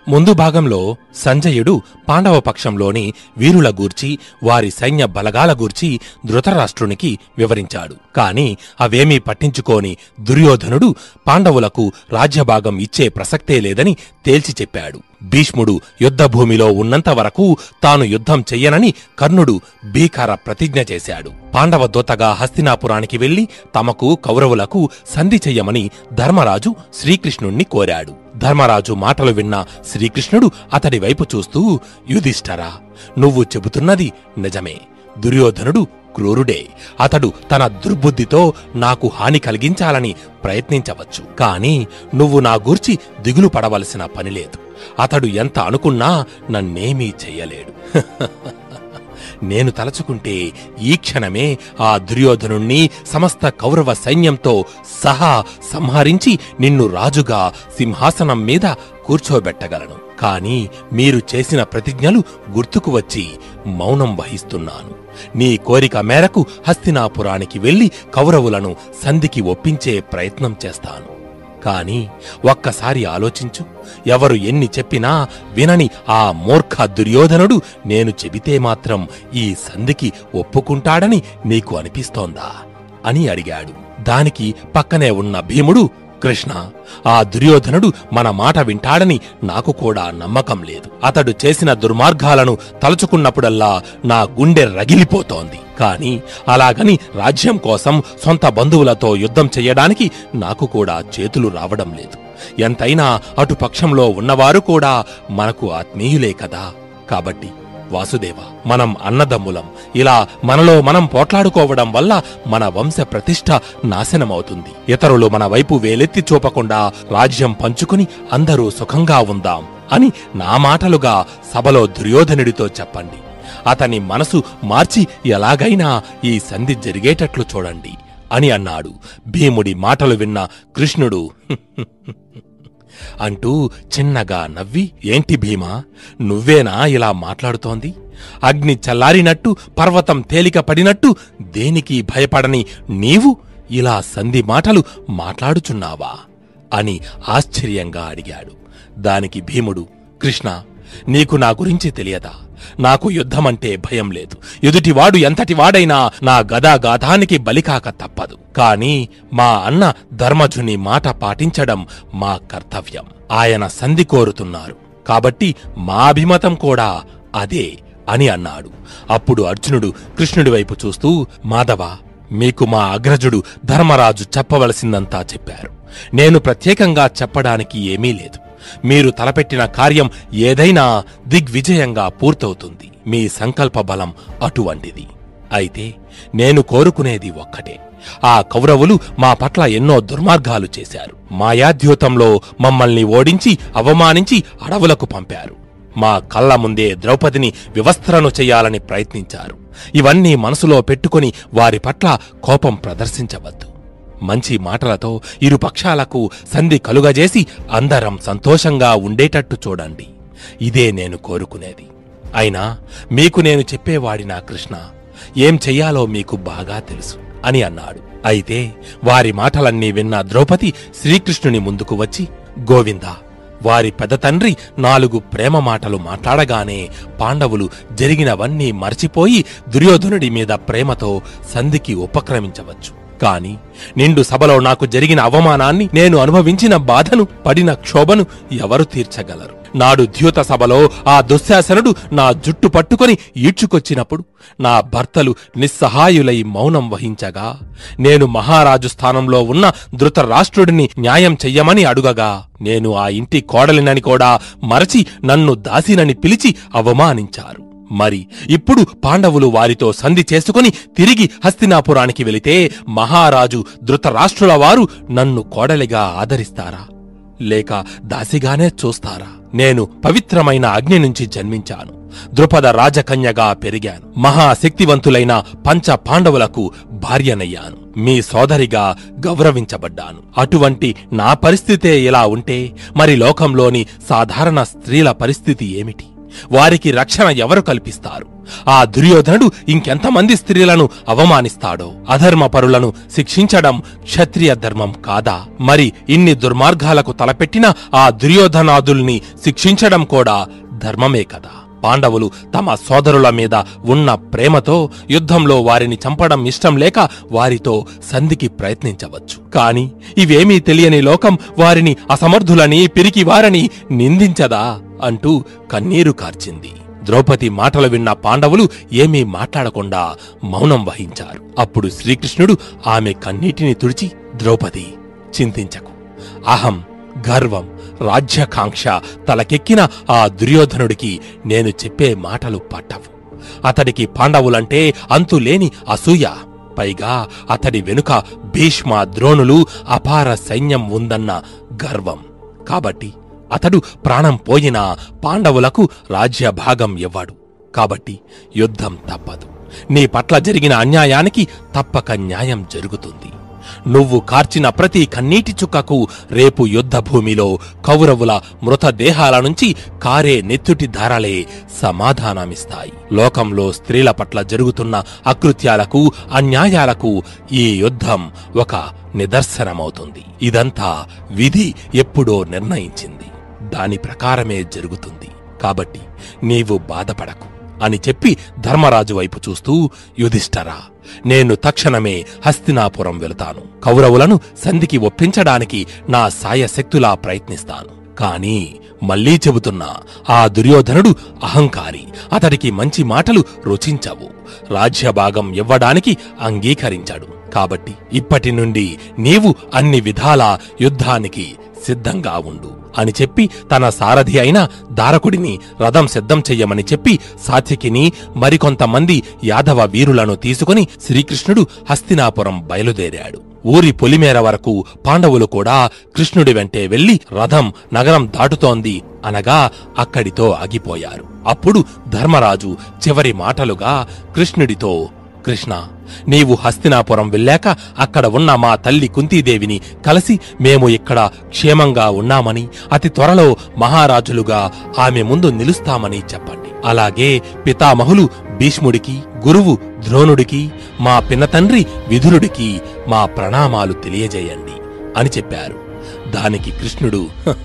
ముందు భాగంలో సంజయుడు పాండవ పక్షంలోని వీరుల గూర్చి వారి సైన్య బలగాల గూర్చి ధృతరాష్ట్రునికి వివరించాడు కాని అవేమీ పట్టించుకోని దుర్యోధనుడు పాండవులకు రాజ్యభాగం ఇచ్చే ప్రసక్తే లేదని తేల్చి చెప్పాడు భీష్ముడు యుద్ధభూమిలో ఉన్నంత వరకు తాను యుద్ధం చెయ్యనని కర్ణుడు భీకర ప్రతిజ్ఞ చేశాడు పాండవ దూతగా హస్తినాపురానికి వెళ్లి తమకు కౌరవులకు సంధి చెయ్యమని ధర్మరాజు శ్రీకృష్ణుణ్ణి కోరాడు ధర్మరాజు మాటలు విన్న శ్రీకృష్ణుడు అతడి వైపు చూస్తూ యుధిష్ఠరా నువ్వు చెబుతున్నది నిజమే దుర్యోధనుడు క్రూరుడే అతడు తన దుర్బుద్ధితో నాకు హాని కలిగించాలని ప్రయత్నించవచ్చు కాని నువ్వు నా గూర్చి దిగులు పడవలసిన పనిలేదు అతడు ఎంత అనుకున్నా నన్నేమీ చెయ్యలేడు నేను తలచుకుంటే ఈ క్షణమే ఆ దుర్యోధనుణ్ణి సమస్త కౌరవ సైన్యంతో సహా సంహరించి నిన్ను రాజుగా సింహాసనం మీద కూర్చోబెట్టగలను కాని మీరు చేసిన ప్రతిజ్ఞలు గుర్తుకు వచ్చి మౌనం వహిస్తున్నాను నీ కోరిక మేరకు హస్తినాపురానికి వెళ్లి కౌరవులను సంధికి ఒప్పించే ప్రయత్నం చేస్తాను కాని ఒక్కసారి ఆలోచించు ఎవరు ఎన్ని చెప్పినా వినని ఆ మూర్ఖ దుర్యోధనుడు నేను చెబితే మాత్రం ఈ సంధికి ఒప్పుకుంటాడని నీకు అనిపిస్తోందా అని అడిగాడు దానికి పక్కనే ఉన్న భీముడు కృష్ణ ఆ దుర్యోధనుడు మన మాట వింటాడని నాకు కూడా నమ్మకం లేదు అతడు చేసిన దుర్మార్గాలను తలుచుకున్నప్పుడల్లా నా గుండె రగిలిపోతోంది కాని అలాగని రాజ్యం కోసం సొంత బంధువులతో యుద్ధం చెయ్యడానికి నాకు కూడా చేతులు రావడం లేదు ఎంతైనా అటు పక్షంలో ఉన్నవారు కూడా మనకు ఆత్మీయులే కదా కాబట్టి వాసుదేవ మనం అన్నదమ్ములం ఇలా మనలో మనం పోట్లాడుకోవడం వల్ల మన వంశ ప్రతిష్ట నాశనమవుతుంది ఇతరులు మన వైపు వేలెత్తి చూపకుండా రాజ్యం పంచుకుని అందరూ సుఖంగా ఉందాం అని నా మాటలుగా సభలో దుర్యోధనుడితో చెప్పండి అతని మనసు మార్చి ఎలాగైనా ఈ సంధి జరిగేటట్లు చూడండి అని అన్నాడు భీముడి మాటలు విన్న కృష్ణుడు అంటూ చిన్నగా నవ్వి ఏంటి భీమా నువ్వేనా ఇలా మాట్లాడుతోంది అగ్ని చల్లారినట్టు పర్వతం తేలిక పడినట్టు దేనికి భయపడని నీవు ఇలా సంధి మాటలు మాట్లాడుచున్నావా అని ఆశ్చర్యంగా అడిగాడు దానికి భీముడు కృష్ణ నీకు నా గురించి తెలియదా నాకు యుద్ధమంటే భయం లేదు ఎదుటివాడు ఎంతటివాడైనా నా గదాగాథానికి బలికాక తప్పదు కాని మా అన్న ధర్మజుని మాట పాటించడం మా కర్తవ్యం ఆయన సంధి కోరుతున్నారు కాబట్టి మా అభిమతం కూడా అదే అని అన్నాడు అప్పుడు అర్జునుడు కృష్ణుడి వైపు చూస్తూ మాధవ మీకు మా అగ్రజుడు ధర్మరాజు చెప్పవలసిందంతా చెప్పారు నేను ప్రత్యేకంగా చెప్పడానికి ఏమీ లేదు మీరు తలపెట్టిన కార్యం ఏదైనా దిగ్విజయంగా పూర్తవుతుంది మీ సంకల్ప బలం అటువంటిది అయితే నేను కోరుకునేది ఒక్కటే ఆ కౌరవులు మా పట్ల ఎన్నో దుర్మార్గాలు చేశారు మాయాద్యూతంలో మమ్మల్ని ఓడించి అవమానించి అడవులకు పంపారు మా కళ్ళ ముందే ద్రౌపదిని వివస్త్రను చెయ్యాలని ప్రయత్నించారు ఇవన్నీ మనసులో పెట్టుకుని వారి పట్ల కోపం ప్రదర్శించవద్దు మంచి మాటలతో ఇరు పక్షాలకు సంధి కలుగజేసి అందరం సంతోషంగా ఉండేటట్టు చూడండి ఇదే నేను కోరుకునేది అయినా మీకు నేను చెప్పేవాడినా కృష్ణ ఏం చెయ్యాలో మీకు బాగా తెలుసు అని అన్నాడు అయితే వారి మాటలన్నీ విన్న ద్రౌపది శ్రీకృష్ణుని ముందుకు వచ్చి గోవిందా వారి పెద్ద తండ్రి నాలుగు ప్రేమ మాటలు మాట్లాడగానే పాండవులు జరిగినవన్నీ మర్చిపోయి దుర్యోధనుడి మీద ప్రేమతో సంధికి ఉపక్రమించవచ్చు కాని నిండు సభలో నాకు జరిగిన అవమానాన్ని నేను అనుభవించిన బాధను పడిన క్షోభను ఎవరు తీర్చగలరు నాడు ద్యూత సభలో ఆ దుశ్శాసనుడు నా జుట్టు పట్టుకొని ఈడ్చుకొచ్చినప్పుడు నా భర్తలు నిస్సహాయులై మౌనం వహించగా నేను మహారాజు స్థానంలో ఉన్న ధృతరాష్ట్రుడిని న్యాయం చెయ్యమని అడుగగా నేను ఆ ఇంటి కోడలినని కూడా మరచి నన్ను దాసినని పిలిచి అవమానించారు మరి ఇప్పుడు పాండవులు వారితో సంధి చేసుకుని తిరిగి హస్తినాపురానికి వెళితే మహారాజు ధృతరాష్ట్రుల వారు నన్ను కోడలిగా ఆదరిస్తారా లేక దాసిగానే చూస్తారా నేను పవిత్రమైన అగ్ని నుంచి జన్మించాను ద్రుపద రాజకన్యగా పెరిగాను మహాశక్తివంతులైన పంచ పాండవులకు భార్యనయ్యాను మీ సోదరిగా గౌరవించబడ్డాను అటువంటి నా పరిస్థితే ఇలా ఉంటే మరి లోకంలోని సాధారణ స్త్రీల పరిస్థితి ఏమిటి వారికి రక్షణ ఎవరు కల్పిస్తారు ఆ దుర్యోధనుడు ఇంకెంతమంది స్త్రీలను అవమానిస్తాడో అధర్మ పరులను శిక్షించడం క్షత్రియ ధర్మం కాదా మరి ఇన్ని దుర్మార్గాలకు తలపెట్టిన ఆ దుర్యోధనాదుల్ని శిక్షించడం కూడా ధర్మమే కదా పాండవులు తమ సోదరుల మీద ఉన్న ప్రేమతో యుద్ధంలో వారిని చంపడం ఇష్టం లేక వారితో సంధికి ప్రయత్నించవచ్చు కాని ఇవేమీ తెలియని లోకం వారిని అసమర్థులని పిరికివారని నిందించదా అంటూ కన్నీరు కార్చింది ద్రౌపది మాటలు విన్న పాండవులు ఏమీ మాట్లాడకుండా మౌనం వహించారు అప్పుడు శ్రీకృష్ణుడు ఆమె కన్నీటిని తుడిచి ద్రౌపది చింతించకు అహం గర్వం రాజ్యకాంక్ష తలకెక్కిన ఆ దుర్యోధనుడికి నేను చెప్పే మాటలు పట్టవు అతడికి పాండవులంటే అంతులేని అసూయ పైగా అతడి వెనుక భీష్మ ద్రోణులు అపార సైన్యం ఉందన్న గర్వం కాబట్టి అతడు ప్రాణం పోయినా పాండవులకు రాజ్యభాగం ఇవ్వడు కాబట్టి యుద్ధం తప్పదు నీ పట్ల జరిగిన అన్యాయానికి తప్పక న్యాయం జరుగుతుంది నువ్వు కార్చిన ప్రతి కన్నీటి చుక్కకు రేపు యుద్ధభూమిలో కౌరవుల మృతదేహాల నుంచి కారే నెత్తుటి ధారలే సమాధానమిస్తాయి లోకంలో స్త్రీల పట్ల జరుగుతున్న అకృత్యాలకు అన్యాయాలకు ఈ యుద్ధం ఒక నిదర్శనమవుతుంది ఇదంతా విధి ఎప్పుడో నిర్ణయించింది దాని ప్రకారమే జరుగుతుంది కాబట్టి నీవు బాధపడకు అని చెప్పి ధర్మరాజు వైపు చూస్తూ యుధిష్ఠరా నేను తక్షణమే హస్తినాపురం వెళతాను కౌరవులను సంధికి ఒప్పించడానికి నా సాయశక్తులా ప్రయత్నిస్తాను కాని మళ్ళీ చెబుతున్నా ఆ దుర్యోధనుడు అహంకారి అతడికి మంచి మాటలు రుచించవు రాజ్యభాగం ఇవ్వడానికి అంగీకరించాడు కాబట్టి ఇప్పటి నుండి నీవు అన్ని విధాల యుద్ధానికి సిద్ధంగా ఉండు అని చెప్పి తన సారథి అయిన దారకుడిని రథం సిద్ధం చెయ్యమని చెప్పి సాత్వికిని మరికొంతమంది యాదవ వీరులను తీసుకుని శ్రీకృష్ణుడు హస్తినాపురం బయలుదేరాడు ఊరి పొలిమేర వరకు పాండవులు కూడా కృష్ణుడి వెంటే వెళ్లి రథం నగరం దాటుతోంది అనగా అక్కడితో ఆగిపోయారు అప్పుడు ధర్మరాజు చివరి మాటలుగా కృష్ణుడితో కృష్ణ నీవు హస్తినాపురం వెళ్ళాక అక్కడ ఉన్న మా తల్లి కుంతీదేవిని కలిసి మేము ఇక్కడ క్షేమంగా ఉన్నామని అతి త్వరలో మహారాజులుగా ఆమె ముందు నిలుస్తామని చెప్పండి అలాగే పితామహులు భీష్ముడికి గురువు ద్రోణుడికి మా పినతండ్రి విధురుడికి మా ప్రణామాలు తెలియజేయండి అని చెప్పారు దానికి కృష్ణుడు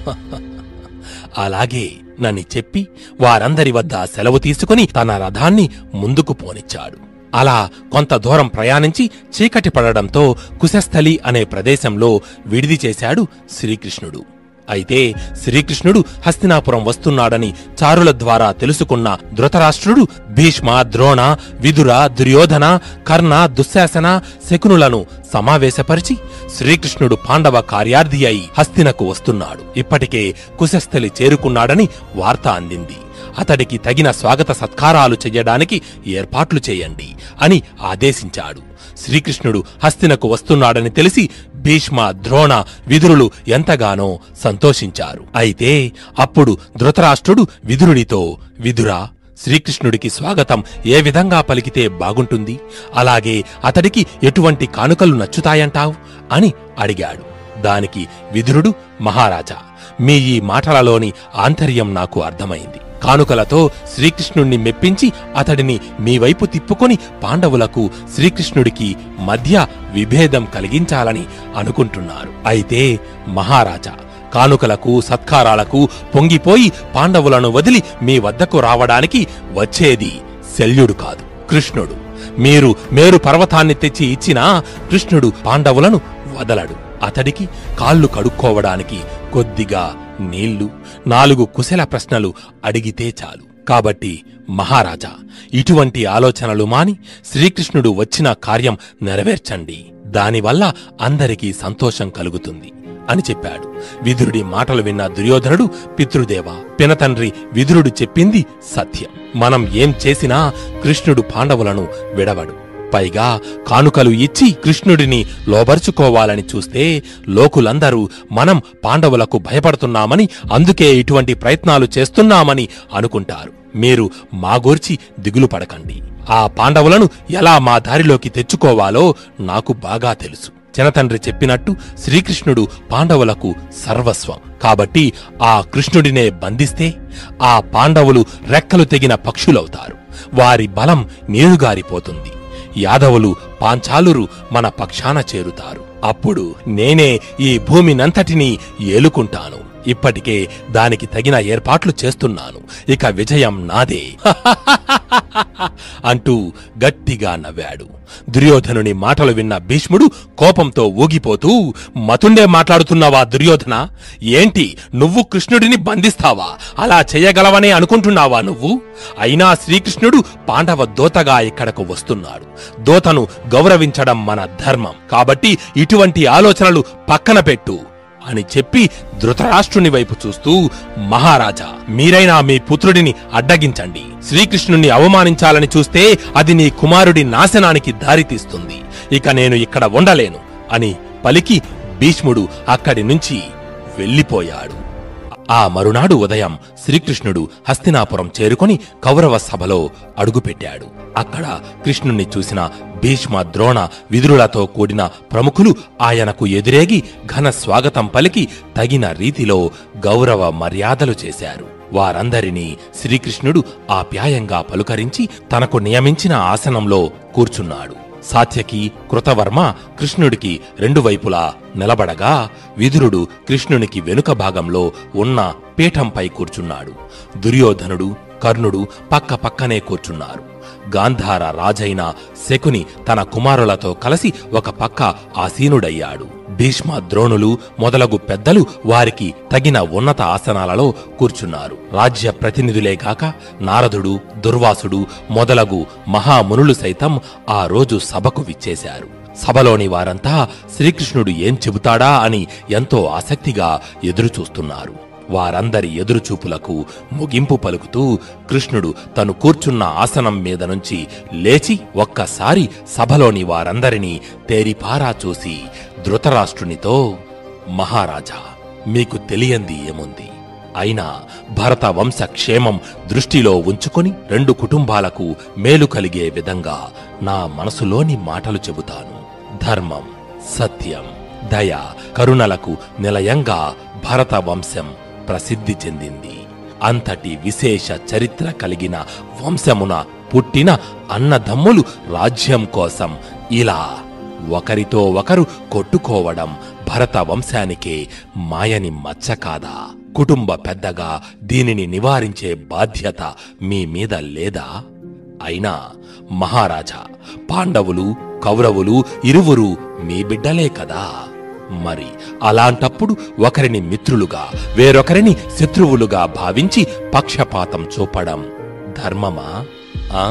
అలాగే నని చెప్పి వారందరి వద్ద సెలవు తీసుకుని తన రథాన్ని ముందుకు పోనిచ్చాడు అలా కొంత దూరం ప్రయాణించి చీకటి పడడంతో కుశస్థలి అనే ప్రదేశంలో విడిది చేశాడు శ్రీకృష్ణుడు అయితే శ్రీకృష్ణుడు హస్తినాపురం వస్తున్నాడని చారుల ద్వారా తెలుసుకున్న ధృతరాష్ట్రుడు భీష్మ ద్రోణ విదుర దుర్యోధన కర్ణ దుశ్శాసన శకునులను సమావేశపరిచి శ్రీకృష్ణుడు పాండవ కార్యార్థి అయి హస్తినకు వస్తున్నాడు ఇప్పటికే కుశస్థలి చేరుకున్నాడని వార్త అందింది అతడికి తగిన స్వాగత సత్కారాలు చెయ్యడానికి ఏర్పాట్లు చేయండి అని ఆదేశించాడు శ్రీకృష్ణుడు హస్తినకు వస్తున్నాడని తెలిసి భీష్మ ద్రోణ విదురులు ఎంతగానో సంతోషించారు అయితే అప్పుడు ధృతరాష్ట్రుడు విదురుడితో విదురా శ్రీకృష్ణుడికి స్వాగతం ఏ విధంగా పలికితే బాగుంటుంది అలాగే అతడికి ఎటువంటి కానుకలు నచ్చుతాయంటావు అని అడిగాడు దానికి విదురుడు మహారాజా మీ ఈ మాటలలోని ఆంతర్యం నాకు అర్థమైంది కానుకలతో శ్రీకృష్ణుణ్ణి మెప్పించి అతడిని మీ వైపు తిప్పుకొని పాండవులకు శ్రీకృష్ణుడికి మధ్య విభేదం కలిగించాలని అనుకుంటున్నారు అయితే మహారాజా కానుకలకు సత్కారాలకు పొంగిపోయి పాండవులను వదిలి మీ వద్దకు రావడానికి వచ్చేది శల్యుడు కాదు కృష్ణుడు మీరు మేరు పర్వతాన్ని తెచ్చి ఇచ్చినా కృష్ణుడు పాండవులను వదలడు అతడికి కాళ్ళు కడుక్కోవడానికి కొద్దిగా నీళ్లు నాలుగు కుశల ప్రశ్నలు అడిగితే చాలు కాబట్టి మహారాజా ఇటువంటి ఆలోచనలు మాని శ్రీకృష్ణుడు వచ్చిన కార్యం నెరవేర్చండి దానివల్ల అందరికీ సంతోషం కలుగుతుంది అని చెప్పాడు విదురుడి మాటలు విన్న దుర్యోధనుడు పితృదేవ పినతండ్రి విదురుడు చెప్పింది సత్యం మనం ఏం చేసినా కృష్ణుడు పాండవులను విడవడు పైగా కానుకలు ఇచ్చి కృష్ణుడిని లోబరుచుకోవాలని చూస్తే లోకులందరూ మనం పాండవులకు భయపడుతున్నామని అందుకే ఇటువంటి ప్రయత్నాలు చేస్తున్నామని అనుకుంటారు మీరు మా గూర్చి దిగులు పడకండి ఆ పాండవులను ఎలా మా దారిలోకి తెచ్చుకోవాలో నాకు బాగా తెలుసు చినతండ్రి చెప్పినట్టు శ్రీకృష్ణుడు పాండవులకు సర్వస్వం కాబట్టి ఆ కృష్ణుడినే బంధిస్తే ఆ పాండవులు రెక్కలు తెగిన పక్షులవుతారు వారి బలం నీరుగారిపోతుంది యాదవులు పాంచాలురు మన పక్షాన చేరుతారు అప్పుడు నేనే ఈ భూమినంతటినీ ఏలుకుంటాను ఇప్పటికే దానికి తగిన ఏర్పాట్లు చేస్తున్నాను ఇక విజయం నాదే అంటూ గట్టిగా నవ్వాడు దుర్యోధనుని మాటలు విన్న భీష్ముడు కోపంతో ఊగిపోతూ మతుండే మాట్లాడుతున్నావా దుర్యోధన ఏంటి నువ్వు కృష్ణుడిని బంధిస్తావా అలా చేయగలవనే అనుకుంటున్నావా నువ్వు అయినా శ్రీకృష్ణుడు పాండవ దోతగా ఇక్కడకు వస్తున్నాడు దోతను గౌరవించడం మన ధర్మం కాబట్టి ఇటువంటి ఆలోచనలు పక్కన పెట్టు అని చెప్పి ధృతరాష్ట్రుని వైపు చూస్తూ మహారాజా మీరైనా మీ పుత్రుడిని అడ్డగించండి శ్రీకృష్ణుణ్ణి అవమానించాలని చూస్తే అది నీ కుమారుడి నాశనానికి దారితీస్తుంది ఇక నేను ఇక్కడ ఉండలేను అని పలికి భీష్ముడు అక్కడి నుంచి వెళ్ళిపోయాడు ఆ మరునాడు ఉదయం శ్రీకృష్ణుడు హస్తినాపురం చేరుకొని కౌరవ సభలో అడుగుపెట్టాడు అక్కడ కృష్ణుణ్ణి చూసిన భీష్మ ద్రోణ విదురులతో కూడిన ప్రముఖులు ఆయనకు ఎదురేగి ఘన స్వాగతం పలికి తగిన రీతిలో గౌరవ మర్యాదలు చేశారు వారందరినీ శ్రీకృష్ణుడు ఆప్యాయంగా పలుకరించి తనకు నియమించిన ఆసనంలో కూర్చున్నాడు సాత్యకి కృతవర్మ కృష్ణుడికి రెండు వైపులా నిలబడగా విదురుడు కృష్ణునికి వెనుక భాగంలో ఉన్న పీఠంపై కూర్చున్నాడు దుర్యోధనుడు కర్ణుడు పక్క పక్కనే కూర్చున్నారు గాంధార రాజైన శకుని తన కుమారులతో కలిసి ఒక పక్క ఆసీనుడయ్యాడు భీష్మ ద్రోణులు మొదలగు పెద్దలు వారికి తగిన ఉన్నత ఆసనాలలో కూర్చున్నారు రాజ్య ప్రతినిధులే కాక నారదుడు దుర్వాసుడు మొదలగు మహామునులు సైతం ఆ రోజు సభకు విచ్చేశారు సభలోని వారంతా శ్రీకృష్ణుడు ఏం చెబుతాడా అని ఎంతో ఆసక్తిగా ఎదురుచూస్తున్నారు వారందరి ఎదురుచూపులకు ముగింపు పలుకుతూ కృష్ణుడు తను కూర్చున్న ఆసనం మీద నుంచి లేచి ఒక్కసారి సభలోని వారందరినీ తేరిపారా చూసి ధృతరాష్ట్రునితో మహారాజా మీకు తెలియంది ఏముంది అయినా భరత వంశ క్షేమం దృష్టిలో ఉంచుకొని రెండు కుటుంబాలకు మేలు కలిగే విధంగా నా మనసులోని మాటలు చెబుతాను ధర్మం సత్యం దయ కరుణలకు నిలయంగా భరత వంశం ప్రసిద్ధి చెందింది అంతటి విశేష చరిత్ర కలిగిన వంశమున పుట్టిన అన్నదమ్ములు రాజ్యం కోసం ఇలా ఒకరితో ఒకరు కొట్టుకోవడం భరత వంశానికే మాయని మచ్చ కాదా కుటుంబ పెద్దగా దీనిని నివారించే బాధ్యత మీ మీద లేదా అయినా మహారాజా పాండవులు కౌరవులు ఇరువురు మీ బిడ్డలే కదా మరి అలాంటప్పుడు ఒకరిని మిత్రులుగా వేరొకరిని శత్రువులుగా భావించి పక్షపాతం చూపడం ధర్మమా ఆ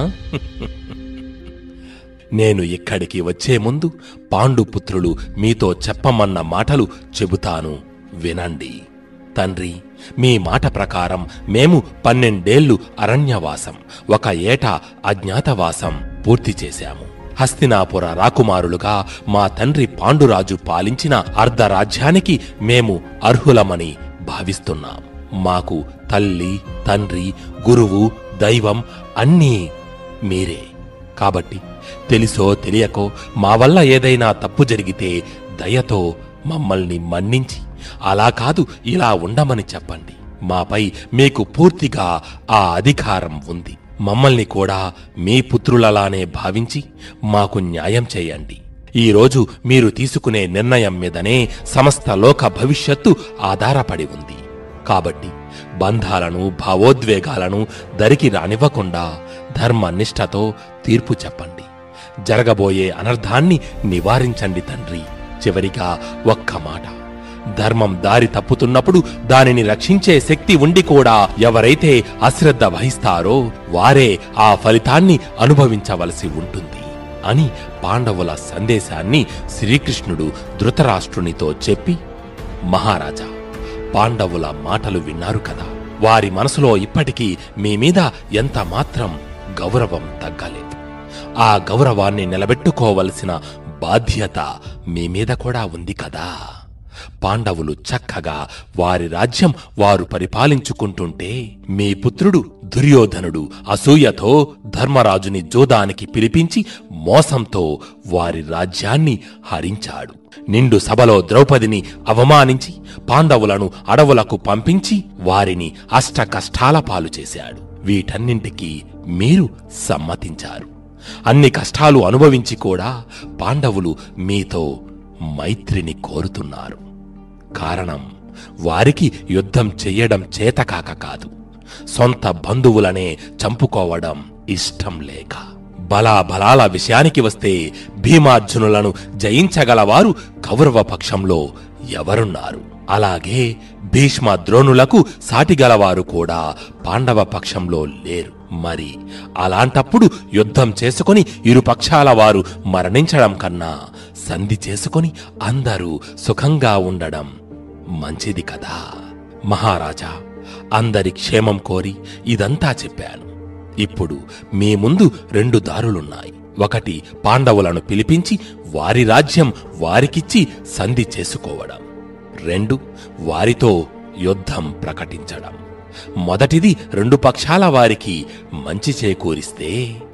నేను ఇక్కడికి వచ్చే ముందు పాండుపుత్రులు మీతో చెప్పమన్న మాటలు చెబుతాను వినండి తండ్రి మీ మాట ప్రకారం మేము పన్నెండేళ్లు అరణ్యవాసం ఒక ఏట అజ్ఞాతవాసం పూర్తి చేశాము హస్తినాపుర రాకుమారులుగా మా తండ్రి పాండురాజు పాలించిన అర్ధరాజ్యానికి మేము అర్హులమని భావిస్తున్నాం మాకు తల్లి తండ్రి గురువు దైవం అన్నీ మీరే కాబట్టి తెలిసో తెలియకో మా వల్ల ఏదైనా తప్పు జరిగితే దయతో మమ్మల్ని మన్నించి అలా కాదు ఇలా ఉండమని చెప్పండి మాపై మీకు పూర్తిగా ఆ అధికారం ఉంది మమ్మల్ని కూడా మీ పుత్రులలానే భావించి మాకు న్యాయం చేయండి ఈరోజు మీరు తీసుకునే నిర్ణయం మీదనే సమస్త లోక భవిష్యత్తు ఆధారపడి ఉంది కాబట్టి బంధాలను భావోద్వేగాలను దరికి రానివ్వకుండా ధర్మనిష్టతో తీర్పు చెప్పండి జరగబోయే అనర్థాన్ని నివారించండి తండ్రి చివరిగా ఒక్క మాట ధర్మం దారి తప్పుతున్నప్పుడు దానిని రక్షించే శక్తి ఉండి కూడా ఎవరైతే అశ్రద్ధ వహిస్తారో వారే ఆ ఫలితాన్ని అనుభవించవలసి ఉంటుంది అని పాండవుల సందేశాన్ని శ్రీకృష్ణుడు ధృతరాష్ట్రునితో చెప్పి మహారాజా పాండవుల మాటలు విన్నారు కదా వారి మనసులో ఇప్పటికీ మీ మీద ఎంత మాత్రం గౌరవం తగ్గలేదు ఆ గౌరవాన్ని నిలబెట్టుకోవలసిన బాధ్యత మీ మీద కూడా ఉంది కదా పాండవులు చక్కగా వారి రాజ్యం వారు పరిపాలించుకుంటుంటే మీ పుత్రుడు దుర్యోధనుడు అసూయతో ధర్మరాజుని జోదానికి పిలిపించి మోసంతో వారి రాజ్యాన్ని హరించాడు నిండు సభలో ద్రౌపదిని అవమానించి పాండవులను అడవులకు పంపించి వారిని అష్ట కష్టాల పాలు చేశాడు వీటన్నింటికీ మీరు సమ్మతించారు అన్ని కష్టాలు అనుభవించి కూడా పాండవులు మీతో మైత్రిని కోరుతున్నారు కారణం వారికి యుద్ధం చెయ్యడం చేతకాక కాదు సొంత బంధువులనే చంపుకోవడం ఇష్టం లేక బలాబలాల విషయానికి వస్తే భీమార్జునులను జయించగలవారు కౌరవ పక్షంలో ఎవరున్నారు అలాగే భీష్మ ద్రోణులకు సాటిగలవారు కూడా పాండవ పక్షంలో లేరు మరి అలాంటప్పుడు యుద్ధం చేసుకుని ఇరు పక్షాల వారు మరణించడం కన్నా సంధి చేసుకుని అందరూ సుఖంగా ఉండడం మంచిది కదా మహారాజా అందరి క్షేమం కోరి ఇదంతా చెప్పాను ఇప్పుడు మీ ముందు రెండు దారులున్నాయి ఒకటి పాండవులను పిలిపించి వారి రాజ్యం వారికిచ్చి సంధి చేసుకోవడం రెండు వారితో యుద్ధం ప్రకటించడం మొదటిది రెండు పక్షాల వారికి మంచి చేకూరిస్తే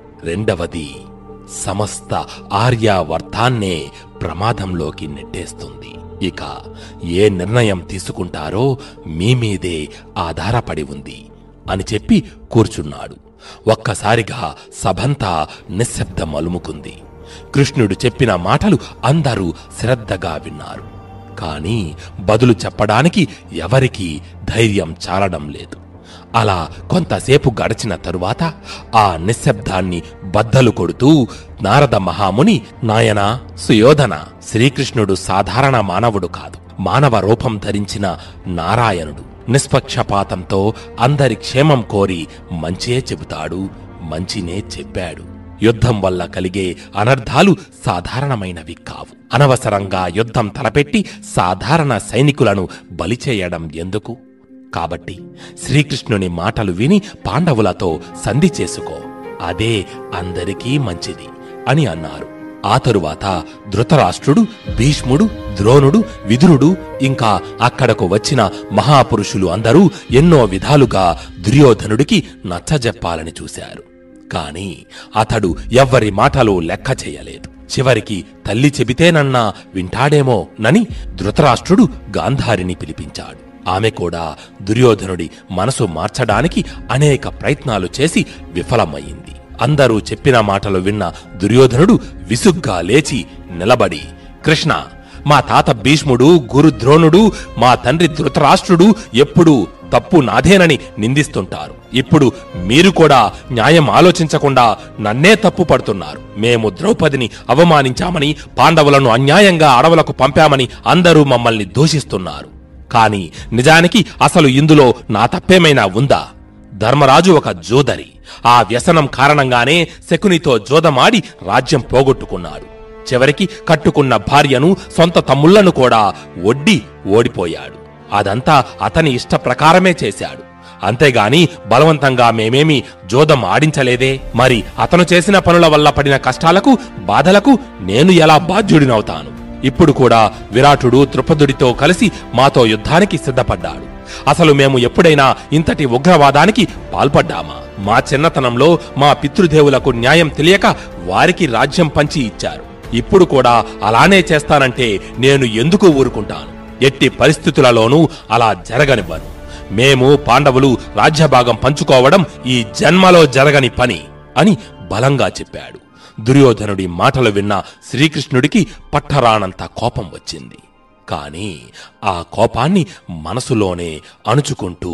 రెండవది సమస్త ఆర్యావర్తాన్నే ప్రమాదంలోకి నెట్టేస్తుంది ఇక ఏ నిర్ణయం తీసుకుంటారో మీ మీదే ఆధారపడి ఉంది అని చెప్పి కూర్చున్నాడు ఒక్కసారిగా సభంతా నిశ్శబ్దం అలుముకుంది కృష్ణుడు చెప్పిన మాటలు అందరూ శ్రద్ధగా విన్నారు కాని బదులు చెప్పడానికి ఎవరికీ ధైర్యం చాలడం లేదు అలా కొంతసేపు గడిచిన తరువాత ఆ నిశ్శబ్దాన్ని బద్దలు కొడుతూ నారద మహాముని నాయనా సుయోధన శ్రీకృష్ణుడు సాధారణ మానవుడు కాదు మానవ రూపం ధరించిన నారాయణుడు నిష్పక్షపాతంతో అందరి క్షేమం కోరి మంచే చెబుతాడు మంచినే చెప్పాడు యుద్ధం వల్ల కలిగే అనర్థాలు సాధారణమైనవి కావు అనవసరంగా యుద్ధం తలపెట్టి సాధారణ సైనికులను బలి చేయడం ఎందుకు కాబట్టి శ్రీకృష్ణుని మాటలు విని పాండవులతో సంధి చేసుకో అదే అందరికీ మంచిది అని అన్నారు ఆ తరువాత ధృతరాష్ట్రుడు భీష్ముడు ద్రోణుడు విదురుడు ఇంకా అక్కడకు వచ్చిన మహాపురుషులు అందరూ ఎన్నో విధాలుగా దుర్యోధనుడికి నచ్చజెప్పాలని చూశారు కాని అతడు ఎవ్వరి మాటలు లెక్క చేయలేదు చివరికి తల్లి చెబితేనన్నా వింటాడేమో నని ధృతరాష్ట్రుడు గాంధారిని పిలిపించాడు ఆమె కూడా దుర్యోధనుడి మనసు మార్చడానికి అనేక ప్రయత్నాలు చేసి విఫలమయ్యింది అందరూ చెప్పిన మాటలు విన్న దుర్యోధనుడు విసుగ్గా లేచి నిలబడి కృష్ణ మా తాత భీష్ముడు గురు ద్రోణుడు మా తండ్రి ధృతరాష్ట్రుడు ఎప్పుడూ తప్పు నాదేనని నిందిస్తుంటారు ఇప్పుడు మీరు కూడా న్యాయం ఆలోచించకుండా నన్నే తప్పు పడుతున్నారు మేము ద్రౌపదిని అవమానించామని పాండవులను అన్యాయంగా అడవులకు పంపామని అందరూ మమ్మల్ని దూషిస్తున్నారు కాని నిజానికి అసలు ఇందులో నా తప్పేమైనా ఉందా ధర్మరాజు ఒక జోదరి ఆ వ్యసనం కారణంగానే శకునితో జోదమాడి రాజ్యం పోగొట్టుకున్నాడు చివరికి కట్టుకున్న భార్యను సొంత తమ్ముళ్లను కూడా ఒడ్డి ఓడిపోయాడు అదంతా అతని ఇష్ట ప్రకారమే చేశాడు అంతేగాని బలవంతంగా మేమేమి జోదం ఆడించలేదే మరి అతను చేసిన పనుల వల్ల పడిన కష్టాలకు బాధలకు నేను ఎలా బాధ్యుడినవుతాను ఇప్పుడు కూడా విరాటుడు త్రుపదుడితో కలిసి మాతో యుద్ధానికి సిద్ధపడ్డాడు అసలు మేము ఎప్పుడైనా ఇంతటి ఉగ్రవాదానికి పాల్పడ్డామా మా చిన్నతనంలో మా పితృదేవులకు న్యాయం తెలియక వారికి రాజ్యం పంచి ఇచ్చారు ఇప్పుడు కూడా అలానే చేస్తానంటే నేను ఎందుకు ఊరుకుంటాను ఎట్టి పరిస్థితులలోనూ అలా జరగనివ్వను మేము పాండవులు రాజ్యభాగం పంచుకోవడం ఈ జన్మలో జరగని పని అని బలంగా చెప్పాడు దుర్యోధనుడి మాటలు విన్న శ్రీకృష్ణుడికి పట్టరానంత కోపం వచ్చింది కాని ఆ కోపాన్ని మనసులోనే అణుచుకుంటూ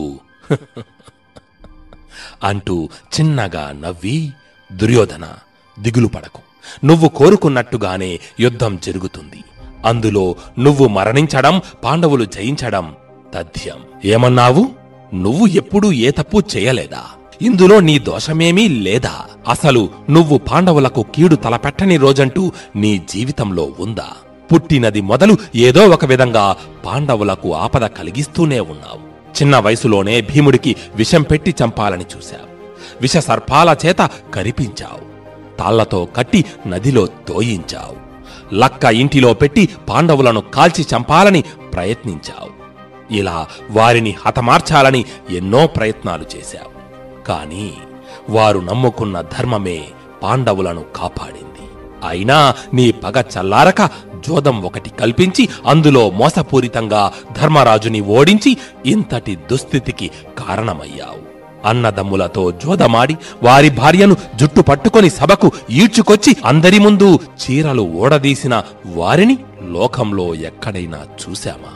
అంటూ చిన్నగా నవ్వి దుర్యోధన దిగులు పడకు నువ్వు కోరుకున్నట్టుగానే యుద్ధం జరుగుతుంది అందులో నువ్వు మరణించడం పాండవులు జయించడం తథ్యం ఏమన్నావు నువ్వు ఎప్పుడూ ఏ తప్పు చేయలేదా ఇందులో నీ దోషమేమీ లేదా అసలు నువ్వు పాండవులకు కీడు తలపెట్టని రోజంటూ నీ జీవితంలో ఉందా పుట్టినది మొదలు ఏదో ఒక విధంగా పాండవులకు ఆపద కలిగిస్తూనే ఉన్నావు చిన్న వయసులోనే భీముడికి విషం పెట్టి చంపాలని చూశావు విష సర్పాల చేత కరిపించావు తాళ్లతో కట్టి నదిలో తోయించావు లక్క ఇంటిలో పెట్టి పాండవులను కాల్చి చంపాలని ప్రయత్నించావు ఇలా వారిని హతమార్చాలని ఎన్నో ప్రయత్నాలు చేశావు కాని వారు నమ్ముకున్న ధర్మమే పాండవులను కాపాడింది అయినా నీ పగ చల్లారక జోదం ఒకటి కల్పించి అందులో మోసపూరితంగా ధర్మరాజుని ఓడించి ఇంతటి దుస్థితికి కారణమయ్యావు అన్నదమ్ములతో జోదమాడి వారి భార్యను జుట్టు పట్టుకొని సభకు ఈడ్చుకొచ్చి అందరి ముందు చీరలు ఓడదీసిన వారిని లోకంలో ఎక్కడైనా చూశామా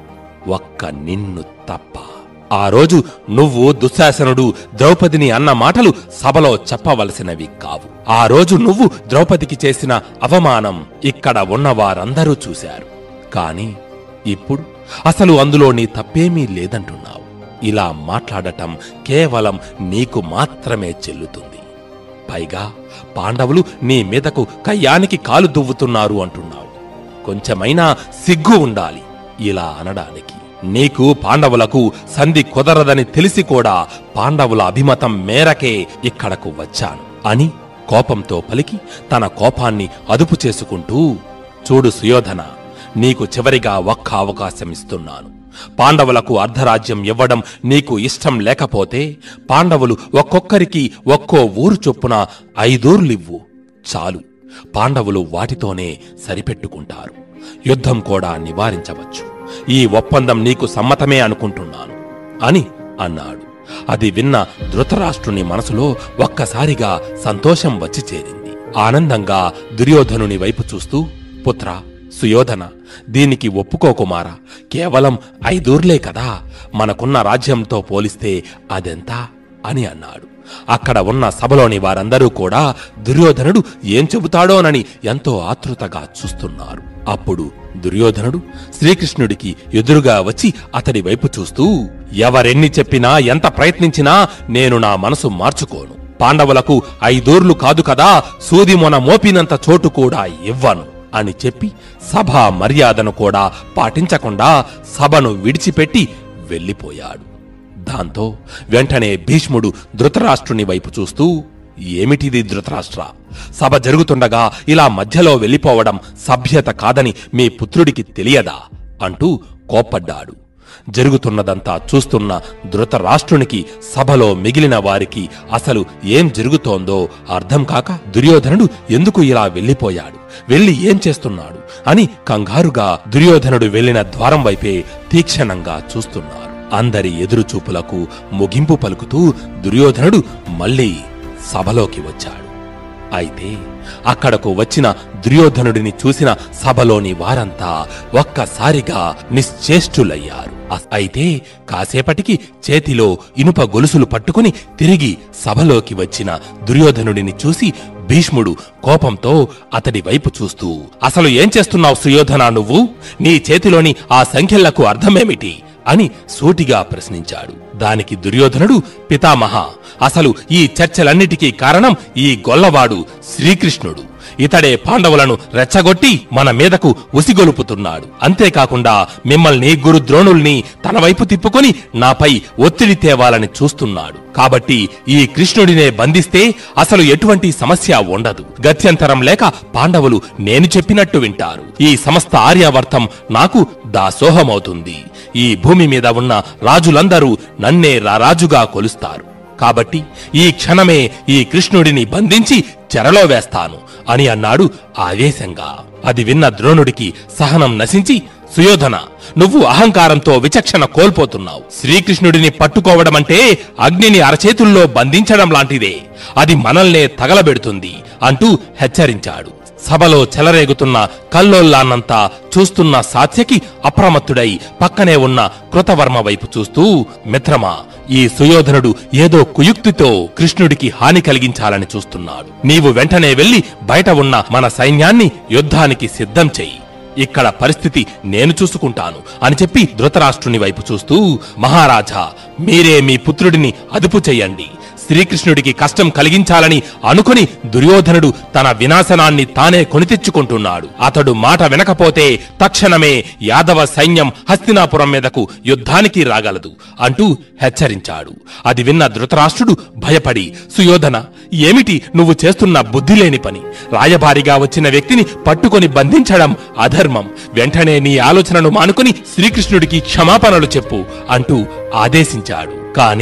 ఒక్క నిన్ను తప్ప ఆ రోజు నువ్వు దుశ్శాసనుడు ద్రౌపదిని అన్న మాటలు సభలో చెప్పవలసినవి కావు ఆ రోజు నువ్వు ద్రౌపదికి చేసిన అవమానం ఇక్కడ ఉన్న వారందరూ చూశారు కాని ఇప్పుడు అసలు అందులో నీ తప్పేమీ లేదంటున్నావు ఇలా మాట్లాడటం కేవలం నీకు మాత్రమే చెల్లుతుంది పైగా పాండవులు నీ మీదకు కయ్యానికి కాలు దువ్వుతున్నారు అంటున్నావు కొంచెమైనా సిగ్గు ఉండాలి ఇలా అనడానికి నీకు పాండవులకు సంధి కుదరదని తెలిసి కూడా పాండవుల అభిమతం మేరకే ఇక్కడకు వచ్చాను అని కోపంతో పలికి తన కోపాన్ని అదుపు చేసుకుంటూ చూడు సుయోధన నీకు చివరిగా ఒక్క అవకాశం ఇస్తున్నాను పాండవులకు అర్ధరాజ్యం ఇవ్వడం నీకు ఇష్టం లేకపోతే పాండవులు ఒక్కొక్కరికి ఒక్కో ఊరు చొప్పున ఐదూర్లివ్వు చాలు పాండవులు వాటితోనే సరిపెట్టుకుంటారు యుద్ధం కూడా నివారించవచ్చు ఈ ఒప్పందం నీకు సమ్మతమే అనుకుంటున్నాను అని అన్నాడు అది విన్న ధృతరాష్ట్రుని మనసులో ఒక్కసారిగా సంతోషం వచ్చి చేరింది ఆనందంగా దుర్యోధనుని వైపు చూస్తూ పుత్ర సుయోధన దీనికి ఒప్పుకో కుమారా కేవలం ఐదూర్లే కదా మనకున్న రాజ్యంతో పోలిస్తే అదెంతా అని అన్నాడు అక్కడ ఉన్న సభలోని వారందరూ కూడా దుర్యోధనుడు ఏం చెబుతాడోనని ఎంతో ఆతృతగా చూస్తున్నారు అప్పుడు దుర్యోధనుడు శ్రీకృష్ణుడికి ఎదురుగా వచ్చి అతడి వైపు చూస్తూ ఎవరెన్ని చెప్పినా ఎంత ప్రయత్నించినా నేను నా మనసు మార్చుకోను పాండవులకు ఐదూర్లు కాదు కదా సూది మొన మోపినంత చోటు కూడా ఇవ్వను అని చెప్పి సభ మర్యాదను కూడా పాటించకుండా సభను విడిచిపెట్టి వెళ్ళిపోయాడు దాంతో వెంటనే భీష్ముడు ధృతరాష్ట్రుని వైపు చూస్తూ ఏమిటిది ధృతరాష్ట్ర సభ జరుగుతుండగా ఇలా మధ్యలో వెళ్ళిపోవడం సభ్యత కాదని మీ పుత్రుడికి తెలియదా అంటూ కోప్పడ్డాడు జరుగుతున్నదంతా చూస్తున్న ధృతరాష్ట్రునికి సభలో మిగిలిన వారికి అసలు ఏం జరుగుతోందో అర్థం కాక దుర్యోధనుడు ఎందుకు ఇలా వెళ్ళిపోయాడు వెళ్ళి ఏం చేస్తున్నాడు అని కంగారుగా దుర్యోధనుడు వెళ్ళిన ద్వారం వైపే తీక్షణంగా చూస్తున్నారు అందరి ఎదురుచూపులకు ముగింపు పలుకుతూ దుర్యోధనుడు మళ్ళీ సభలోకి వచ్చాడు అయితే అక్కడకు వచ్చిన దుర్యోధనుడిని చూసిన సభలోని వారంతా ఒక్కసారిగా నిశ్చేష్టులయ్యారు అ- అయితే కాసేపటికి చేతిలో ఇనుప గొలుసులు పట్టుకుని తిరిగి సభలోకి వచ్చిన దుర్యోధనుడిని చూసి భీష్ముడు కోపంతో అతడి వైపు చూస్తూ అసలు ఏం చేస్తున్నావు సుయోధన నువ్వు నీ చేతిలోని ఆ సంఖ్యలకు అర్థమేమిటి అని సూటిగా ప్రశ్నించాడు దానికి దుర్యోధనుడు పితామహ అసలు ఈ చర్చలన్నిటికీ కారణం ఈ గొల్లవాడు శ్రీకృష్ణుడు ఇతడే పాండవులను రెచ్చగొట్టి మన మీదకు ఉసిగొలుపుతున్నాడు అంతేకాకుండా మిమ్మల్ని గురు ద్రోణుల్ని తన వైపు తిప్పుకొని నాపై ఒత్తిడి తేవాలని చూస్తున్నాడు కాబట్టి ఈ కృష్ణుడినే బంధిస్తే అసలు ఎటువంటి సమస్య ఉండదు గత్యంతరం లేక పాండవులు నేను చెప్పినట్టు వింటారు ఈ సమస్త ఆర్యావర్తం నాకు దాసోహమవుతుంది ఈ భూమి మీద ఉన్న రాజులందరూ నన్నే రారాజుగా కొలుస్తారు కాబట్టి ఈ క్షణమే ఈ కృష్ణుడిని బంధించి చెరలో వేస్తాను అని అన్నాడు ఆవేశంగా అది విన్న ద్రోణుడికి సహనం నశించి సుయోధన నువ్వు అహంకారంతో విచక్షణ కోల్పోతున్నావు శ్రీకృష్ణుడిని పట్టుకోవడమంటే అగ్నిని అరచేతుల్లో బంధించడం లాంటిదే అది మనల్నే తగలబెడుతుంది అంటూ హెచ్చరించాడు సభలో చెలరేగుతున్న కల్లోల్లాన్నంతా చూస్తున్న సాత్యకి అప్రమత్తుడై పక్కనే ఉన్న కృతవర్మ వైపు చూస్తూ మిత్రమా ఈ సుయోధనుడు ఏదో కుయుక్తితో కృష్ణుడికి హాని కలిగించాలని చూస్తున్నాడు నీవు వెంటనే వెళ్లి బయట ఉన్న మన సైన్యాన్ని యుద్ధానికి సిద్ధం చెయ్యి ఇక్కడ పరిస్థితి నేను చూసుకుంటాను అని చెప్పి ధృతరాష్ట్రుని వైపు చూస్తూ మహారాజా మీరే మీ పుత్రుడిని అదుపు చెయ్యండి శ్రీకృష్ణుడికి కష్టం కలిగించాలని అనుకుని దుర్యోధనుడు తన వినాశనాన్ని తానే కొనితెచ్చుకుంటున్నాడు అతడు మాట వినకపోతే తక్షణమే యాదవ సైన్యం హస్తినాపురం మీదకు యుద్ధానికి రాగలదు అంటూ హెచ్చరించాడు అది విన్న ధృతరాష్ట్రుడు భయపడి సుయోధన ఏమిటి నువ్వు చేస్తున్న బుద్ధి లేని పని రాయబారిగా వచ్చిన వ్యక్తిని పట్టుకొని బంధించడం అధర్మం వెంటనే నీ ఆలోచనను మానుకుని శ్రీకృష్ణుడికి క్షమాపణలు చెప్పు అంటూ ఆదేశించాడు కాని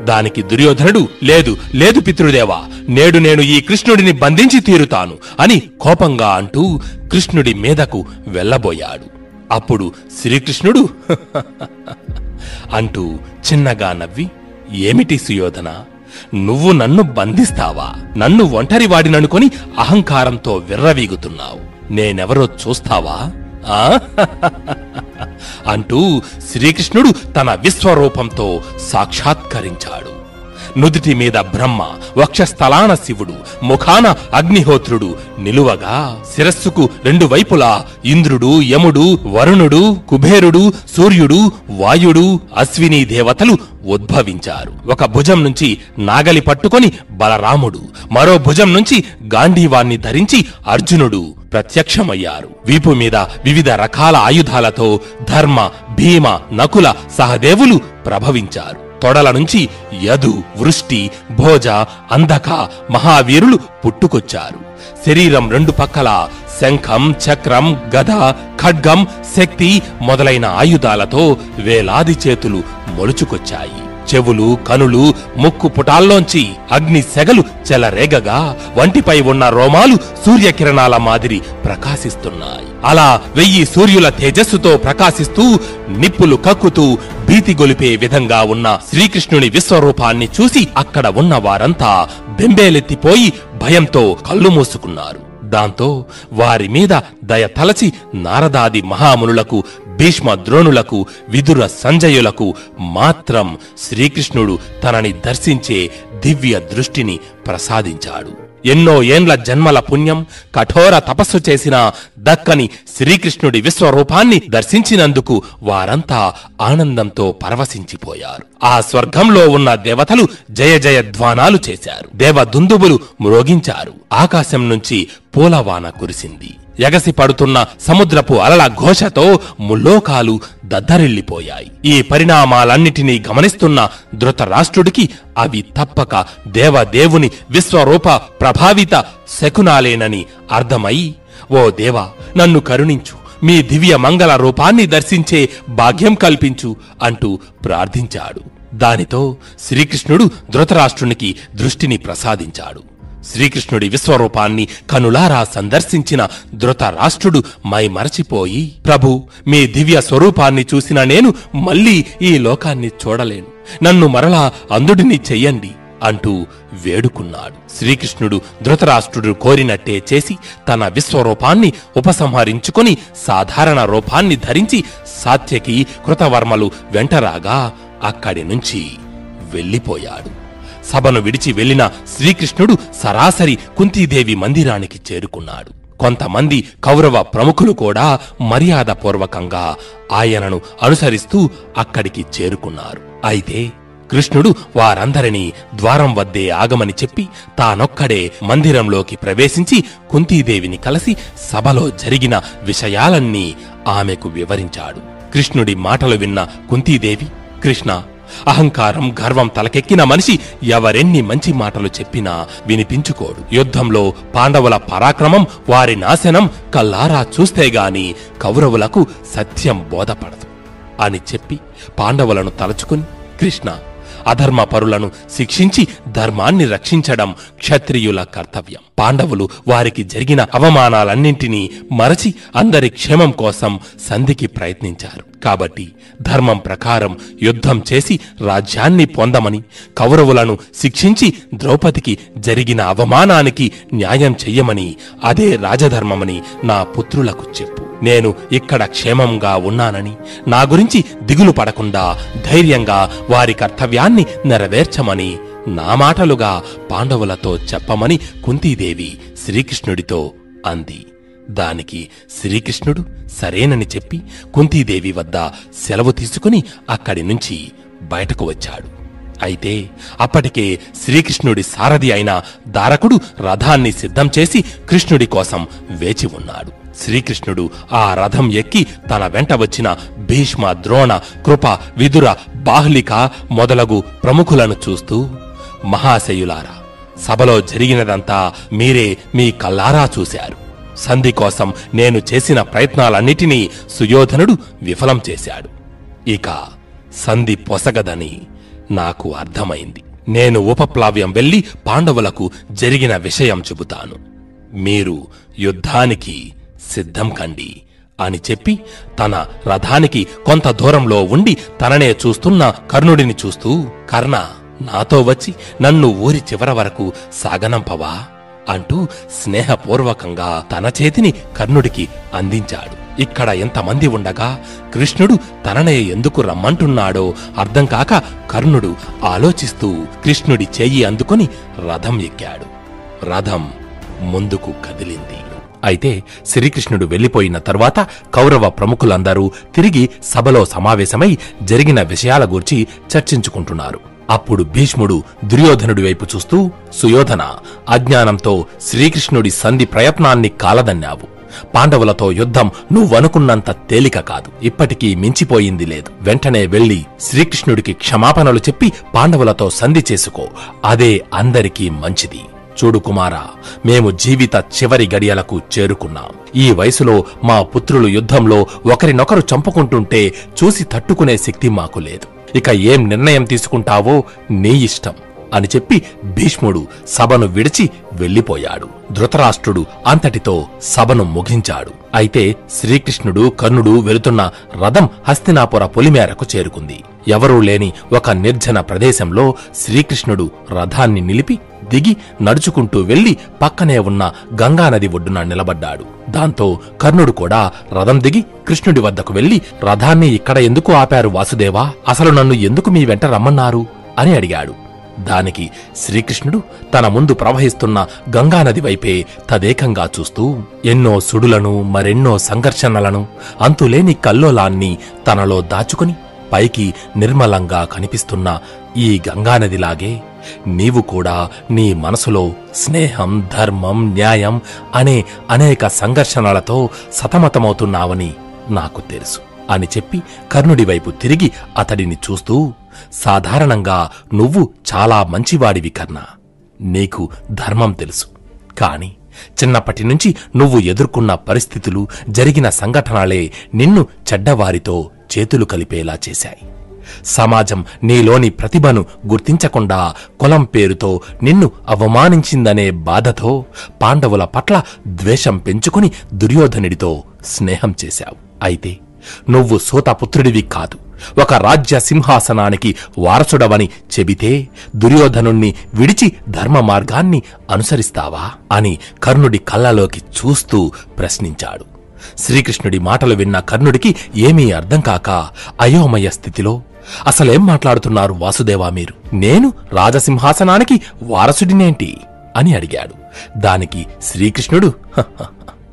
దానికి దుర్యోధనుడు లేదు లేదు పితృదేవా నేడు నేను ఈ కృష్ణుడిని బంధించి తీరుతాను అని కోపంగా అంటూ కృష్ణుడి మీదకు వెళ్ళబోయాడు అప్పుడు శ్రీకృష్ణుడు అంటూ చిన్నగా నవ్వి ఏమిటి సుయోధన నువ్వు నన్ను బంధిస్తావా నన్ను ఒంటరివాడిననుకొని అహంకారంతో విర్రవీగుతున్నావు నేనెవరో చూస్తావా ఆ అంటూ శ్రీకృష్ణుడు తన విశ్వరూపంతో సాక్షాత్కరించాడు నుదుటి మీద బ్రహ్మ వక్షస్థలాన శివుడు ముఖాన అగ్నిహోత్రుడు నిలువగా శిరస్సుకు రెండు వైపులా ఇంద్రుడు యముడు వరుణుడు కుబేరుడు సూర్యుడు వాయుడు అశ్విని దేవతలు ఉద్భవించారు ఒక భుజం నుంచి నాగలి పట్టుకొని బలరాముడు మరో భుజం నుంచి గాంధీవాన్ని ధరించి అర్జునుడు ప్రత్యక్షమయ్యారు వీపు మీద వివిధ రకాల ఆయుధాలతో ధర్మ భీమ నకుల సహదేవులు ప్రభవించారు తొడల నుంచి యదు వృష్టి భోజ అంధక మహావీరులు పుట్టుకొచ్చారు శరీరం రెండు పక్కల శంఖం చక్రం గద ఖడ్గం శక్తి మొదలైన ఆయుధాలతో వేలాది చేతులు మొలుచుకొచ్చాయి చెవులు కనులు ముక్కు పుటాల్లోంచి అగ్ని సెగలు చెలరేగగా వంటిపై ఉన్న రోమాలు సూర్యకిరణాల మాదిరి ప్రకాశిస్తున్నాయి అలా వెయ్యి సూర్యుల తేజస్సుతో ప్రకాశిస్తూ నిప్పులు కక్కుతూ భీతి గొలిపే విధంగా ఉన్న శ్రీకృష్ణుని విశ్వరూపాన్ని చూసి అక్కడ ఉన్న వారంతా బెంబేలెత్తిపోయి భయంతో కళ్ళు మూసుకున్నారు దాంతో వారి మీద దయ తలచి నారదాది మహామునులకు భీష్మ ద్రోణులకు విదుర సంజయులకు మాత్రం శ్రీకృష్ణుడు తనని దర్శించే దివ్య దృష్టిని ప్రసాదించాడు ఎన్నో ఏండ్ల జన్మల పుణ్యం కఠోర తపస్సు చేసిన దక్కని శ్రీకృష్ణుడి విశ్వరూపాన్ని దర్శించినందుకు వారంతా ఆనందంతో పరవశించిపోయారు ఆ స్వర్గంలో ఉన్న దేవతలు జయ జయ ధ్వానాలు చేశారు దేవ దుందుబులు మ్రోగించారు ఆకాశం నుంచి పూలవాన కురిసింది ఎగసి పడుతున్న సముద్రపు అలల ఘోషతో ముల్లోకాలు దద్దరిల్లిపోయాయి ఈ పరిణామాలన్నిటినీ గమనిస్తున్న ధృతరాష్ట్రుడికి అవి తప్పక దేవదేవుని విశ్వరూప ప్రభావిత శకునాలేనని అర్థమై ఓ దేవా నన్ను కరుణించు మీ దివ్య మంగళ రూపాన్ని దర్శించే భాగ్యం కల్పించు అంటూ ప్రార్థించాడు దానితో శ్రీకృష్ణుడు ధృతరాష్ట్రునికి దృష్టిని ప్రసాదించాడు శ్రీకృష్ణుడి విశ్వరూపాన్ని కనులారా సందర్శించిన ధృతరాష్ట్రుడు మై మరచిపోయి ప్రభు మీ దివ్య స్వరూపాన్ని చూసిన నేను మళ్ళీ ఈ లోకాన్ని చూడలేను నన్ను మరలా అందుడిని చెయ్యండి అంటూ వేడుకున్నాడు శ్రీకృష్ణుడు ధృతరాష్ట్రుడు కోరినట్టే చేసి తన విశ్వరూపాన్ని ఉపసంహరించుకొని సాధారణ రూపాన్ని ధరించి సాత్యకి కృతవర్మలు వెంటరాగా అక్కడి నుంచి వెళ్ళిపోయాడు సభను విడిచి వెళ్లిన శ్రీకృష్ణుడు సరాసరి కుంతీదేవి మందిరానికి చేరుకున్నాడు కొంతమంది కౌరవ ప్రముఖులు కూడా మర్యాదపూర్వకంగా ఆయనను అనుసరిస్తూ అక్కడికి చేరుకున్నారు అయితే కృష్ణుడు వారందరినీ ద్వారం వద్దే ఆగమని చెప్పి తానొక్కడే మందిరంలోకి ప్రవేశించి కుంతీదేవిని కలిసి సభలో జరిగిన విషయాలన్నీ ఆమెకు వివరించాడు కృష్ణుడి మాటలు విన్న కుంతీదేవి కృష్ణ అహంకారం గర్వం తలకెక్కిన మనిషి ఎవరెన్ని మంచి మాటలు చెప్పినా వినిపించుకోడు యుద్ధంలో పాండవుల పరాక్రమం వారి నాశనం కల్లారా చూస్తే గాని కౌరవులకు సత్యం బోధపడదు అని చెప్పి పాండవులను తలుచుకుని కృష్ణ అధర్మ పరులను శిక్షించి ధర్మాన్ని రక్షించడం క్షత్రియుల కర్తవ్యం పాండవులు వారికి జరిగిన అవమానాలన్నింటినీ మరచి అందరి క్షేమం కోసం సంధికి ప్రయత్నించారు కాబట్టి ధర్మం ప్రకారం యుద్ధం చేసి రాజ్యాన్ని పొందమని కౌరవులను శిక్షించి ద్రౌపదికి జరిగిన అవమానానికి న్యాయం చెయ్యమని అదే రాజధర్మమని నా పుత్రులకు చెప్పు నేను ఇక్కడ క్షేమంగా ఉన్నానని నా గురించి దిగులు పడకుండా ధైర్యంగా వారి కర్తవ్యాన్ని నెరవేర్చమని నా మాటలుగా పాండవులతో చెప్పమని కుంతీదేవి శ్రీకృష్ణుడితో అంది దానికి శ్రీకృష్ణుడు సరేనని చెప్పి కుంతీదేవి వద్ద సెలవు తీసుకుని అక్కడి నుంచి బయటకు వచ్చాడు అయితే అప్పటికే శ్రీకృష్ణుడి సారథి అయిన దారకుడు రథాన్ని సిద్ధం చేసి కృష్ణుడి కోసం వేచి ఉన్నాడు శ్రీకృష్ణుడు ఆ రథం ఎక్కి తన వెంట వచ్చిన భీష్మ ద్రోణ కృప విదుర బాహ్లిక మొదలగు ప్రముఖులను చూస్తూ మహాశయులారా సభలో జరిగినదంతా మీరే మీ కల్లారా చూశారు సంధి కోసం నేను చేసిన ప్రయత్నాలన్నిటినీ సుయోధనుడు విఫలం చేశాడు ఇక సంధి పొసగదని నాకు అర్థమైంది నేను ఉపప్లావ్యం వెళ్లి పాండవులకు జరిగిన విషయం చెబుతాను మీరు యుద్ధానికి సిద్ధం కండి అని చెప్పి తన రథానికి కొంత దూరంలో ఉండి తననే చూస్తున్న కర్ణుడిని చూస్తూ కర్ణ నాతో వచ్చి నన్ను ఊరి చివర వరకు సాగనంపవా అంటూ స్నేహపూర్వకంగా తన చేతిని కర్ణుడికి అందించాడు ఇక్కడ ఎంతమంది ఉండగా కృష్ణుడు తననే ఎందుకు రమ్మంటున్నాడో అర్థం కాక కర్ణుడు ఆలోచిస్తూ కృష్ణుడి చెయ్యి అందుకొని రథం ఎక్కాడు రథం ముందుకు కదిలింది అయితే శ్రీకృష్ణుడు వెళ్లిపోయిన తరువాత కౌరవ ప్రముఖులందరూ తిరిగి సభలో సమావేశమై జరిగిన విషయాల గూర్చి చర్చించుకుంటున్నారు అప్పుడు భీష్ముడు దుర్యోధనుడి వైపు చూస్తూ సుయోధన అజ్ఞానంతో శ్రీకృష్ణుడి సంధి ప్రయత్నాన్ని కాలదన్నావు పాండవులతో యుద్ధం నువ్వనుకున్నంత తేలిక కాదు ఇప్పటికీ మించిపోయింది లేదు వెంటనే వెళ్లి శ్రీకృష్ణుడికి క్షమాపణలు చెప్పి పాండవులతో సంధి చేసుకో అదే అందరికీ మంచిది చూడు కుమారా మేము జీవిత చివరి గడియలకు చేరుకున్నాం ఈ వయసులో మా పుత్రులు యుద్ధంలో ఒకరినొకరు చంపుకుంటుంటే చూసి తట్టుకునే శక్తి మాకు లేదు ఇక ఏం నిర్ణయం తీసుకుంటావో నీ ఇష్టం అని చెప్పి భీష్ముడు సభను విడిచి వెళ్లిపోయాడు ధృతరాష్ట్రుడు అంతటితో సభను ముగించాడు అయితే శ్రీకృష్ణుడు కర్ణుడు వెళుతున్న రథం హస్తినాపుర పొలిమేరకు చేరుకుంది ఎవరూ లేని ఒక నిర్జన ప్రదేశంలో శ్రీకృష్ణుడు రథాన్ని నిలిపి దిగి నడుచుకుంటూ వెళ్లి పక్కనే ఉన్న గంగానది ఒడ్డున నిలబడ్డాడు దాంతో కర్ణుడు కూడా రథం దిగి కృష్ణుడి వద్దకు వెళ్లి రథాన్ని ఇక్కడ ఎందుకు ఆపారు వాసుదేవా అసలు నన్ను ఎందుకు మీ వెంట రమ్మన్నారు అని అడిగాడు దానికి శ్రీకృష్ణుడు తన ముందు ప్రవహిస్తున్న గంగానది వైపే తదేకంగా చూస్తూ ఎన్నో సుడులను మరెన్నో సంఘర్షణలను అంతులేని కల్లోలాన్ని తనలో దాచుకుని పైకి నిర్మలంగా కనిపిస్తున్న ఈ గంగానదిలాగే నీవు కూడా నీ మనసులో స్నేహం ధర్మం న్యాయం అనే అనేక సంఘర్షణలతో సతమతమవుతున్నావని నాకు తెలుసు అని చెప్పి కర్ణుడి వైపు తిరిగి అతడిని చూస్తూ సాధారణంగా నువ్వు చాలా మంచివాడివి కర్ణ నీకు ధర్మం తెలుసు కాని చిన్నప్పటి నుంచి నువ్వు ఎదుర్కొన్న పరిస్థితులు జరిగిన సంఘటనలే నిన్ను చెడ్డవారితో చేతులు కలిపేలా చేశాయి సమాజం నీలోని ప్రతిభను గుర్తించకుండా కులం పేరుతో నిన్ను అవమానించిందనే బాధతో పాండవుల పట్ల ద్వేషం పెంచుకుని దుర్యోధనుడితో స్నేహం చేశావు అయితే నువ్వు సూతపుత్రుడివి కాదు ఒక రాజ్య సింహాసనానికి వారసుడవని చెబితే దుర్యోధనుణ్ణి విడిచి ధర్మ మార్గాన్ని అనుసరిస్తావా అని కర్ణుడి కళ్ళలోకి చూస్తూ ప్రశ్నించాడు శ్రీకృష్ణుడి మాటలు విన్న కర్ణుడికి ఏమీ అర్థం కాక అయోమయ స్థితిలో అసలేం మాట్లాడుతున్నారు వాసుదేవా మీరు నేను రాజసింహాసనానికి వారసుడినేంటి అని అడిగాడు దానికి శ్రీకృష్ణుడు "హహ,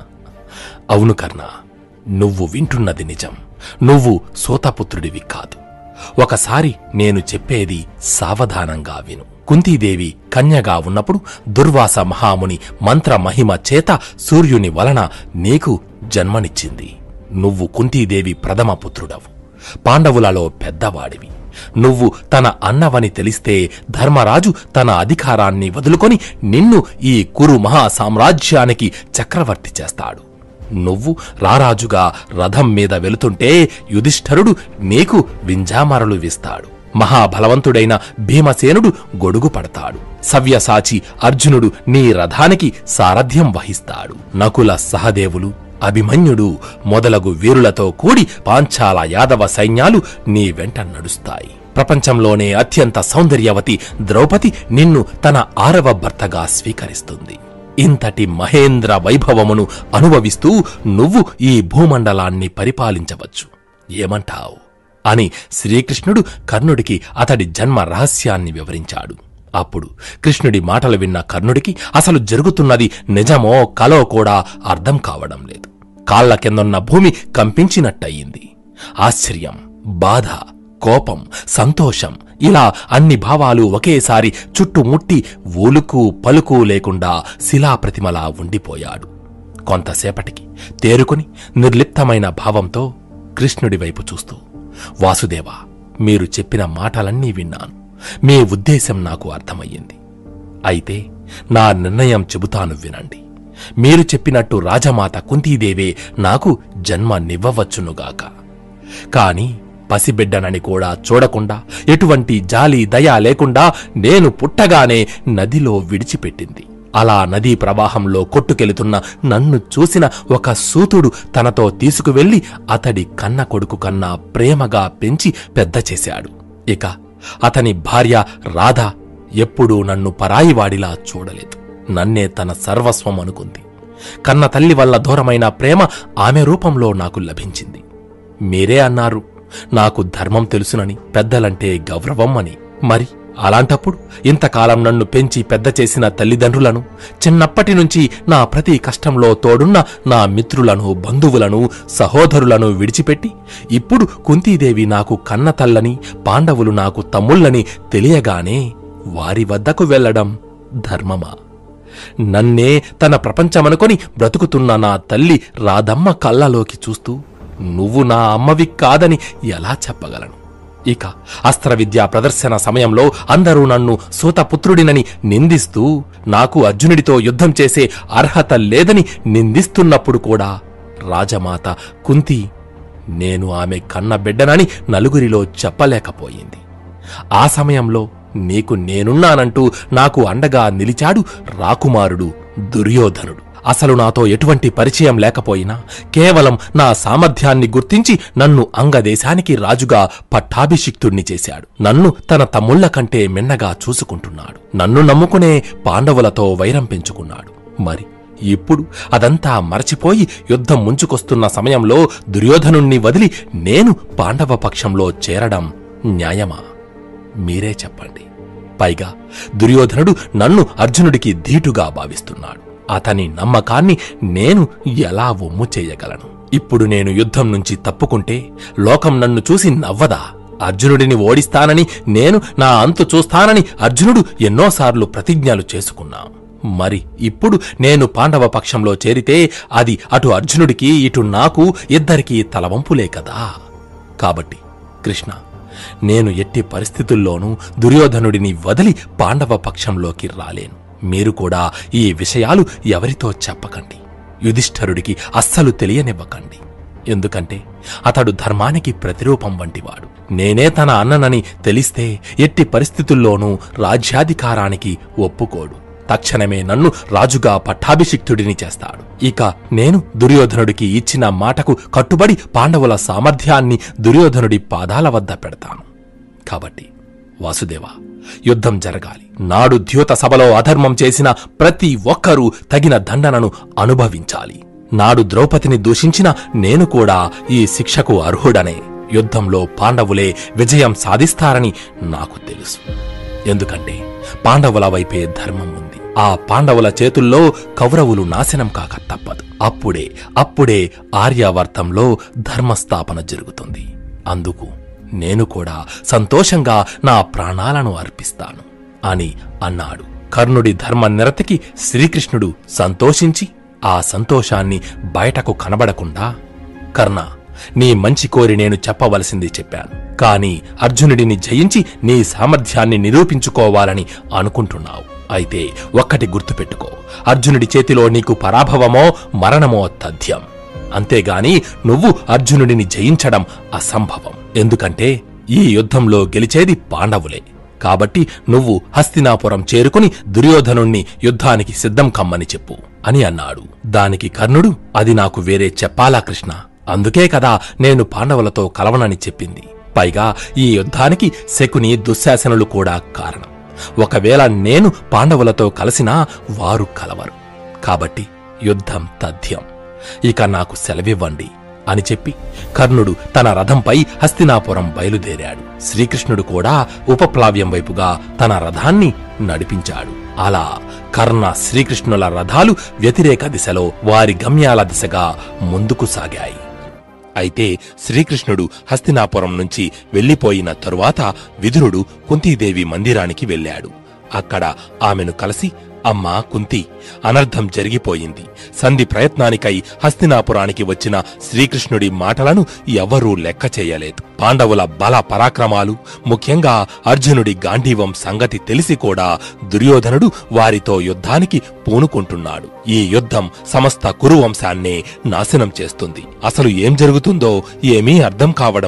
అవును కర్ణ నువ్వు వింటున్నది నిజం నువ్వు సోతపుత్రుడివి కాదు ఒకసారి నేను చెప్పేది సావధానంగా విను కుంతీదేవి కన్యగా ఉన్నప్పుడు దుర్వాస మహాముని మంత్ర మహిమ చేత సూర్యుని వలన నీకు జన్మనిచ్చింది నువ్వు కుంతీదేవి ప్రథమ పుత్రుడవు పాండవులలో పెద్దవాడివి నువ్వు తన అన్నవని తెలిస్తే ధర్మరాజు తన అధికారాన్ని వదులుకొని నిన్ను ఈ కురు మహా సామ్రాజ్యానికి చక్రవర్తి చేస్తాడు నువ్వు రారాజుగా రథం మీద వెళుతుంటే యుధిష్ఠరుడు నీకు వింజామరలు విస్తాడు మహాబలవంతుడైన భీమసేనుడు గొడుగు పడతాడు సవ్యసాచి అర్జునుడు నీ రథానికి సారథ్యం వహిస్తాడు నకుల సహదేవులు అభిమన్యుడు మొదలగు వీరులతో కూడి పాంచాల యాదవ సైన్యాలు నీ వెంట నడుస్తాయి ప్రపంచంలోనే అత్యంత సౌందర్యవతి ద్రౌపది నిన్ను తన ఆరవ భర్తగా స్వీకరిస్తుంది ఇంతటి మహేంద్ర వైభవమును అనుభవిస్తూ నువ్వు ఈ భూమండలాన్ని పరిపాలించవచ్చు ఏమంటావు అని శ్రీకృష్ణుడు కర్ణుడికి అతడి జన్మ రహస్యాన్ని వివరించాడు అప్పుడు కృష్ణుడి మాటలు విన్న కర్ణుడికి అసలు జరుగుతున్నది నిజమో కలో కూడా అర్థం కావడం లేదు కాళ్ల కిందున్న భూమి కంపించినట్టయింది ఆశ్చర్యం బాధ కోపం సంతోషం ఇలా అన్ని భావాలు ఒకేసారి చుట్టుముట్టి ఊలుకు పలుకు లేకుండా శిలాప్రతిమలా ఉండిపోయాడు కొంతసేపటికి తేరుకొని నిర్లిప్తమైన భావంతో కృష్ణుడి వైపు చూస్తూ వాసుదేవా మీరు చెప్పిన మాటలన్నీ విన్నాను మీ ఉద్దేశం నాకు అర్థమయ్యింది అయితే నా నిర్ణయం చెబుతాను వినండి మీరు చెప్పినట్టు రాజమాత కుంతీదేవే నాకు జన్మ నివ్వవచ్చునుగాక కాని పసిబిడ్డనని కూడా చూడకుండా ఎటువంటి జాలి దయ లేకుండా నేను పుట్టగానే నదిలో విడిచిపెట్టింది అలా నదీ ప్రవాహంలో కొట్టుకెళుతున్న నన్ను చూసిన ఒక సూతుడు తనతో తీసుకువెళ్లి అతడి కన్న కొడుకు కన్నా ప్రేమగా పెంచి పెద్ద చేశాడు ఇక అతని భార్య రాధ ఎప్పుడూ నన్ను పరాయివాడిలా చూడలేదు నన్నే తన సర్వస్వం అనుకుంది కన్న తల్లి వల్ల దూరమైన ప్రేమ ఆమె రూపంలో నాకు లభించింది మీరే అన్నారు నాకు ధర్మం తెలుసునని పెద్దలంటే గౌరవం అని మరి అలాంటప్పుడు ఇంతకాలం నన్ను పెంచి పెద్ద చేసిన తల్లిదండ్రులను చిన్నప్పటి నుంచి నా ప్రతి కష్టంలో తోడున్న నా మిత్రులను బంధువులను సహోదరులను విడిచిపెట్టి ఇప్పుడు కుంతీదేవి నాకు కన్న తల్లని పాండవులు నాకు తమ్ముళ్ళని తెలియగానే వారి వద్దకు వెళ్లడం ధర్మమా నన్నే తన ప్రపంచమనుకొని బ్రతుకుతున్న నా తల్లి రాధమ్మ కళ్ళలోకి చూస్తూ నువ్వు నా అమ్మవి కాదని ఎలా చెప్పగలను ఇక అస్త్ర విద్యా ప్రదర్శన సమయంలో అందరూ నన్ను సూతపుత్రుడినని నిందిస్తూ నాకు అర్జునుడితో యుద్ధం చేసే అర్హత లేదని నిందిస్తున్నప్పుడు కూడా రాజమాత కుంతి నేను ఆమె కన్న బిడ్డనని నలుగురిలో చెప్పలేకపోయింది ఆ సమయంలో నీకు నేనున్నానంటూ నాకు అండగా నిలిచాడు రాకుమారుడు దుర్యోధనుడు అసలు నాతో ఎటువంటి పరిచయం లేకపోయినా కేవలం నా సామర్థ్యాన్ని గుర్తించి నన్ను అంగదేశానికి రాజుగా పట్టాభిషిక్తుణ్ణి చేశాడు నన్ను తన తమ్ముళ్ల కంటే మిన్నగా చూసుకుంటున్నాడు నన్ను నమ్ముకునే పాండవులతో వైరం పెంచుకున్నాడు మరి ఇప్పుడు అదంతా మరచిపోయి యుద్ధం ముంచుకొస్తున్న సమయంలో దుర్యోధనుణ్ణి వదిలి నేను పాండవ పక్షంలో చేరడం న్యాయమా మీరే చెప్పండి పైగా దుర్యోధనుడు నన్ను అర్జునుడికి ధీటుగా భావిస్తున్నాడు అతని నమ్మకాన్ని నేను ఎలా ఒమ్ము చేయగలను ఇప్పుడు నేను యుద్ధం నుంచి తప్పుకుంటే లోకం నన్ను చూసి నవ్వదా అర్జునుడిని ఓడిస్తానని నేను నా అంతు చూస్తానని అర్జునుడు ఎన్నోసార్లు ప్రతిజ్ఞలు చేసుకున్నా మరి ఇప్పుడు నేను పాండవ పక్షంలో చేరితే అది అటు అర్జునుడికి ఇటు నాకు ఇద్దరికీ తలవంపులే కదా కాబట్టి కృష్ణ నేను ఎట్టి పరిస్థితుల్లోనూ దుర్యోధనుడిని వదిలి పాండవ పక్షంలోకి రాలేను మీరు కూడా ఈ విషయాలు ఎవరితో చెప్పకండి యుధిష్ఠరుడికి అస్సలు తెలియనివ్వకండి ఎందుకంటే అతడు ధర్మానికి ప్రతిరూపం వంటివాడు నేనే తన అన్ననని తెలిస్తే ఎట్టి పరిస్థితుల్లోనూ రాజ్యాధికారానికి ఒప్పుకోడు తక్షణమే నన్ను రాజుగా పట్టాభిషిక్తుడిని చేస్తాడు ఇక నేను దుర్యోధనుడికి ఇచ్చిన మాటకు కట్టుబడి పాండవుల సామర్థ్యాన్ని దుర్యోధనుడి పాదాల వద్ద పెడతాను కాబట్టి వాసుదేవా యుద్ధం జరగాలి నాడు ద్యూత సభలో అధర్మం చేసిన ప్రతి ఒక్కరూ తగిన దండనను అనుభవించాలి నాడు ద్రౌపదిని దూషించిన నేను కూడా ఈ శిక్షకు అర్హుడనే యుద్ధంలో పాండవులే విజయం సాధిస్తారని నాకు తెలుసు ఎందుకంటే పాండవుల వైపే ధర్మం ఉంది ఆ పాండవుల చేతుల్లో కౌరవులు నాశనం కాక తప్పదు అప్పుడే అప్పుడే ఆర్యావర్తంలో ధర్మస్థాపన జరుగుతుంది అందుకు నేను కూడా సంతోషంగా నా ప్రాణాలను అర్పిస్తాను అని అన్నాడు కర్ణుడి ధర్మ నిరతికి శ్రీకృష్ణుడు సంతోషించి ఆ సంతోషాన్ని బయటకు కనబడకుండా కర్ణ నీ మంచి కోరి నేను చెప్పవలసింది చెప్పాను కాని అర్జునుడిని జయించి నీ సామర్థ్యాన్ని నిరూపించుకోవాలని అనుకుంటున్నావు అయితే ఒక్కటి గుర్తుపెట్టుకో అర్జునుడి చేతిలో నీకు పరాభవమో మరణమో తథ్యం అంతేగాని నువ్వు అర్జునుడిని జయించడం అసంభవం ఎందుకంటే ఈ యుద్ధంలో గెలిచేది పాండవులే కాబట్టి నువ్వు హస్తినాపురం చేరుకుని దుర్యోధనుణ్ణి యుద్ధానికి సిద్ధం కమ్మని చెప్పు అని అన్నాడు దానికి కర్ణుడు అది నాకు వేరే చెప్పాలా కృష్ణ అందుకే కదా నేను పాండవులతో కలవనని చెప్పింది పైగా ఈ యుద్ధానికి శకుని దుశ్శాసనులు కూడా కారణం ఒకవేళ నేను పాండవులతో కలిసినా వారు కలవరు కాబట్టి యుద్ధం తథ్యం ఇక నాకు సెలవివ్వండి అని చెప్పి కర్ణుడు తన రథంపై హస్తినాపురం బయలుదేరాడు శ్రీకృష్ణుడు కూడా ఉపప్లావ్యం వైపుగా తన రథాన్ని నడిపించాడు అలా కర్ణ శ్రీకృష్ణుల రథాలు వ్యతిరేక దిశలో వారి గమ్యాల దిశగా ముందుకు సాగాయి అయితే శ్రీకృష్ణుడు హస్తినాపురం నుంచి వెళ్లిపోయిన తరువాత విదురుడు కుంతీదేవి మందిరానికి వెళ్ళాడు అక్కడ ఆమెను కలిసి అమ్మా కుంతి అనర్థం జరిగిపోయింది సంధి ప్రయత్నానికై హస్తినాపురానికి వచ్చిన శ్రీకృష్ణుడి మాటలను ఎవ్వరూ లెక్క చేయలేదు పాండవుల బల పరాక్రమాలు ముఖ్యంగా అర్జునుడి గాంధీవం సంగతి తెలిసి కూడా దుర్యోధనుడు వారితో యుద్ధానికి పూనుకుంటున్నాడు ఈ యుద్ధం సమస్త కురువంశాన్నే నాశనం చేస్తుంది అసలు ఏం జరుగుతుందో ఏమీ అర్థం కావడం లేదు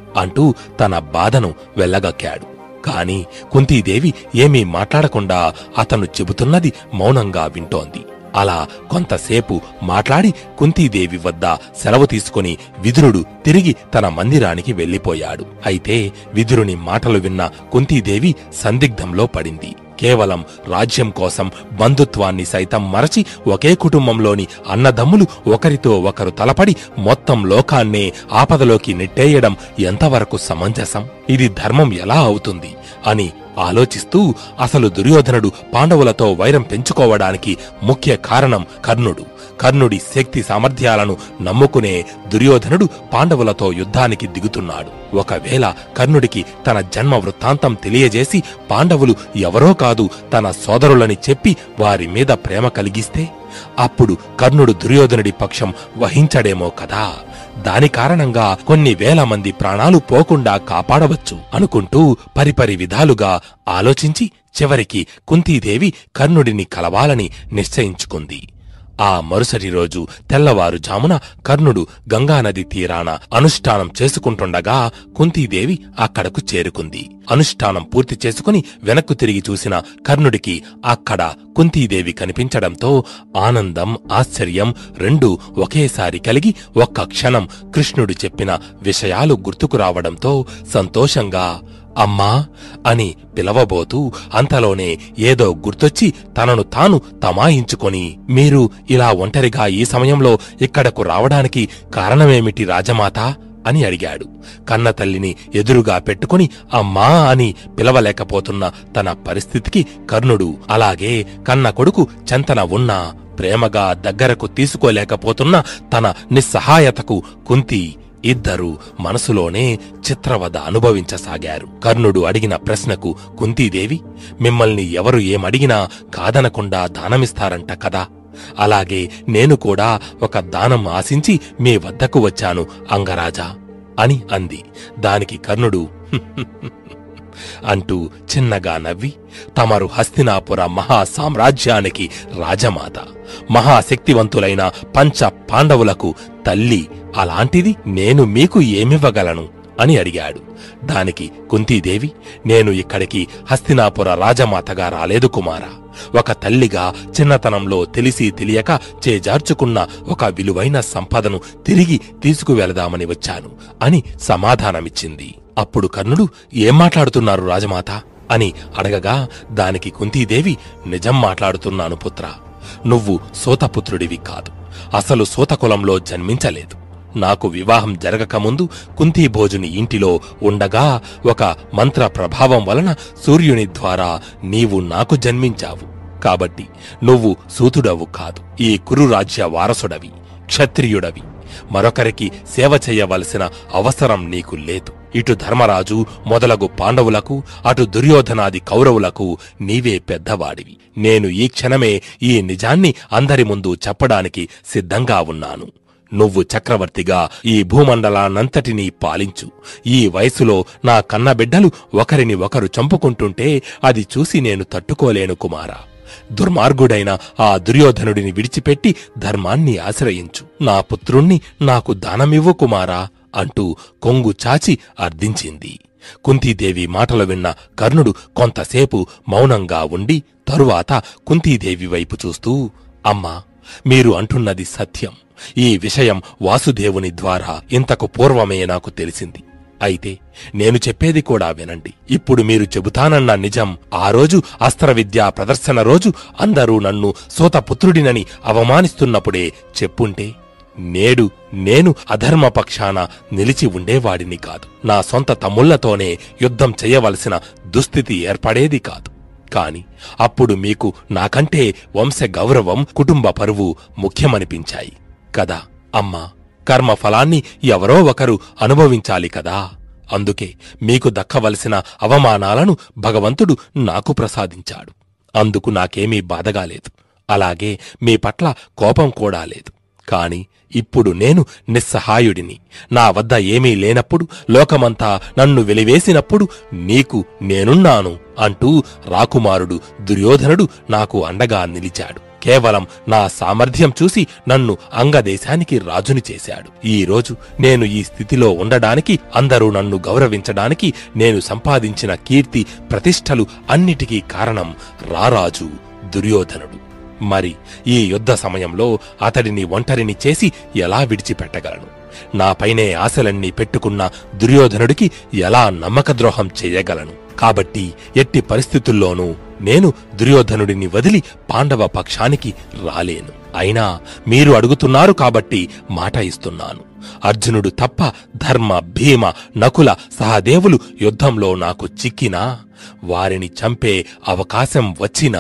అంటూ తన బాధను వెళ్ళగక్కాడు కాని కుంతీదేవి ఏమీ మాట్లాడకుండా అతను చెబుతున్నది మౌనంగా వింటోంది అలా కొంతసేపు మాట్లాడి కుంతీదేవి వద్ద సెలవు తీసుకుని విదురుడు తిరిగి తన మందిరానికి వెళ్లిపోయాడు అయితే విదురుని మాటలు విన్న కుంతీదేవి సందిగ్ధంలో పడింది కేవలం రాజ్యం కోసం బంధుత్వాన్ని సైతం మరచి ఒకే కుటుంబంలోని అన్నదమ్ములు ఒకరితో ఒకరు తలపడి మొత్తం లోకాన్నే ఆపదలోకి నెట్టేయడం ఎంతవరకు సమంజసం ఇది ధర్మం ఎలా అవుతుంది అని ఆలోచిస్తూ అసలు దుర్యోధనుడు పాండవులతో వైరం పెంచుకోవడానికి ముఖ్య కారణం కర్ణుడు కర్ణుడి శక్తి సామర్థ్యాలను నమ్ముకునే దుర్యోధనుడు పాండవులతో యుద్ధానికి దిగుతున్నాడు ఒకవేళ కర్ణుడికి తన జన్మ వృత్తాంతం తెలియజేసి పాండవులు ఎవరో కాదు తన సోదరులని చెప్పి వారి మీద ప్రేమ కలిగిస్తే అప్పుడు కర్ణుడు దుర్యోధనుడి పక్షం వహించడేమో కదా దాని కారణంగా కొన్ని వేల మంది ప్రాణాలు పోకుండా కాపాడవచ్చు అనుకుంటూ పరిపరి విధాలుగా ఆలోచించి చివరికి కుంతీదేవి కర్ణుడిని కలవాలని నిశ్చయించుకుంది ఆ మరుసటి రోజు తెల్లవారుజామున కర్ణుడు గంగానది తీరాన అనుష్ఠానం చేసుకుంటుండగా కుంతీదేవి అక్కడకు చేరుకుంది అనుష్ఠానం పూర్తి చేసుకుని వెనక్కు తిరిగి చూసిన కర్ణుడికి అక్కడ కుంతీదేవి కనిపించడంతో ఆనందం ఆశ్చర్యం రెండూ ఒకేసారి కలిగి ఒక్క క్షణం కృష్ణుడు చెప్పిన విషయాలు గుర్తుకు రావడంతో సంతోషంగా అమ్మా అని పిలవబోతూ అంతలోనే ఏదో గుర్తొచ్చి తనను తాను తమాయించుకొని మీరు ఇలా ఒంటరిగా ఈ సమయంలో ఇక్కడకు రావడానికి కారణమేమిటి రాజమాత అని అడిగాడు కన్న తల్లిని ఎదురుగా పెట్టుకుని అమ్మా అని పిలవలేకపోతున్న తన పరిస్థితికి కర్ణుడు అలాగే కన్న కొడుకు చెంతన ఉన్నా ప్రేమగా దగ్గరకు తీసుకోలేకపోతున్న తన నిస్సహాయతకు కుంతి ఇద్దరూ మనసులోనే చిత్రవద అనుభవించసాగారు కర్ణుడు అడిగిన ప్రశ్నకు కుంతీదేవి మిమ్మల్ని ఎవరు ఏమడిగినా కాదనకుండా దానమిస్తారంట కదా అలాగే నేను కూడా ఒక దానం ఆశించి మీ వద్దకు వచ్చాను అంగరాజా అని అంది దానికి కర్ణుడు అంటూ చిన్నగా నవ్వి తమరు హస్తినాపుర మహా సామ్రాజ్యానికి రాజమాత మహాశక్తివంతులైన పంచ పాండవులకు తల్లి అలాంటిది నేను మీకు ఏమివ్వగలను అని అడిగాడు దానికి కుంతీదేవి నేను ఇక్కడికి హస్తినాపుర రాజమాతగా రాలేదు కుమారా ఒక తల్లిగా చిన్నతనంలో తెలిసి తెలియక చేజార్చుకున్న ఒక విలువైన సంపదను తిరిగి తీసుకువెళదామని వచ్చాను అని సమాధానమిచ్చింది అప్పుడు కర్ణుడు ఏం మాట్లాడుతున్నారు రాజమాత అని అడగగా దానికి కుంతీదేవి నిజం మాట్లాడుతున్నాను పుత్రా నువ్వు సోతపుత్రుడివి కాదు అసలు సోతకులంలో జన్మించలేదు నాకు వివాహం జరగకముందు కుంతీభోజుని ఇంటిలో ఉండగా ఒక మంత్ర ప్రభావం వలన సూర్యుని ద్వారా నీవు నాకు జన్మించావు కాబట్టి నువ్వు సూతుడవు కాదు ఈ కురురాజ్య వారసుడవి క్షత్రియుడవి మరొకరికి సేవ చేయవలసిన అవసరం నీకు లేదు ఇటు ధర్మరాజు మొదలగు పాండవులకు అటు దుర్యోధనాది కౌరవులకు నీవే పెద్దవాడివి నేను ఈ క్షణమే ఈ నిజాన్ని అందరి ముందు చెప్పడానికి సిద్ధంగా ఉన్నాను నువ్వు చక్రవర్తిగా ఈ భూమండలాన్నంతటినీ పాలించు ఈ వయసులో నా కన్నబిడ్డలు ఒకరిని ఒకరు చంపుకుంటుంటే అది చూసి నేను తట్టుకోలేను కుమారా దుర్మార్గుడైన ఆ దుర్యోధనుడిని విడిచిపెట్టి ధర్మాన్ని ఆశ్రయించు నా పుత్రుణ్ణి నాకు దానమివ్వు కుమారా అంటూ కొంగు చాచి అర్థించింది కుంతీదేవి మాటలు విన్న కర్ణుడు కొంతసేపు మౌనంగా ఉండి తరువాత కుంతీదేవి వైపు చూస్తూ అమ్మా మీరు అంటున్నది సత్యం ఈ విషయం వాసుదేవుని ద్వారా ఇంతకు పూర్వమే నాకు తెలిసింది అయితే నేను చెప్పేది కూడా వినండి ఇప్పుడు మీరు చెబుతానన్న నిజం ఆ రోజు అస్త్ర విద్యా ప్రదర్శన రోజు అందరూ నన్ను సోతపుత్రుడినని అవమానిస్తున్నప్పుడే చెప్పుంటే నేడు నేను అధర్మపక్షాన నిలిచి ఉండేవాడిని కాదు నా సొంత తమ్ముళ్లతోనే యుద్ధం చేయవలసిన దుస్థితి ఏర్పడేది కాదు కాని అప్పుడు మీకు నాకంటే వంశ గౌరవం కుటుంబ పరువు ముఖ్యమనిపించాయి కదా అమ్మా కర్మఫలాన్ని ఎవరో ఒకరు అనుభవించాలి కదా అందుకే మీకు దక్కవలసిన అవమానాలను భగవంతుడు నాకు ప్రసాదించాడు అందుకు నాకేమీ బాధగా లేదు అలాగే మీ పట్ల కోపం కూడా లేదు కాని ఇప్పుడు నేను నిస్సహాయుడిని నా వద్ద ఏమీ లేనప్పుడు లోకమంతా నన్ను వెలివేసినప్పుడు నీకు నేనున్నాను అంటూ రాకుమారుడు దుర్యోధనుడు నాకు అండగా నిలిచాడు కేవలం నా సామర్థ్యం చూసి నన్ను అంగదేశానికి రాజుని చేశాడు ఈ రోజు నేను ఈ స్థితిలో ఉండడానికి అందరూ నన్ను గౌరవించడానికి నేను సంపాదించిన కీర్తి ప్రతిష్టలు అన్నిటికీ కారణం రారాజు దుర్యోధనుడు మరి ఈ యుద్ధ సమయంలో అతడిని ఒంటరిని చేసి ఎలా విడిచిపెట్టగలను నాపైనే ఆశలన్నీ పెట్టుకున్న దుర్యోధనుడికి ఎలా నమ్మకద్రోహం చేయగలను కాబట్టి ఎట్టి పరిస్థితుల్లోనూ నేను దుర్యోధనుడిని వదిలి పాండవ పక్షానికి రాలేను అయినా మీరు అడుగుతున్నారు కాబట్టి మాట ఇస్తున్నాను అర్జునుడు తప్ప ధర్మ భీమ నకుల సహదేవులు యుద్ధంలో నాకు చిక్కినా వారిని చంపే అవకాశం వచ్చినా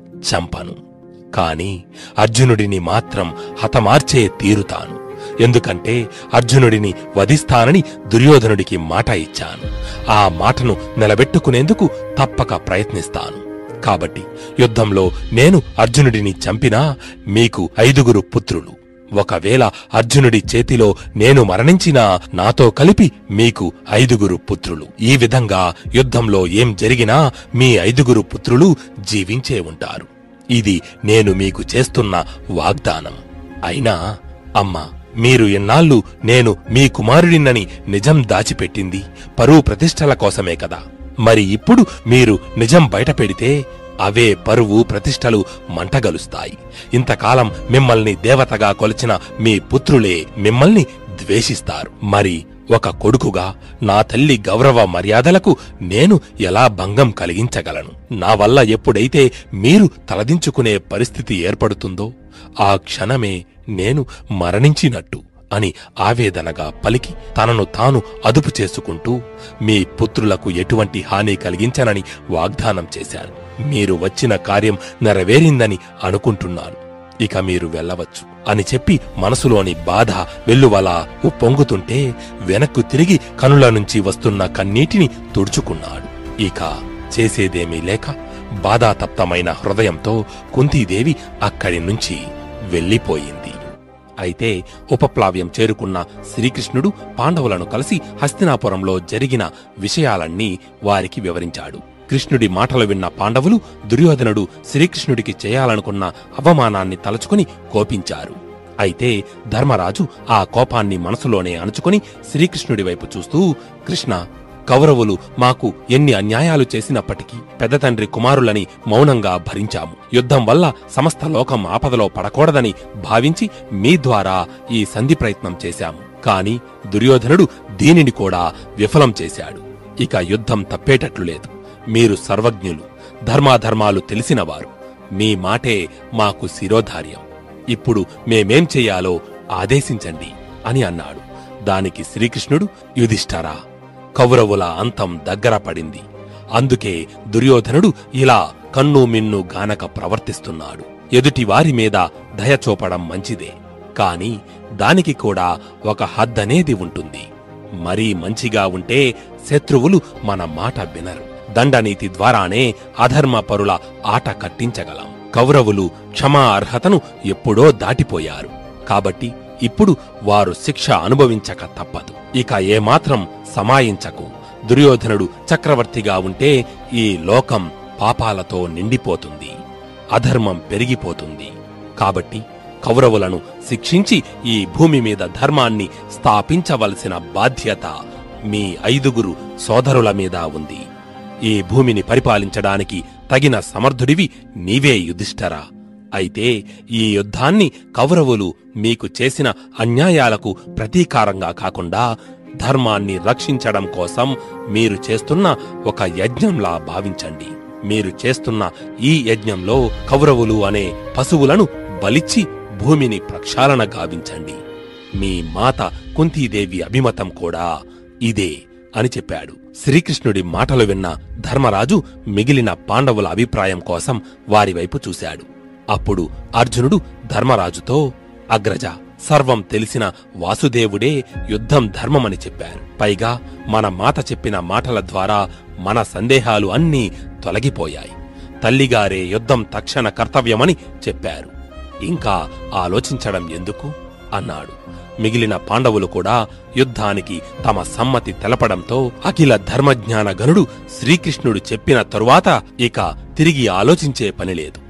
చంపను కాని అర్జునుడిని మాత్రం హతమార్చే తీరుతాను ఎందుకంటే అర్జునుడిని వధిస్తానని దుర్యోధనుడికి మాట ఇచ్చాను ఆ మాటను నిలబెట్టుకునేందుకు తప్పక ప్రయత్నిస్తాను కాబట్టి యుద్ధంలో నేను అర్జునుడిని చంపినా మీకు ఐదుగురు పుత్రులు ఒకవేళ అర్జునుడి చేతిలో నేను మరణించినా నాతో కలిపి మీకు ఐదుగురు పుత్రులు ఈ విధంగా యుద్ధంలో ఏం జరిగినా మీ ఐదుగురు పుత్రులు జీవించే ఉంటారు ఇది నేను మీకు చేస్తున్న వాగ్దానం అయినా అమ్మా మీరు ఎన్నాళ్ళు నేను మీ కుమారుడినని నిజం దాచిపెట్టింది పరువు ప్రతిష్టల కోసమే కదా మరి ఇప్పుడు మీరు నిజం బయట పెడితే అవే పరువు ప్రతిష్టలు మంటగలుస్తాయి ఇంతకాలం మిమ్మల్ని దేవతగా కొలిచిన మీ పుత్రులే మిమ్మల్ని ద్వేషిస్తారు మరి ఒక కొడుకుగా నా తల్లి గౌరవ మర్యాదలకు నేను ఎలా భంగం కలిగించగలను నా వల్ల ఎప్పుడైతే మీరు తలదించుకునే పరిస్థితి ఏర్పడుతుందో ఆ క్షణమే నేను మరణించినట్టు అని ఆవేదనగా పలికి తనను తాను అదుపు చేసుకుంటూ మీ పుత్రులకు ఎటువంటి హాని కలిగించనని వాగ్దానం చేశాను మీరు వచ్చిన కార్యం నెరవేరిందని అనుకుంటున్నాను ఇక మీరు వెళ్ళవచ్చు అని చెప్పి మనసులోని బాధ వెల్లువలా ఉప్పొంగుతుంటే వెనక్కు తిరిగి కనుల నుంచి వస్తున్న కన్నీటిని తుడుచుకున్నాడు ఇక చేసేదేమీ లేక బాధాతప్తమైన హృదయంతో కుంతీదేవి అక్కడి నుంచి వెళ్ళిపోయింది అయితే ఉపప్లావ్యం చేరుకున్న శ్రీకృష్ణుడు పాండవులను కలిసి హస్తినాపురంలో జరిగిన విషయాలన్నీ వారికి వివరించాడు కృష్ణుడి మాటలు విన్న పాండవులు దుర్యోధనుడు శ్రీకృష్ణుడికి చేయాలనుకున్న అవమానాన్ని తలచుకుని కోపించారు అయితే ధర్మరాజు ఆ కోపాన్ని మనసులోనే అణుచుకుని శ్రీకృష్ణుడి వైపు చూస్తూ కృష్ణ కౌరవులు మాకు ఎన్ని అన్యాయాలు చేసినప్పటికీ పెద్ద తండ్రి కుమారులని మౌనంగా భరించాము యుద్ధం వల్ల సమస్త లోకం ఆపదలో పడకూడదని భావించి మీ ద్వారా ఈ సంధి ప్రయత్నం చేశాము కాని దుర్యోధనుడు దీనిని కూడా విఫలం చేశాడు ఇక యుద్ధం తప్పేటట్లు లేదు మీరు సర్వజ్ఞులు ధర్మాధర్మాలు తెలిసినవారు మీ మాటే మాకు శిరోధార్యం ఇప్పుడు మేమేం చెయ్యాలో ఆదేశించండి అని అన్నాడు దానికి శ్రీకృష్ణుడు యుధిష్ఠరా కౌరవుల అంతం దగ్గర పడింది అందుకే దుర్యోధనుడు ఇలా కన్ను మిన్ను గానక ప్రవర్తిస్తున్నాడు ఎదుటి వారి మీద దయ చూపడం మంచిదే కాని దానికి కూడా ఒక హద్దనేది ఉంటుంది మరీ మంచిగా ఉంటే శత్రువులు మన మాట వినరు దండనీతి ద్వారానే అధర్మ పరుల ఆట కట్టించగలం కౌరవులు క్షమా అర్హతను ఎప్పుడో దాటిపోయారు కాబట్టి ఇప్పుడు వారు శిక్ష అనుభవించక తప్పదు ఇక ఏమాత్రం సమాయించకు దుర్యోధనుడు చక్రవర్తిగా ఉంటే ఈ లోకం పాపాలతో నిండిపోతుంది అధర్మం పెరిగిపోతుంది కాబట్టి కౌరవులను శిక్షించి ఈ భూమి మీద ధర్మాన్ని స్థాపించవలసిన బాధ్యత మీ ఐదుగురు సోదరుల మీద ఉంది ఈ భూమిని పరిపాలించడానికి తగిన సమర్థుడివి నీవే యుధిష్ఠరా అయితే ఈ యుద్ధాన్ని కౌరవులు మీకు చేసిన అన్యాయాలకు ప్రతీకారంగా కాకుండా ధర్మాన్ని రక్షించడం కోసం మీరు చేస్తున్న ఒక యజ్ఞంలా భావించండి మీరు చేస్తున్న ఈ యజ్ఞంలో కౌరవులు అనే పశువులను బలిచ్చి భూమిని ప్రక్షాళన గావించండి మీ మాత కుంతీదేవి అభిమతం కూడా ఇదే అని చెప్పాడు శ్రీకృష్ణుడి మాటలు విన్న ధర్మరాజు మిగిలిన పాండవుల అభిప్రాయం కోసం వారివైపు చూశాడు అప్పుడు అర్జునుడు ధర్మరాజుతో అగ్రజ సర్వం తెలిసిన వాసుదేవుడే యుద్ధం ధర్మమని చెప్పారు పైగా మన మాత చెప్పిన మాటల ద్వారా మన సందేహాలు అన్నీ తొలగిపోయాయి తల్లిగారే యుద్ధం తక్షణ కర్తవ్యమని చెప్పారు ఇంకా ఆలోచించడం ఎందుకు అన్నాడు మిగిలిన పాండవులు కూడా యుద్ధానికి తమ సమ్మతి తెలపడంతో అఖిల ధర్మజ్ఞాన గనుడు శ్రీకృష్ణుడు చెప్పిన తరువాత ఇక తిరిగి ఆలోచించే పనిలేదు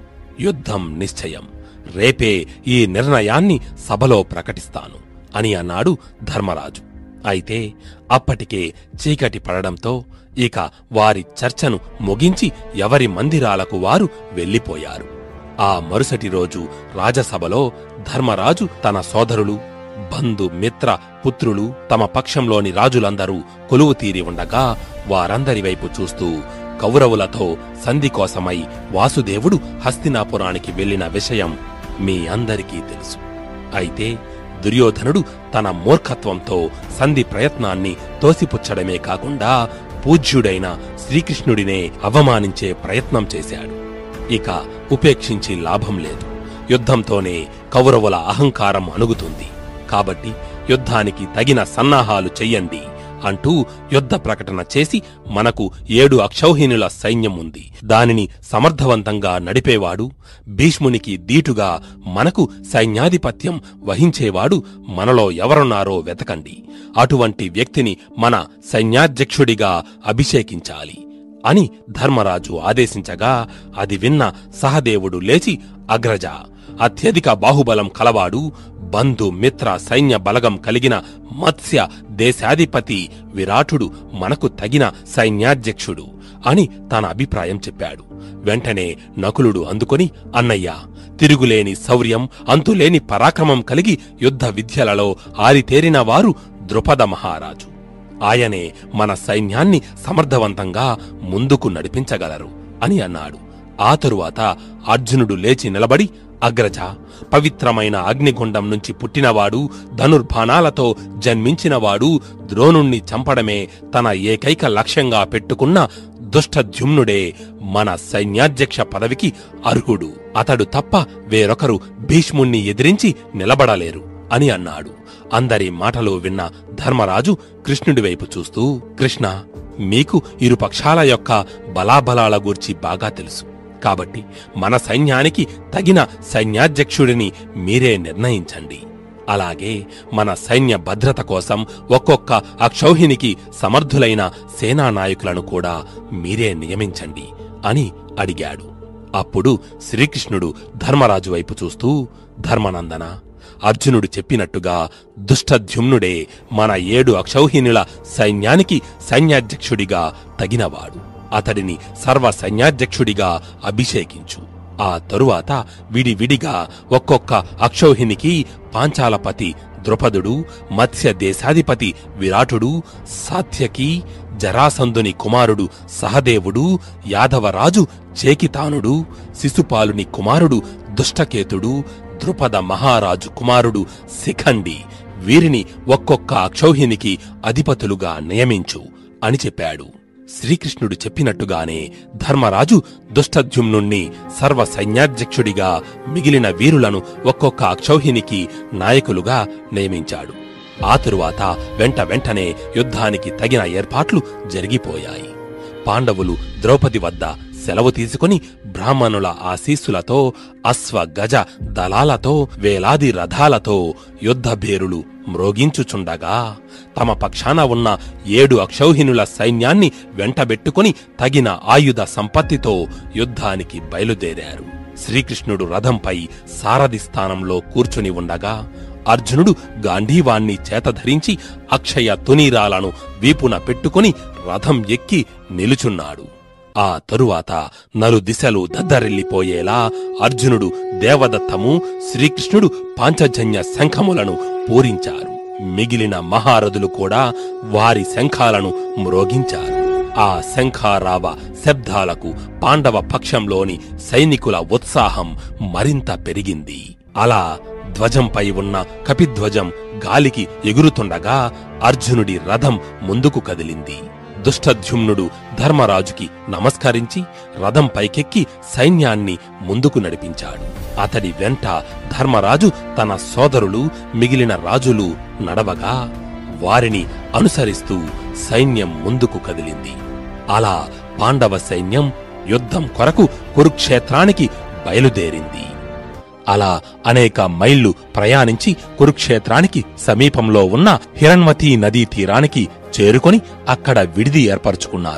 యుద్ధం నిశ్చయం రేపే ఈ నిర్ణయాన్ని సభలో ప్రకటిస్తాను అని అన్నాడు ధర్మరాజు అయితే అప్పటికే చీకటి పడడంతో ఇక వారి చర్చను ముగించి ఎవరి మందిరాలకు వారు వెళ్లిపోయారు ఆ మరుసటి రోజు రాజసభలో ధర్మరాజు తన సోదరులు బంధు మిత్ర పుత్రులు తమ పక్షంలోని రాజులందరూ కొలువు తీరి ఉండగా వారందరి వైపు చూస్తూ కౌరవులతో సంధి కోసమై వాసుదేవుడు హస్తినాపురానికి వెళ్లిన విషయం మీ అందరికీ తెలుసు అయితే దుర్యోధనుడు తన మూర్ఖత్వంతో సంధి ప్రయత్నాన్ని తోసిపుచ్చడమే కాకుండా పూజ్యుడైన శ్రీకృష్ణుడినే అవమానించే ప్రయత్నం చేశాడు ఇక ఉపేక్షించి లాభం లేదు యుద్ధంతోనే కౌరవుల అహంకారం అణుగుతుంది కాబట్టి యుద్ధానికి తగిన సన్నాహాలు చెయ్యండి అంటూ యుద్ధ ప్రకటన చేసి మనకు ఏడు అక్షౌహిణుల సైన్యం ఉంది దానిని సమర్థవంతంగా నడిపేవాడు భీష్మునికి దీటుగా మనకు సైన్యాధిపత్యం వహించేవాడు మనలో ఎవరున్నారో వెతకండి అటువంటి వ్యక్తిని మన సైన్యాధ్యక్షుడిగా అభిషేకించాలి అని ధర్మరాజు ఆదేశించగా అది విన్న సహదేవుడు లేచి అగ్రజ అత్యధిక బాహుబలం కలవాడు బంధు మిత్ర సైన్య బలగం కలిగిన మత్స్య దేశాధిపతి విరాటుడు మనకు తగిన సైన్యాధ్యక్షుడు అని తన అభిప్రాయం చెప్పాడు వెంటనే నకులుడు అందుకొని అన్నయ్య తిరుగులేని శౌర్యం అంతులేని పరాక్రమం కలిగి యుద్ధ విద్యలలో ఆరితేరిన వారు ద్రుపద మహారాజు ఆయనే మన సైన్యాన్ని సమర్థవంతంగా ముందుకు నడిపించగలరు అని అన్నాడు ఆ తరువాత అర్జునుడు లేచి నిలబడి అగ్రజ పవిత్రమైన అగ్నిగుండం నుంచి పుట్టినవాడు ధనుర్బాణాలతో జన్మించినవాడు ద్రోణుణ్ణి చంపడమే తన ఏకైక లక్ష్యంగా పెట్టుకున్న దుష్టద్యుమ్నుడే మన సైన్యాధ్యక్ష పదవికి అర్హుడు అతడు తప్ప వేరొకరు భీష్ముణ్ణి ఎదిరించి నిలబడలేరు అని అన్నాడు అందరి మాటలు విన్న ధర్మరాజు కృష్ణుడి వైపు చూస్తూ కృష్ణ మీకు ఇరు పక్షాల యొక్క బలాబలాల గూర్చి బాగా తెలుసు కాబట్టి మన సైన్యానికి తగిన సైన్యాధ్యక్షుడిని మీరే నిర్ణయించండి అలాగే మన సైన్య భద్రత కోసం ఒక్కొక్క అక్షౌహినికి సమర్థులైన సేనానాయకులను కూడా మీరే నియమించండి అని అడిగాడు అప్పుడు శ్రీకృష్ణుడు ధర్మరాజు వైపు చూస్తూ ధర్మనందన అర్జునుడు చెప్పినట్టుగా దుష్టధ్యుమ్నుడే మన ఏడు అక్షౌహిణుల సైన్యానికి సైన్యాధ్యక్షుడిగా తగినవాడు అతడిని సర్వ సైన్యాధ్యక్షుడిగా అభిషేకించు ఆ తరువాత విడివిడిగా ఒక్కొక్క అక్షౌహినికి పాంచాలపతి ద్రుపదుడు మత్స్య దేశాధిపతి విరాటుడు సాత్యకి జరాసంధుని కుమారుడు సహదేవుడు యాదవరాజు చేకితానుడు శిశుపాలుని కుమారుడు దుష్టకేతుడు ద్రుపద మహారాజు కుమారుడు శిఖండి వీరిని ఒక్కొక్క అక్షౌహినికి అధిపతులుగా నియమించు అని చెప్పాడు శ్రీకృష్ణుడు చెప్పినట్టుగానే ధర్మరాజు దుష్టద్యుమ్నుణ్ణి సర్వ సైన్యాధ్యక్షుడిగా మిగిలిన వీరులను ఒక్కొక్క అక్షౌహినికి నాయకులుగా నియమించాడు ఆ తరువాత వెంట వెంటనే యుద్ధానికి తగిన ఏర్పాట్లు జరిగిపోయాయి పాండవులు ద్రౌపది వద్ద సెలవు తీసుకుని బ్రాహ్మణుల ఆశీస్సులతో అశ్వ గజ దళాలతో వేలాది రథాలతో యుద్ధభేరులు మ్రోగించుచుండగా తమ పక్షాన ఉన్న ఏడు అక్షౌహిణుల సైన్యాన్ని వెంటబెట్టుకుని తగిన ఆయుధ సంపత్తితో యుద్ధానికి బయలుదేరారు శ్రీకృష్ణుడు రథంపై సారథి స్థానంలో కూర్చుని ఉండగా అర్జునుడు గాంధీవాణ్ణి చేతధరించి అక్షయ తునీరాలను వీపున పెట్టుకుని రథం ఎక్కి నిలుచున్నాడు ఆ తరువాత నలు దిశలు దద్దరిల్లిపోయేలా అర్జునుడు దేవదత్తము శ్రీకృష్ణుడు పాంచజన్య శంఖములను పూరించారు మిగిలిన మహారథులు కూడా వారి శంఖాలను మ్రోగించారు ఆ శంఖారావ శబ్దాలకు పాండవ పక్షంలోని సైనికుల ఉత్సాహం మరింత పెరిగింది అలా ధ్వజంపై ఉన్న కపిధ్వజం గాలికి ఎగురుతుండగా అర్జునుడి రథం ముందుకు కదిలింది దుష్టధ్యుమ్నుడు ధర్మరాజుకి నమస్కరించి రథం పైకెక్కి సైన్యాన్ని ముందుకు నడిపించాడు అతడి వెంట ధర్మరాజు తన సోదరులు మిగిలిన రాజులు నడవగా వారిని అనుసరిస్తూ సైన్యం ముందుకు కదిలింది అలా పాండవ సైన్యం యుద్ధం కొరకు కురుక్షేత్రానికి బయలుదేరింది అలా అనేక మైళ్లు ప్రయాణించి కురుక్షేత్రానికి సమీపంలో ఉన్న హిరణ్వతీ నదీ తీరానికి చేరుకొని అక్కడ విడిది ఏర్పరచుకున్నారు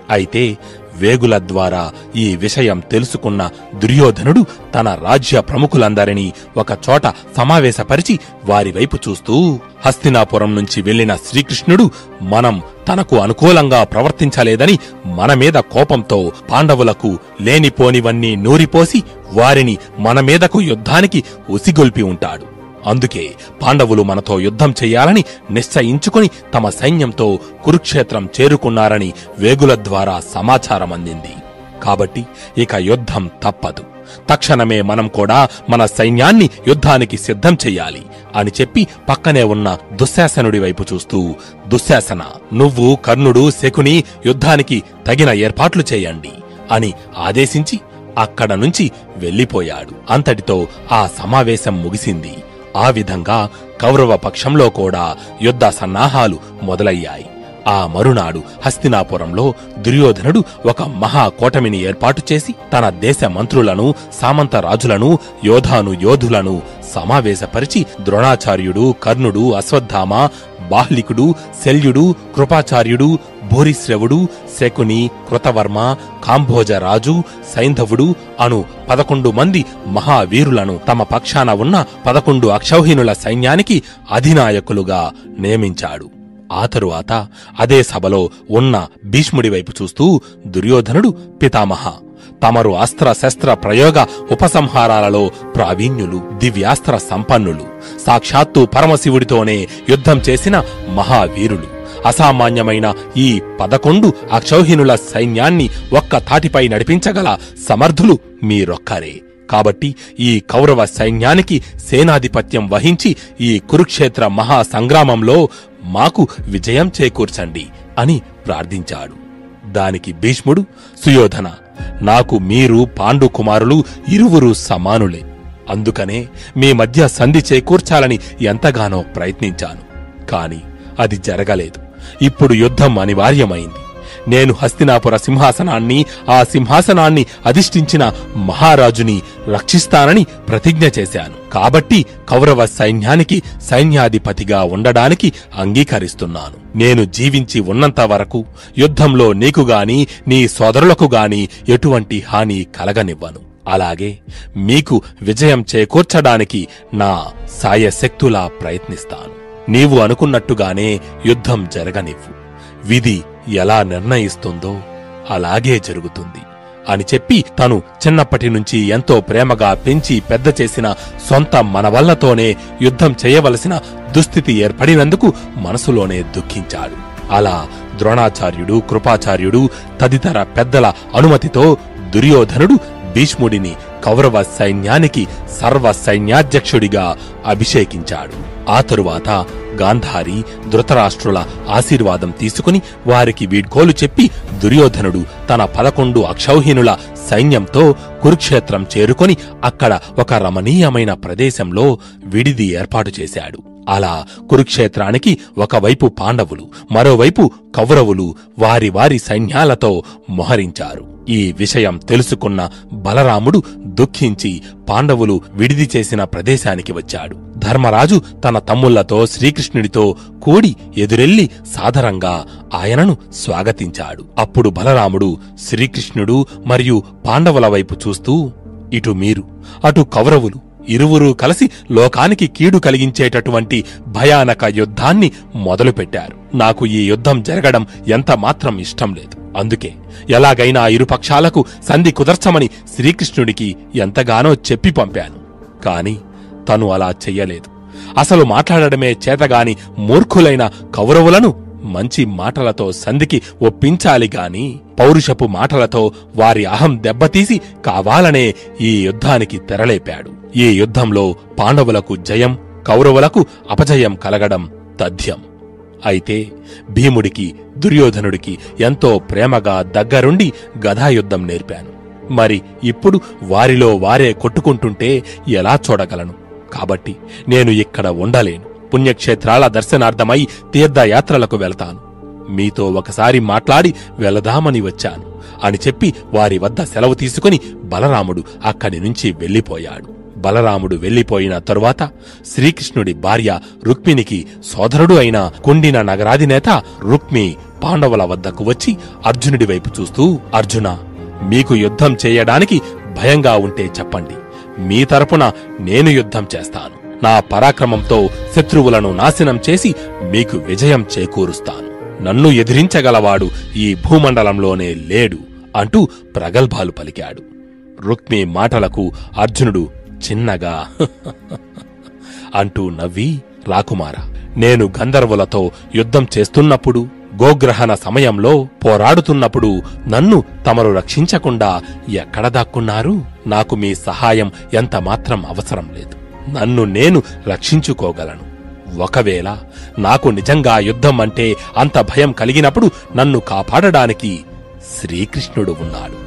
అయితే వేగుల ద్వారా ఈ విషయం తెలుసుకున్న దుర్యోధనుడు తన రాజ్య ప్రముఖులందరినీ ఒక చోట సమావేశపరిచి వారి వైపు చూస్తూ హస్తినాపురం నుంచి వెళ్లిన శ్రీకృష్ణుడు మనం తనకు అనుకూలంగా ప్రవర్తించలేదని మన మీద కోపంతో పాండవులకు లేనిపోనివన్నీ నూరిపోసి వారిని మన మీదకు యుద్ధానికి ఉసిగొల్పి ఉంటాడు అందుకే పాండవులు మనతో యుద్ధం చెయ్యాలని నిశ్చయించుకుని తమ సైన్యంతో కురుక్షేత్రం చేరుకున్నారని వేగుల ద్వారా సమాచారం అందింది కాబట్టి ఇక యుద్ధం తప్పదు తక్షణమే మనం కూడా మన సైన్యాన్ని యుద్ధానికి సిద్ధం చెయ్యాలి అని చెప్పి పక్కనే ఉన్న దుశ్శాసనుడి వైపు చూస్తూ దుశ్శాసన నువ్వు కర్ణుడు శకుని యుద్ధానికి తగిన ఏర్పాట్లు చేయండి అని ఆదేశించి అక్కడ నుంచి వెళ్లిపోయాడు అంతటితో ఆ సమావేశం ముగిసింది ఆ విధంగా కౌరవ పక్షంలో కూడా యుద్ధ సన్నాహాలు మొదలయ్యాయి ఆ మరునాడు హస్తినాపురంలో దుర్యోధనుడు ఒక మహాకోటమిని ఏర్పాటు చేసి తన దేశ మంత్రులను సామంత రాజులను యోధాను యోధులను సమావేశపరిచి ద్రోణాచార్యుడు కర్ణుడు అశ్వత్థామ బాహ్లికుడు శల్యుడు కృపాచార్యుడు భూరిశ్రవుడు శకుని కృతవర్మ కాంభోజరాజు సైంధవుడు అను పదకొండు మంది మహావీరులను తమ పక్షాన ఉన్న పదకొండు అక్షౌహిణుల సైన్యానికి అధినాయకులుగా నియమించాడు ఆ తరువాత అదే సభలో ఉన్న భీష్ముడి వైపు చూస్తూ దుర్యోధనుడు పితామహ తమరు అస్త్ర శస్త్ర ప్రయోగ ఉపసంహారాలలో ప్రావీణ్యులు దివ్యాస్త్ర సంపన్నులు సాక్షాత్తు పరమశివుడితోనే యుద్ధం చేసిన మహావీరులు అసామాన్యమైన ఈ పదకొండు అక్షౌహిణుల సైన్యాన్ని ఒక్క తాటిపై నడిపించగల సమర్థులు మీరొక్కరే కాబట్టి ఈ కౌరవ సైన్యానికి సేనాధిపత్యం వహించి ఈ కురుక్షేత్ర మహా సంగ్రామంలో మాకు విజయం చేకూర్చండి అని ప్రార్థించాడు దానికి భీష్ముడు సుయోధన నాకు మీరు పాండు కుమారులు ఇరువురు సమానులే అందుకనే మీ మధ్య సంధి చేకూర్చాలని ఎంతగానో ప్రయత్నించాను కాని అది జరగలేదు ఇప్పుడు యుద్ధం అనివార్యమైంది నేను హస్తినాపుర సింహాసనాన్ని ఆ సింహాసనాన్ని అధిష్ఠించిన మహారాజుని రక్షిస్తానని ప్రతిజ్ఞ చేశాను కాబట్టి కౌరవ సైన్యానికి సైన్యాధిపతిగా ఉండడానికి అంగీకరిస్తున్నాను నేను జీవించి ఉన్నంత వరకు యుద్ధంలో నీకు గాని నీ సోదరులకు గాని ఎటువంటి హాని కలగనివ్వను అలాగే మీకు విజయం చేకూర్చడానికి నా సాయశక్తులా ప్రయత్నిస్తాను నీవు అనుకున్నట్టుగానే యుద్ధం జరగనివ్వు విధి ఎలా నిర్ణయిస్తుందో అలాగే జరుగుతుంది అని చెప్పి తను చిన్నప్పటి నుంచి ఎంతో ప్రేమగా పెంచి పెద్ద చేసిన సొంత మనవళ్లతోనే యుద్ధం చేయవలసిన దుస్థితి ఏర్పడినందుకు మనసులోనే దుఃఖించాడు అలా ద్రోణాచార్యుడు కృపాచార్యుడు తదితర పెద్దల అనుమతితో దుర్యోధనుడు భీష్ముడిని కౌరవ సైన్యానికి సర్వ సైన్యాధ్యక్షుడిగా అభిషేకించాడు ఆ తరువాత గాంధారి ధృతరాష్ట్రుల ఆశీర్వాదం తీసుకుని వారికి వీడ్కోలు చెప్పి దుర్యోధనుడు తన పదకొండు అక్షౌహిణుల సైన్యంతో కురుక్షేత్రం చేరుకొని అక్కడ ఒక రమణీయమైన ప్రదేశంలో విడిది ఏర్పాటు చేశాడు అలా కురుక్షేత్రానికి ఒకవైపు పాండవులు మరోవైపు కౌరవులు వారి వారి సైన్యాలతో మొహరించారు ఈ విషయం తెలుసుకున్న బలరాముడు దుఃఖించి పాండవులు విడిది చేసిన ప్రదేశానికి వచ్చాడు ధర్మరాజు తన తమ్ముళ్లతో శ్రీకృష్ణుడితో కూడి ఎదురెళ్లి సాదరంగా ఆయనను స్వాగతించాడు అప్పుడు బలరాముడు శ్రీకృష్ణుడు మరియు పాండవుల వైపు చూస్తూ ఇటు మీరు అటు కౌరవులు ఇరువురూ కలిసి లోకానికి కీడు కలిగించేటటువంటి భయానక యుద్ధాన్ని మొదలుపెట్టారు నాకు ఈ యుద్ధం జరగడం ఎంత మాత్రం ఇష్టం లేదు అందుకే ఎలాగైనా ఇరుపక్షాలకు సంధి కుదర్చమని శ్రీకృష్ణుడికి ఎంతగానో చెప్పి పంపాను కాని తను అలా చెయ్యలేదు అసలు మాట్లాడడమే చేతగాని మూర్ఖులైన కౌరవులను మంచి మాటలతో సంధికి ఒప్పించాలి గాని పౌరుషపు మాటలతో వారి అహం దెబ్బతీసి కావాలనే ఈ యుద్ధానికి తెరలేపాడు ఈ యుద్ధంలో పాండవులకు జయం కౌరవులకు అపజయం కలగడం తథ్యం అయితే భీముడికి దుర్యోధనుడికి ఎంతో ప్రేమగా దగ్గరుండి గదాయుద్ధం నేర్పాను మరి ఇప్పుడు వారిలో వారే కొట్టుకుంటుంటే ఎలా చూడగలను కాబట్టి నేను ఇక్కడ ఉండలేను పుణ్యక్షేత్రాల దర్శనార్థమై తీర్థయాత్రలకు వెళతాను మీతో ఒకసారి మాట్లాడి వెళదామని వచ్చాను అని చెప్పి వారి వద్ద సెలవు తీసుకుని బలరాముడు అక్కడి నుంచి వెళ్లిపోయాడు బలరాముడు వెళ్లిపోయిన తరువాత శ్రీకృష్ణుడి భార్య రుక్మిణికి సోదరుడు అయిన కుండిన నగరాధినేత రుక్మి పాండవుల వద్దకు వచ్చి అర్జునుడి వైపు చూస్తూ అర్జున మీకు యుద్ధం చేయడానికి భయంగా ఉంటే చెప్పండి మీ తరపున నేను యుద్ధం చేస్తాను నా పరాక్రమంతో శత్రువులను నాశనం చేసి మీకు విజయం చేకూరుస్తాను నన్ను ఎదిరించగలవాడు ఈ భూమండలంలోనే లేడు అంటూ ప్రగల్భాలు పలికాడు రుక్మి మాటలకు అర్జునుడు చిన్నగా అంటూ నవ్వి రాకుమార నేను గంధర్వులతో యుద్ధం చేస్తున్నప్పుడు గోగ్రహణ సమయంలో పోరాడుతున్నప్పుడు నన్ను తమరు రక్షించకుండా ఎక్కడ దాక్కున్నారు నాకు మీ సహాయం ఎంత మాత్రం అవసరం లేదు నన్ను నేను రక్షించుకోగలను ఒకవేళ నాకు నిజంగా యుద్ధం అంటే అంత భయం కలిగినప్పుడు నన్ను కాపాడడానికి శ్రీకృష్ణుడు ఉన్నాడు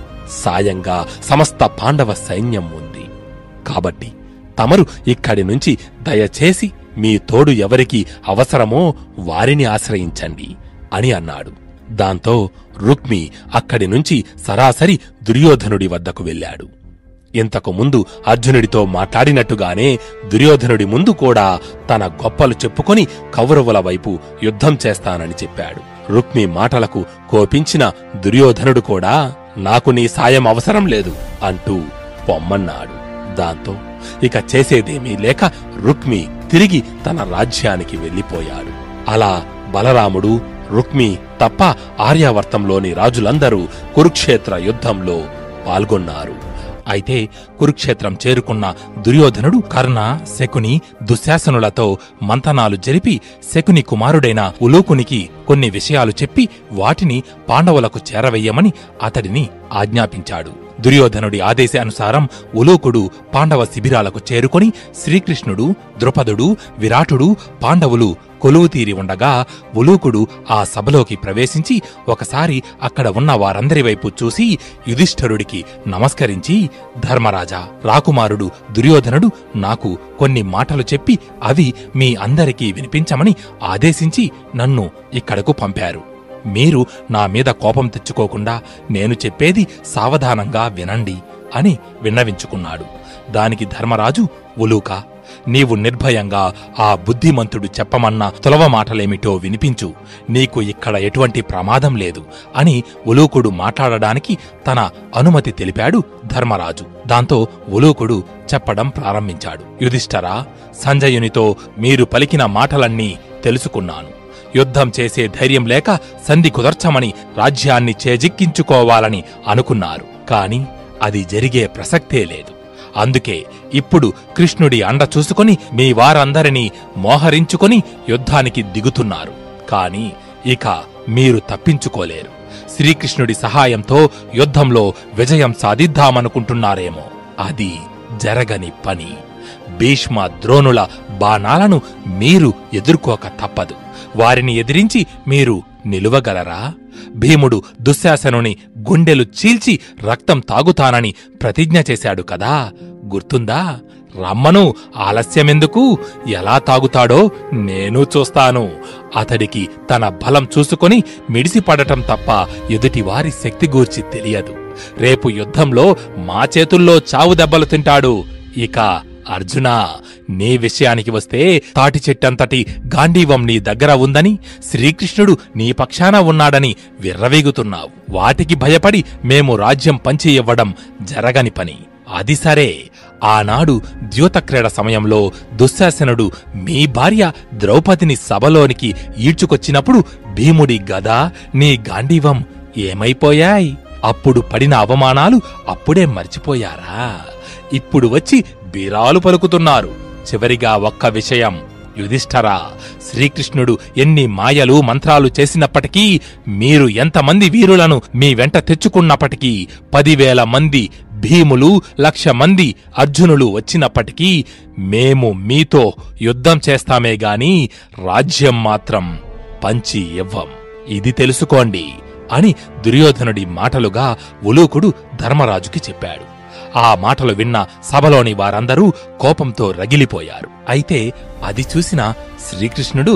సాయంగా సమస్త పాండవ సైన్యం ఉంది కాబట్టి తమరు ఇక్కడి నుంచి దయచేసి మీ తోడు ఎవరికి అవసరమో వారిని ఆశ్రయించండి అని అన్నాడు దాంతో రుక్మి అక్కడి నుంచి సరాసరి దుర్యోధనుడి వద్దకు వెళ్ళాడు ఇంతకు ముందు అర్జునుడితో మాట్లాడినట్టుగానే దుర్యోధనుడి ముందు కూడా తన గొప్పలు చెప్పుకొని కౌరవుల వైపు యుద్ధం చేస్తానని చెప్పాడు రుక్మి మాటలకు కోపించిన దుర్యోధనుడు కూడా నాకు నీ సాయం అవసరం లేదు అంటూ పొమ్మన్నాడు దాంతో ఇక చేసేదేమీ లేక రుక్మి తిరిగి తన రాజ్యానికి వెళ్ళిపోయాడు అలా బలరాముడు రుక్మి తప్ప ఆర్యావర్తంలోని రాజులందరూ కురుక్షేత్ర యుద్ధంలో పాల్గొన్నారు అయితే కురుక్షేత్రం చేరుకున్న దుర్యోధనుడు కర్ణ శకుని దుశ్శాసనులతో మంతనాలు జరిపి శకుని కుమారుడైన ఉలూకునికి కొన్ని విషయాలు చెప్పి వాటిని పాండవులకు చేరవెయ్యమని అతడిని ఆజ్ఞాపించాడు దుర్యోధనుడి ఆదేశానుసారం ఉలూకుడు పాండవ శిబిరాలకు చేరుకొని శ్రీకృష్ణుడు ద్రుపదుడు విరాటుడు పాండవులు కొలువు తీరి ఉండగా ఉలూకుడు ఆ సభలోకి ప్రవేశించి ఒకసారి అక్కడ ఉన్న వారందరి వైపు చూసి యుధిష్ఠరుడికి నమస్కరించి ధర్మరాజా రాకుమారుడు దుర్యోధనుడు నాకు కొన్ని మాటలు చెప్పి అవి మీ అందరికీ వినిపించమని ఆదేశించి నన్ను ఇక్కడకు పంపారు మీరు నా మీద కోపం తెచ్చుకోకుండా నేను చెప్పేది సావధానంగా వినండి అని విన్నవించుకున్నాడు దానికి ధర్మరాజు ఉలూకా నీవు నిర్భయంగా ఆ బుద్ధిమంతుడు చెప్పమన్న తులవ మాటలేమిటో వినిపించు నీకు ఇక్కడ ఎటువంటి ప్రమాదం లేదు అని ఉలూకుడు మాట్లాడడానికి తన అనుమతి తెలిపాడు ధర్మరాజు దాంతో ఉలూకుడు చెప్పడం ప్రారంభించాడు యుధిష్ఠరా సంజయునితో మీరు పలికిన మాటలన్నీ తెలుసుకున్నాను యుద్ధం చేసే ధైర్యం లేక సంధి కుదర్చమని రాజ్యాన్ని చేజిక్కించుకోవాలని అనుకున్నారు కాని అది జరిగే ప్రసక్తే లేదు అందుకే ఇప్పుడు కృష్ణుడి అండ చూసుకొని మీ వారందరినీ మోహరించుకొని యుద్ధానికి దిగుతున్నారు కాని ఇక మీరు తప్పించుకోలేరు శ్రీకృష్ణుడి సహాయంతో యుద్ధంలో విజయం సాధిద్దామనుకుంటున్నారేమో అది జరగని పని భీష్మ ద్రోణుల బాణాలను మీరు ఎదుర్కోక తప్పదు వారిని ఎదిరించి మీరు నిలువగలరా భీముడు దుశ్శాసనుని గుండెలు చీల్చి రక్తం తాగుతానని ప్రతిజ్ఞ చేశాడు కదా గుర్తుందా రమ్మను ఆలస్యమెందుకు ఎలా తాగుతాడో నేను చూస్తాను అతడికి తన బలం చూసుకొని మిడిసిపడటం తప్ప ఎదుటివారి శక్తి గూర్చి తెలియదు రేపు యుద్ధంలో మా చేతుల్లో చావు దెబ్బలు తింటాడు ఇక అర్జునా నీ విషయానికి వస్తే తాటి చెట్టంతటి గాంధీవం నీ దగ్గర ఉందని శ్రీకృష్ణుడు నీ పక్షాన ఉన్నాడని విర్రవీగుతున్నావు వాటికి భయపడి మేము రాజ్యం పంచి ఇవ్వడం జరగని పని అది సరే ఆనాడు ద్యూతక్రీడ సమయంలో దుశ్శాసనుడు మీ భార్య ద్రౌపదిని సభలోనికి ఈడ్చుకొచ్చినప్పుడు భీముడి గద నీ గాంధీవం ఏమైపోయాయి అప్పుడు పడిన అవమానాలు అప్పుడే మర్చిపోయారా ఇప్పుడు వచ్చి బీరాలు పలుకుతున్నారు చివరిగా ఒక్క విషయం యుధిష్ఠరా శ్రీకృష్ణుడు ఎన్ని మాయలు మంత్రాలు చేసినప్పటికీ మీరు ఎంతమంది వీరులను మీ వెంట తెచ్చుకున్నప్పటికీ పదివేల మంది భీములు లక్ష మంది అర్జునులు వచ్చినప్పటికీ మేము మీతో యుద్ధం చేస్తామే గాని రాజ్యం మాత్రం పంచి ఇవ్వం ఇది తెలుసుకోండి అని దుర్యోధనుడి మాటలుగా ఉలూకుడు ధర్మరాజుకి చెప్పాడు ఆ మాటలు విన్న సభలోని వారందరూ కోపంతో రగిలిపోయారు అయితే అది చూసిన శ్రీకృష్ణుడు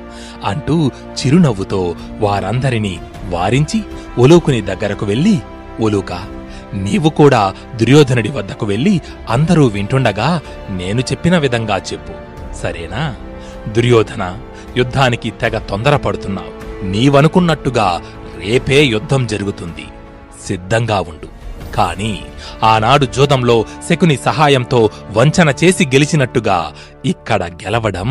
అంటూ చిరునవ్వుతో వారందరినీ వారించి ఉలూకుని దగ్గరకు వెళ్లి ఉలూక నీవు కూడా దుర్యోధనుడి వద్దకు వెళ్ళి అందరూ వింటుండగా నేను చెప్పిన విధంగా చెప్పు సరేనా దుర్యోధన యుద్ధానికి తెగ తొందరపడుతున్నావు నీవనుకున్నట్టుగా రేపే యుద్ధం జరుగుతుంది సిద్ధంగా ఉండు కాని ఆనాడు జూదంలో శకుని సహాయంతో వంచన చేసి గెలిచినట్టుగా ఇక్కడ గెలవడం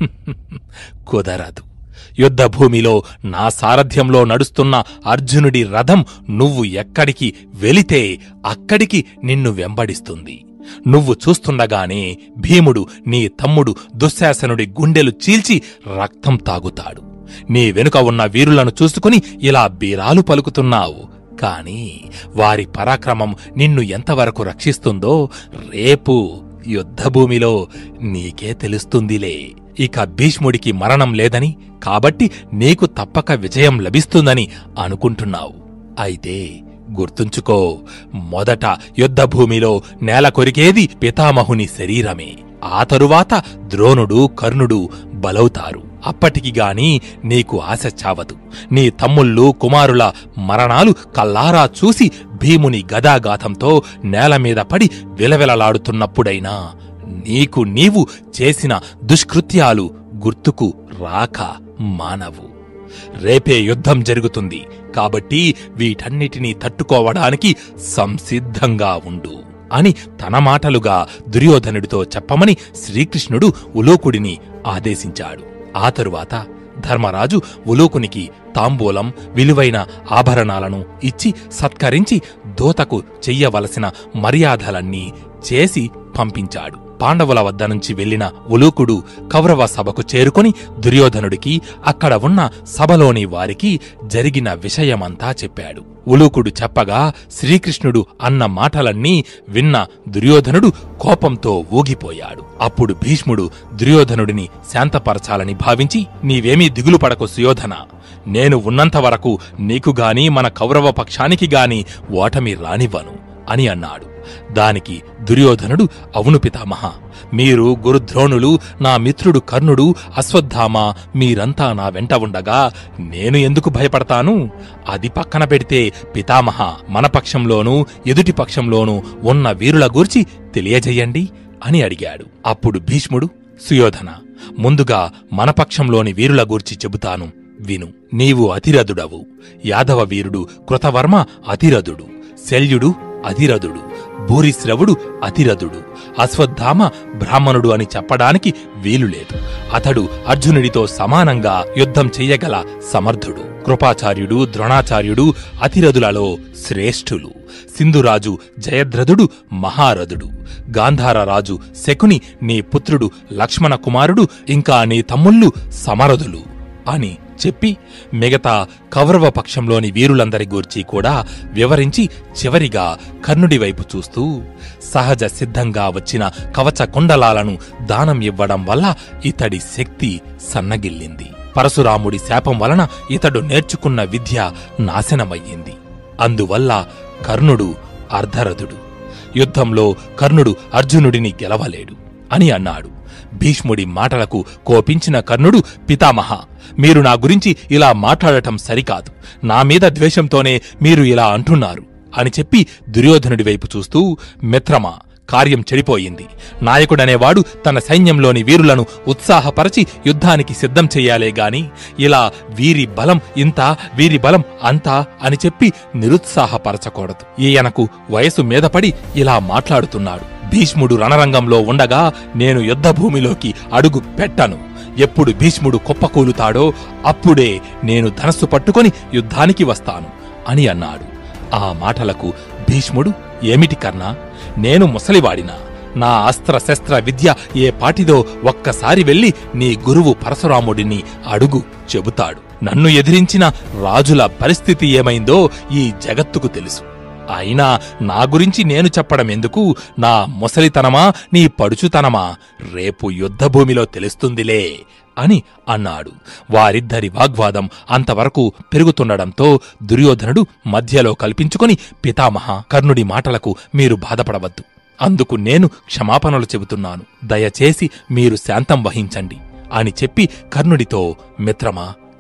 కుదరదు యుద్ధభూమిలో నా సారథ్యంలో నడుస్తున్న అర్జునుడి రథం నువ్వు ఎక్కడికి వెళితే అక్కడికి నిన్ను వెంబడిస్తుంది నువ్వు చూస్తుండగానే భీముడు నీ తమ్ముడు దుశ్శాసనుడి గుండెలు చీల్చి రక్తం తాగుతాడు నీ వెనుక ఉన్న వీరులను చూసుకుని ఇలా బీరాలు పలుకుతున్నావు కాని వారి పరాక్రమం నిన్ను ఎంతవరకు రక్షిస్తుందో రేపు యుద్ధభూమిలో నీకే తెలుస్తుందిలే ఇక భీష్ముడికి మరణం లేదని కాబట్టి నీకు తప్పక విజయం లభిస్తుందని అనుకుంటున్నావు అయితే గుర్తుంచుకో మొదట యుద్ధభూమిలో నేల కొరికేది పితామహుని శరీరమే ఆ తరువాత ద్రోణుడు కర్ణుడు బలవుతారు అప్పటికి గాని నీకు ఆశ చావదు నీ తమ్ముళ్ళు కుమారుల మరణాలు కల్లారా చూసి భీముని గదాగాథంతో నేలమీద పడి విలవిలలాడుతున్నప్పుడైనా నీకు నీవు చేసిన దుష్కృత్యాలు గుర్తుకు రాక మానవు రేపే యుద్ధం జరుగుతుంది కాబట్టి వీటన్నిటినీ తట్టుకోవడానికి సంసిద్ధంగా ఉండు అని తన మాటలుగా దుర్యోధనుడితో చెప్పమని శ్రీకృష్ణుడు ఉలోకుడిని ఆదేశించాడు ఆ తరువాత ధర్మరాజు ఉలోకునికి తాంబూలం విలువైన ఆభరణాలను ఇచ్చి సత్కరించి దూతకు చెయ్యవలసిన మర్యాదలన్నీ చేసి పంపించాడు పాండవుల వద్ద నుంచి వెళ్లిన ఉలూకుడు కౌరవ సభకు చేరుకొని దుర్యోధనుడికి అక్కడ ఉన్న సభలోని వారికి జరిగిన విషయమంతా చెప్పాడు ఉలూకుడు చెప్పగా శ్రీకృష్ణుడు అన్న మాటలన్నీ విన్న దుర్యోధనుడు కోపంతో ఊగిపోయాడు అప్పుడు భీష్ముడు దుర్యోధనుడిని శాంతపరచాలని భావించి నీవేమీ దిగులు పడకు సుయోధన నేను ఉన్నంత వరకు నీకు గాని మన కౌరవ పక్షానికి గాని ఓటమి రానివ్వను అని అన్నాడు దానికి దుర్యోధనుడు అవును పితామహ మీరు గురుద్రోణులు నా మిత్రుడు కర్ణుడు అశ్వత్థామ మీరంతా నా వెంట ఉండగా నేను ఎందుకు భయపడతాను అది పక్కన పెడితే పితామహ మన పక్షంలోనూ ఎదుటి పక్షంలోనూ ఉన్న వీరుల గూర్చి తెలియజేయండి అని అడిగాడు అప్పుడు భీష్ముడు సుయోధన ముందుగా మన పక్షంలోని వీరుల గూర్చి చెబుతాను విను నీవు అతిరథుడవు యాదవ వీరుడు కృతవర్మ అతిరథుడు శల్యుడు అతిరథుడు భూరిశ్రవుడు అతిరథుడు అశ్వత్థామ బ్రాహ్మణుడు అని చెప్పడానికి వీలులేదు అతడు అర్జునుడితో సమానంగా యుద్ధం చెయ్యగల సమర్థుడు కృపాచార్యుడు ద్రోణాచార్యుడు అతిరథులలో శ్రేష్ఠులు సింధురాజు జయద్రథుడు మహారథుడు గాంధారరాజు శకుని నీ పుత్రుడు లక్ష్మణ కుమారుడు ఇంకా నీ తమ్ముళ్ళు సమరథులు అని చెప్పి మిగతా కౌరవ పక్షంలోని వీరులందరి గూర్చి కూడా వివరించి చివరిగా కర్ణుడి వైపు చూస్తూ సహజ సిద్ధంగా వచ్చిన కవచ కుండలాలను దానం ఇవ్వడం వల్ల ఇతడి శక్తి సన్నగిల్లింది పరశురాముడి శాపం వలన ఇతడు నేర్చుకున్న విద్య నాశనమయ్యింది అందువల్ల కర్ణుడు అర్ధరథుడు యుద్ధంలో కర్ణుడు అర్జునుడిని గెలవలేడు అని అన్నాడు భీష్ముడి మాటలకు కోపించిన కర్ణుడు పితామహ మీరు నా గురించి ఇలా మాట్లాడటం సరికాదు నా మీద ద్వేషంతోనే మీరు ఇలా అంటున్నారు అని చెప్పి దుర్యోధనుడి వైపు చూస్తూ మిత్రమా కార్యం చెడిపోయింది నాయకుడనేవాడు తన సైన్యంలోని వీరులను ఉత్సాహపరచి యుద్ధానికి సిద్ధం చెయ్యాలే గాని ఇలా వీరి బలం ఇంత వీరి బలం అంతా అని చెప్పి నిరుత్సాహపరచకూడదు ఈయనకు వయసు మీదపడి ఇలా మాట్లాడుతున్నాడు భీష్ముడు రణరంగంలో ఉండగా నేను యుద్ధభూమిలోకి అడుగు పెట్టను ఎప్పుడు భీష్ముడు కుప్పకూలుతాడో అప్పుడే నేను ధనస్సు పట్టుకొని యుద్ధానికి వస్తాను అని అన్నాడు ఆ మాటలకు భీష్ముడు ఏమిటి కర్ణా నేను ముసలివాడినా నా అస్త్ర శస్త్ర విద్య ఏ పాటిదో ఒక్కసారి వెళ్ళి నీ గురువు పరశురాముడిని అడుగు చెబుతాడు నన్ను ఎదిరించిన రాజుల పరిస్థితి ఏమైందో ఈ జగత్తుకు తెలుసు అయినా నా గురించి నేను చెప్పడం ఎందుకు నా ముసలితనమా నీ పడుచుతనమా రేపు యుద్ధభూమిలో తెలుస్తుందిలే అని అన్నాడు వారిద్దరి వాగ్వాదం అంతవరకు పెరుగుతుండడంతో దుర్యోధనుడు మధ్యలో కల్పించుకొని పితామహ కర్ణుడి మాటలకు మీరు బాధపడవద్దు అందుకు నేను క్షమాపణలు చెబుతున్నాను దయచేసి మీరు శాంతం వహించండి అని చెప్పి కర్ణుడితో మిత్రమా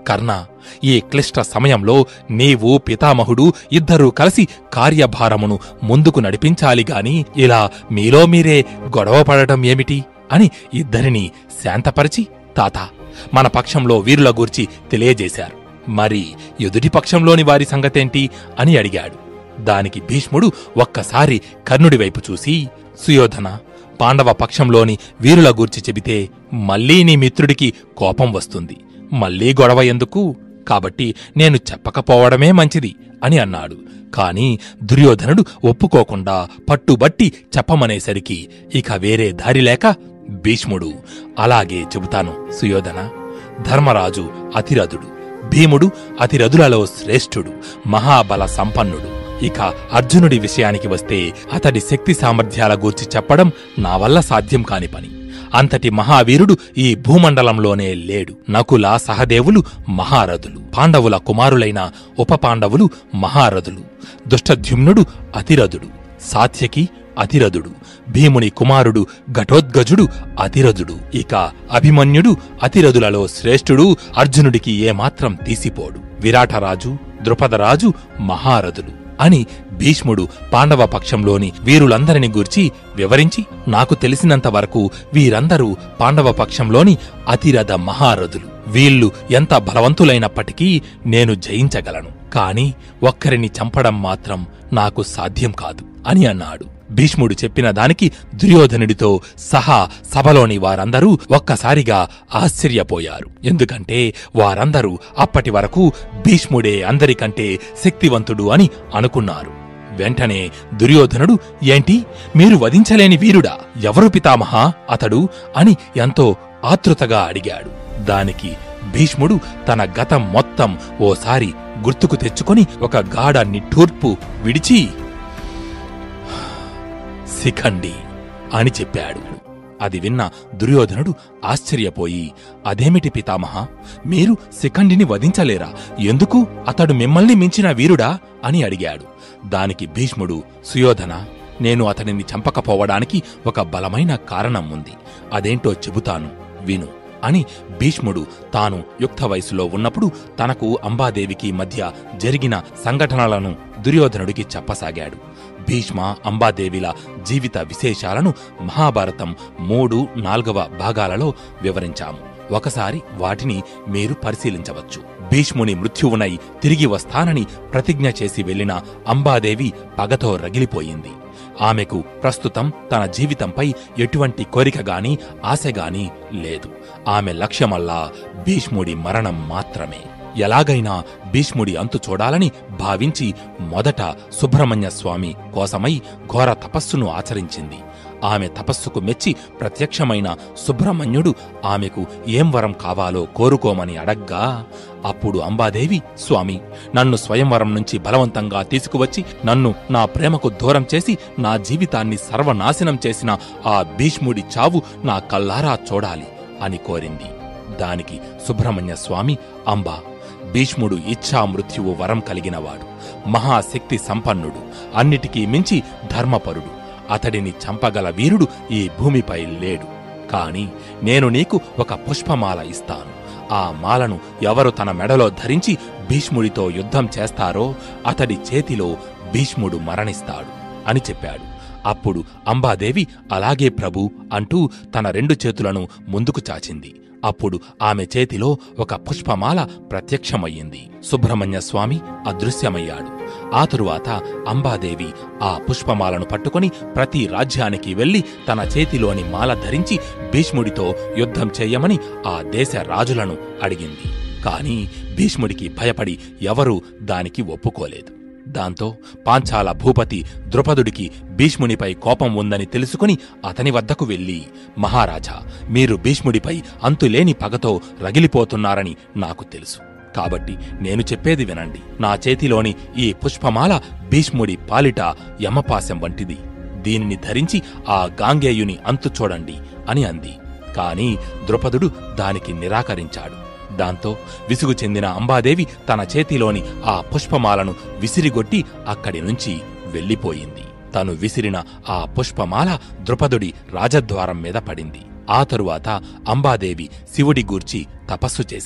కర్ణ ఈ క్లిష్ట సమయంలో నీవు పితామహుడు ఇద్దరూ కలిసి కార్యభారమును ముందుకు నడిపించాలి గాని ఇలా మీలో మీరే గొడవ పడటం ఏమిటి అని ఇద్దరిని శాంతపరిచి తాత మన పక్షంలో వీరుల గూర్చి తెలియజేశారు మరి ఎదుటి పక్షంలోని వారి సంగతేంటి అని అడిగాడు దానికి భీష్ముడు ఒక్కసారి కర్ణుడి వైపు చూసి సుయోధన పాండవ పక్షంలోని వీరుల గూర్చి చెబితే మళ్ళీ నీ మిత్రుడికి కోపం వస్తుంది మళ్ళీ గొడవ ఎందుకు కాబట్టి నేను చెప్పకపోవడమే మంచిది అని అన్నాడు కాని దుర్యోధనుడు ఒప్పుకోకుండా పట్టుబట్టి చెప్పమనేసరికి ఇక వేరే దారి లేక భీష్ముడు అలాగే చెబుతాను సుయోధన ధర్మరాజు అతిరథుడు భీముడు అతిరథులలో శ్రేష్ఠుడు మహాబల సంపన్నుడు ఇక అర్జునుడి విషయానికి వస్తే అతడి శక్తి సామర్థ్యాల గూర్చి చెప్పడం నా వల్ల సాధ్యం కాని పని అంతటి మహావీరుడు ఈ భూమండలంలోనే లేడు నకుల సహదేవులు మహారథులు పాండవుల కుమారులైన ఉపపాండవులు మహారథులు దుష్టధ్యుమ్నుడు అతిరథుడు సాత్యకి అతిరథుడు భీముని కుమారుడు ఘటోద్గజుడు అతిరథుడు ఇక అభిమన్యుడు అతిరథులలో శ్రేష్ఠుడు అర్జునుడికి ఏమాత్రం తీసిపోడు విరాటరాజు ద్రుపదరాజు మహారథులు అని భీష్ముడు పాండవ పక్షంలోని వీరులందరిని గూర్చి వివరించి నాకు తెలిసినంత వరకు వీరందరూ పాండవ పక్షంలోని అతిరథ మహారథులు వీళ్ళు ఎంత బలవంతులైనప్పటికీ నేను జయించగలను కాని ఒక్కరిని చంపడం మాత్రం నాకు సాధ్యం కాదు అని అన్నాడు భీష్ముడు చెప్పిన దానికి దుర్యోధనుడితో సహా సభలోని వారందరూ ఒక్కసారిగా ఆశ్చర్యపోయారు ఎందుకంటే వారందరూ అప్పటి వరకు భీష్ముడే అందరికంటే శక్తివంతుడు అని అనుకున్నారు వెంటనే దుర్యోధనుడు ఏంటి మీరు వధించలేని వీరుడా ఎవరు పితామహ అతడు అని ఎంతో ఆతృతగా అడిగాడు దానికి భీష్ముడు తన గతం మొత్తం ఓసారి గుర్తుకు తెచ్చుకొని ఒక గాఢ నిట్టూర్పు విడిచి శిఖండి అని చెప్పాడు అది విన్న దుర్యోధనుడు ఆశ్చర్యపోయి అదేమిటి పితామహ మీరు శిఖండిని వధించలేరా ఎందుకు అతడు మిమ్మల్ని మించిన వీరుడా అని అడిగాడు దానికి భీష్ముడు సుయోధన నేను అతనిని చంపకపోవడానికి ఒక బలమైన కారణం ఉంది అదేంటో చెబుతాను విను అని భీష్ముడు తాను యుక్త వయసులో ఉన్నప్పుడు తనకు అంబాదేవికి మధ్య జరిగిన సంఘటనలను దుర్యోధనుడికి చెప్పసాగాడు భీష్మ అంబాదేవిల జీవిత విశేషాలను మహాభారతం మూడు నాల్గవ భాగాలలో వివరించాము ఒకసారి వాటిని మీరు పరిశీలించవచ్చు భీష్ముని మృత్యువునై తిరిగి వస్తానని ప్రతిజ్ఞ చేసి వెళ్లిన అంబాదేవి పగతో రగిలిపోయింది ఆమెకు ప్రస్తుతం తన జీవితంపై ఎటువంటి కోరికగాని ఆశగాని లేదు ఆమె లక్ష్యమల్లా భీష్ముడి మరణం మాత్రమే ఎలాగైనా భీష్ముడి అంతు చూడాలని భావించి మొదట సుబ్రహ్మణ్య స్వామి కోసమై ఘోర తపస్సును ఆచరించింది ఆమె తపస్సుకు మెచ్చి ప్రత్యక్షమైన సుబ్రహ్మణ్యుడు ఆమెకు ఏం వరం కావాలో కోరుకోమని అడగ్గా అప్పుడు అంబాదేవి స్వామి నన్ను స్వయంవరం నుంచి బలవంతంగా తీసుకువచ్చి నన్ను నా ప్రేమకు దూరం చేసి నా జీవితాన్ని సర్వనాశనం చేసిన ఆ భీష్ముడి చావు నా కల్లారా చూడాలి అని కోరింది దానికి సుబ్రహ్మణ్య స్వామి అంబా భీష్ముడు ఇచ్ఛా మృత్యువు వరం కలిగినవాడు మహాశక్తి సంపన్నుడు అన్నిటికీ మించి ధర్మపరుడు అతడిని చంపగల వీరుడు ఈ భూమిపై లేడు కాని నేను నీకు ఒక పుష్పమాల ఇస్తాను ఆ మాలను ఎవరు తన మెడలో ధరించి భీష్ముడితో యుద్ధం చేస్తారో అతడి చేతిలో భీష్ముడు మరణిస్తాడు అని చెప్పాడు అప్పుడు అంబాదేవి అలాగే ప్రభు అంటూ తన రెండు చేతులను ముందుకు చాచింది అప్పుడు ఆమె చేతిలో ఒక పుష్పమాల ప్రత్యక్షమయ్యింది సుబ్రహ్మణ్య స్వామి అదృశ్యమయ్యాడు ఆ తరువాత అంబాదేవి ఆ పుష్పమాలను పట్టుకొని ప్రతి రాజ్యానికి వెళ్లి తన చేతిలోని మాల ధరించి భీష్ముడితో యుద్ధం చేయమని ఆ దేశ రాజులను అడిగింది కాని భీష్ముడికి భయపడి ఎవరూ దానికి ఒప్పుకోలేదు దాంతో పాంచాల భూపతి ద్రుపదుడికి భీష్మునిపై కోపం ఉందని తెలుసుకుని అతని వద్దకు వెళ్ళి మహారాజా మీరు భీష్ముడిపై అంతులేని పగతో రగిలిపోతున్నారని నాకు తెలుసు కాబట్టి నేను చెప్పేది వినండి నా చేతిలోని ఈ పుష్పమాల భీష్ముడి పాలిట యమపాశం వంటిది దీనిని ధరించి ఆ గాంగేయుని అంతు చూడండి అని అంది కాని ద్రుపదుడు దానికి నిరాకరించాడు దాంతో విసుగు చెందిన అంబాదేవి తన చేతిలోని ఆ పుష్పమాలను విసిరిగొట్టి అక్కడి నుంచి వెళ్ళిపోయింది తను విసిరిన ఆ పుష్పమాల ద్రుపదుడి రాజద్వారం మీద పడింది ఆ తరువాత అంబాదేవి శివుడి గూర్చి తపస్సు చేసింది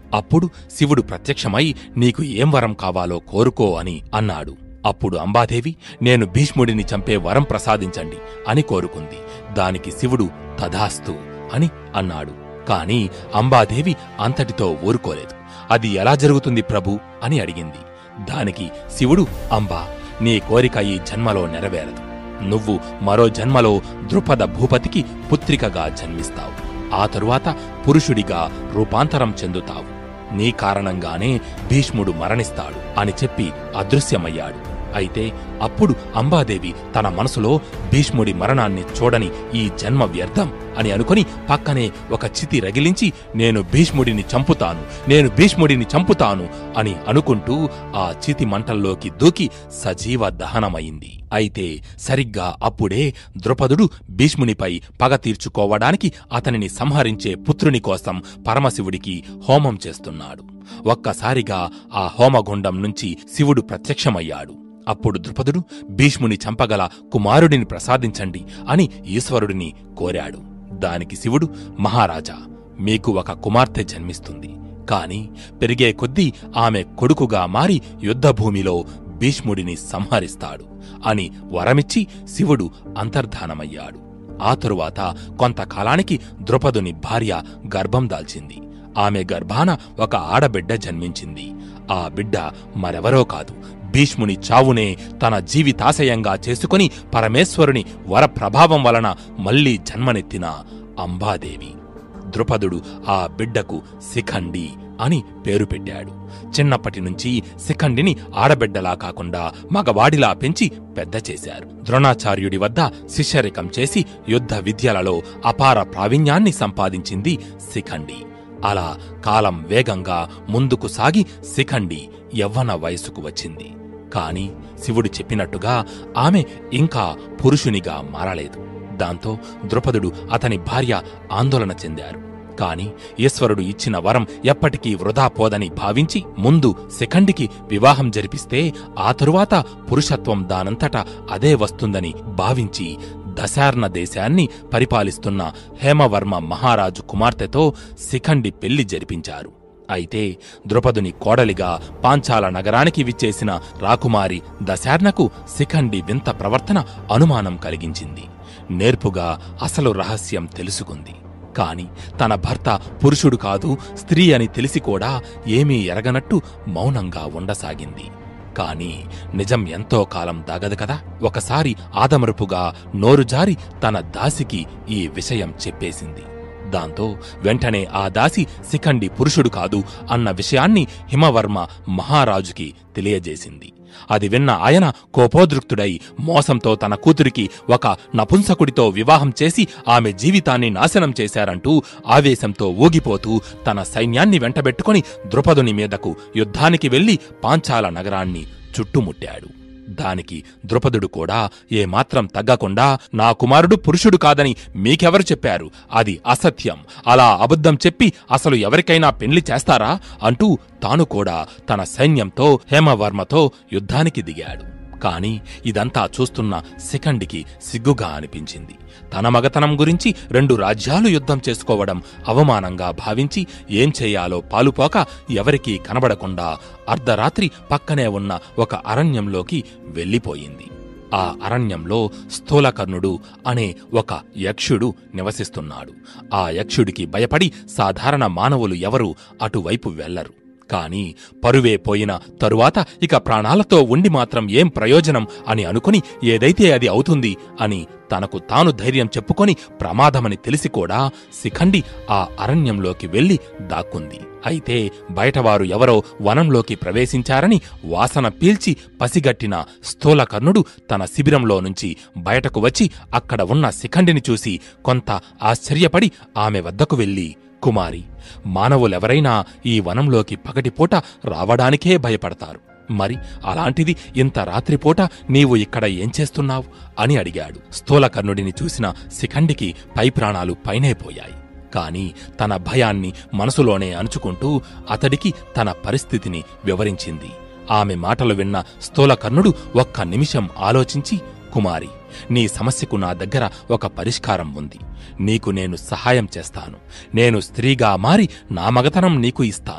అప్పుడు శివుడు ప్రత్యక్షమై నీకు ఏం వరం కావాలో కోరుకో అని అన్నాడు అప్పుడు అంబాదేవి నేను భీష్ముడిని చంపే వరం ప్రసాదించండి అని కోరుకుంది దానికి శివుడు తథాస్తు అని అన్నాడు కాని అంబాదేవి అంతటితో ఊరుకోలేదు అది ఎలా జరుగుతుంది ప్రభు అని అడిగింది దానికి శివుడు అంబా నీ కోరిక ఈ జన్మలో నెరవేరదు నువ్వు మరో జన్మలో ద్రుపద భూపతికి పుత్రికగా జన్మిస్తావు ఆ తరువాత పురుషుడిగా రూపాంతరం చెందుతావు నీ కారణంగానే భీష్ముడు మరణిస్తాడు అని చెప్పి అదృశ్యమయ్యాడు అయితే అప్పుడు అంబాదేవి తన మనసులో భీష్ముడి మరణాన్ని చూడని ఈ జన్మ వ్యర్థం అని అనుకుని పక్కనే ఒక చితి రగిలించి నేను భీష్ముడిని చంపుతాను నేను భీష్ముడిని చంపుతాను అని అనుకుంటూ ఆ చితి మంటల్లోకి దూకి సజీవ దహనమైంది అయితే సరిగ్గా అప్పుడే ద్రుపదుడు భీష్మునిపై పగ తీర్చుకోవడానికి అతనిని సంహరించే పుత్రుని కోసం పరమశివుడికి హోమం చేస్తున్నాడు ఒక్కసారిగా ఆ హోమగుండం నుంచి శివుడు ప్రత్యక్షమయ్యాడు అప్పుడు ద్రుపదుడు భీష్ముని చంపగల కుమారుడిని ప్రసాదించండి అని ఈశ్వరుడిని కోరాడు దానికి శివుడు మహారాజా మీకు ఒక కుమార్తె జన్మిస్తుంది కాని పెరిగే కొద్దీ ఆమె కొడుకుగా మారి యుద్ధభూమిలో భీష్ముడిని సంహరిస్తాడు అని వరమిచ్చి శివుడు అంతర్ధానమయ్యాడు ఆ తరువాత కొంతకాలానికి ద్రుపదుని భార్య గర్భం దాల్చింది ఆమె గర్భాన ఒక ఆడబిడ్డ జన్మించింది ఆ బిడ్డ మరెవరో కాదు భీష్ముని చావునే తన జీవితాశయంగా చేసుకుని పరమేశ్వరుని వరప్రభావం వలన మళ్లీ జన్మనెత్తిన అంబాదేవి ద్రుపదుడు ఆ బిడ్డకు శిఖండి అని పేరు పెట్టాడు చిన్నప్పటి నుంచి శిఖండిని ఆడబిడ్డలా కాకుండా మగవాడిలా పెంచి పెద్ద చేశారు ద్రోణాచార్యుడి వద్ద శిష్యరికం చేసి యుద్ధ విద్యలలో అపార ప్రావీణ్యాన్ని సంపాదించింది శిఖండి అలా కాలం వేగంగా ముందుకు సాగి శిఖండి యవ్వన వయసుకు వచ్చింది కాని శివుడు చెప్పినట్టుగా ఆమె ఇంకా పురుషునిగా మారలేదు దాంతో ద్రుపదుడు అతని భార్య ఆందోళన చెందారు కాని ఈశ్వరుడు ఇచ్చిన వరం ఎప్పటికీ వృధా పోదని భావించి ముందు శిఖండికి వివాహం జరిపిస్తే ఆ తరువాత పురుషత్వం దానంతట అదే వస్తుందని భావించి దశార్ణ దేశాన్ని పరిపాలిస్తున్న హేమవర్మ మహారాజు కుమార్తెతో శిఖండి పెళ్లి జరిపించారు అయితే ద్రుపదుని కోడలిగా పాంచాల నగరానికి విచ్చేసిన రాకుమారి దశార్ణకు శిఖండి వింత ప్రవర్తన అనుమానం కలిగించింది నేర్పుగా అసలు రహస్యం తెలుసుకుంది కాని తన భర్త పురుషుడు కాదు స్త్రీ అని తెలిసి కూడా ఏమీ ఎరగనట్టు మౌనంగా ఉండసాగింది కాని నిజం ఎంతో కాలం దాగదు కదా ఒకసారి ఆదమరుపుగా నోరు జారి తన దాసికి ఈ విషయం చెప్పేసింది దాంతో వెంటనే ఆ దాసి శిఖండి పురుషుడు కాదు అన్న విషయాన్ని హిమవర్మ మహారాజుకి తెలియజేసింది అది విన్న ఆయన కోపోద్రుక్తుడై మోసంతో తన కూతురికి ఒక నపుంసకుడితో వివాహం చేసి ఆమె జీవితాన్ని నాశనం చేశారంటూ ఆవేశంతో ఊగిపోతూ తన సైన్యాన్ని వెంటబెట్టుకుని ద్రుపదుని మీదకు యుద్ధానికి వెళ్లి పాంచాల నగరాన్ని చుట్టుముట్టాడు దానికి ద్రుపదుడు కూడా ఏమాత్రం తగ్గకుండా నా కుమారుడు పురుషుడు కాదని మీకెవరు చెప్పారు అది అసత్యం అలా అబద్ధం చెప్పి అసలు ఎవరికైనా పెళ్లి చేస్తారా అంటూ తాను కూడా తన సైన్యంతో హేమవర్మతో యుద్ధానికి దిగాడు కాని ఇదంతా చూస్తున్న శిఖండికి సిగ్గుగా అనిపించింది తన మగతనం గురించి రెండు రాజ్యాలు యుద్ధం చేసుకోవడం అవమానంగా భావించి ఏం చేయాలో పాలుపోక ఎవరికీ కనబడకుండా అర్ధరాత్రి పక్కనే ఉన్న ఒక అరణ్యంలోకి వెళ్ళిపోయింది ఆ అరణ్యంలో స్థూలకర్ణుడు అనే ఒక యక్షుడు నివసిస్తున్నాడు ఆ యక్షుడికి భయపడి సాధారణ మానవులు ఎవరూ అటువైపు వెళ్లరు కాని పరువే పోయిన తరువాత ఇక ప్రాణాలతో ఉండి మాత్రం ఏం ప్రయోజనం అని అనుకుని ఏదైతే అది అవుతుంది అని తనకు తాను ధైర్యం చెప్పుకొని ప్రమాదమని తెలిసి కూడా శిఖండి ఆ అరణ్యంలోకి వెళ్లి దాక్కుంది అయితే బయటవారు ఎవరో వనంలోకి ప్రవేశించారని వాసన పీల్చి పసిగట్టిన స్థూలకర్ణుడు తన శిబిరంలో నుంచి బయటకు వచ్చి అక్కడ ఉన్న శిఖండిని చూసి కొంత ఆశ్చర్యపడి ఆమె వద్దకు వెళ్లి కుమారి మానవులెవరైనా ఈ వనంలోకి పగటిపూట రావడానికే భయపడతారు మరి అలాంటిది ఇంత రాత్రిపూట నీవు ఇక్కడ ఏం చేస్తున్నావు అని అడిగాడు స్థూలకర్ణుడిని చూసిన శిఖండికి పై ప్రాణాలు పైనే పోయాయి కాని తన భయాన్ని మనసులోనే అణుచుకుంటూ అతడికి తన పరిస్థితిని వివరించింది ఆమె మాటలు విన్న స్థూలకర్ణుడు ఒక్క నిమిషం ఆలోచించి కుమారి నీ సమస్యకు నా దగ్గర ఒక పరిష్కారం ఉంది నీకు నేను సహాయం చేస్తాను నేను స్త్రీగా మారి నా మగతనం నీకు ఇస్తాను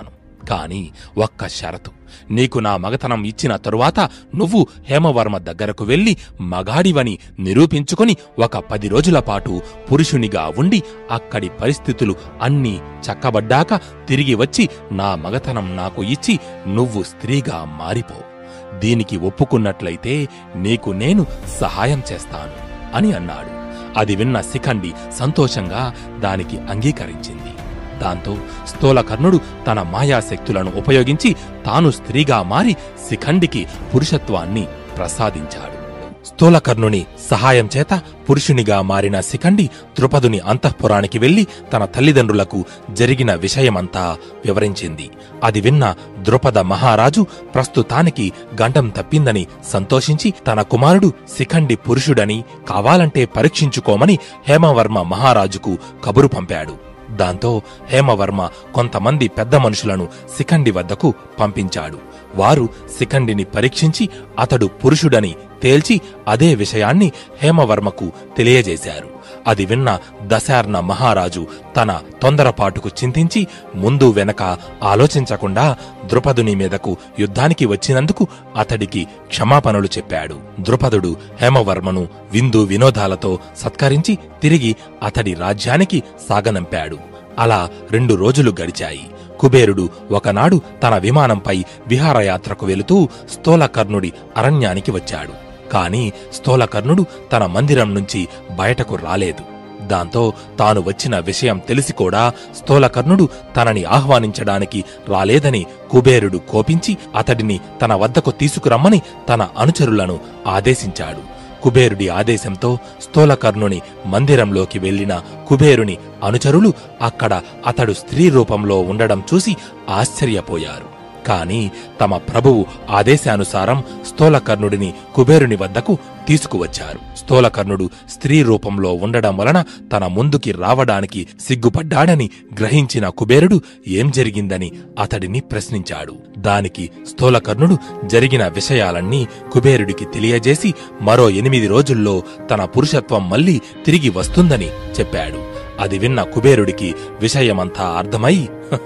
కాని ఒక్క షరతు నీకు నా మగతనం ఇచ్చిన తరువాత నువ్వు హేమవర్మ దగ్గరకు వెళ్లి మగాడివని నిరూపించుకొని ఒక పది రోజుల పాటు పురుషునిగా ఉండి అక్కడి పరిస్థితులు అన్నీ చక్కబడ్డాక తిరిగి వచ్చి నా మగతనం నాకు ఇచ్చి నువ్వు స్త్రీగా మారిపో దీనికి ఒప్పుకున్నట్లయితే నీకు నేను సహాయం చేస్తాను అని అన్నాడు అది విన్న శిఖండి సంతోషంగా దానికి అంగీకరించింది దాంతో స్థూలకర్ణుడు తన మాయాశక్తులను ఉపయోగించి తాను స్త్రీగా మారి శిఖండికి పురుషత్వాన్ని ప్రసాదించాడు స్థూలకర్ణుని సహాయం చేత పురుషునిగా మారిన శిఖండి ద్రుపదుని అంతఃపురానికి వెళ్లి తన తల్లిదండ్రులకు జరిగిన విషయమంతా వివరించింది అది విన్న ద్రుపద మహారాజు ప్రస్తుతానికి గండం తప్పిందని సంతోషించి తన కుమారుడు శిఖండి పురుషుడని కావాలంటే పరీక్షించుకోమని హేమవర్మ మహారాజుకు కబురు పంపాడు దాంతో హేమవర్మ కొంతమంది పెద్ద మనుషులను శిఖండి వద్దకు పంపించాడు వారు శిఖండిని పరీక్షించి అతడు పురుషుడని తేల్చి అదే విషయాన్ని హేమవర్మకు తెలియజేశారు అది విన్న దశార్ణ మహారాజు తన తొందరపాటుకు చింతించి ముందు వెనక ఆలోచించకుండా ద్రుపదుని మీదకు యుద్ధానికి వచ్చినందుకు అతడికి క్షమాపణలు చెప్పాడు ద్రుపదుడు హేమవర్మను విందు వినోదాలతో సత్కరించి తిరిగి అతడి రాజ్యానికి సాగనంపాడు అలా రెండు రోజులు గడిచాయి కుబేరుడు ఒకనాడు తన విమానంపై విహారయాత్రకు వెళుతూ స్థూలకర్ణుడి అరణ్యానికి వచ్చాడు కాని స్థూలకర్ణుడు తన మందిరం నుంచి బయటకు రాలేదు దాంతో తాను వచ్చిన విషయం తెలిసి కూడా స్థూలకర్ణుడు తనని ఆహ్వానించడానికి రాలేదని కుబేరుడు కోపించి అతడిని తన వద్దకు తీసుకురమ్మని తన అనుచరులను ఆదేశించాడు కుబేరుడి ఆదేశంతో స్థూలకర్ణుని మందిరంలోకి వెళ్లిన కుబేరుని అనుచరులు అక్కడ అతడు స్త్రీ రూపంలో ఉండడం చూసి ఆశ్చర్యపోయారు కాని తమ ప్రభువు ఆదేశానుసారం స్థూలకర్ణుడిని కుబేరుని వద్దకు తీసుకువచ్చారు స్థూలకర్ణుడు స్త్రీ రూపంలో ఉండడం వలన తన ముందుకి రావడానికి సిగ్గుపడ్డాడని గ్రహించిన కుబేరుడు ఏం జరిగిందని అతడిని ప్రశ్నించాడు దానికి స్థూలకర్ణుడు జరిగిన విషయాలన్నీ కుబేరుడికి తెలియజేసి మరో ఎనిమిది రోజుల్లో తన పురుషత్వం మళ్లీ తిరిగి వస్తుందని చెప్పాడు అది విన్న కుబేరుడికి విషయమంతా అర్థమై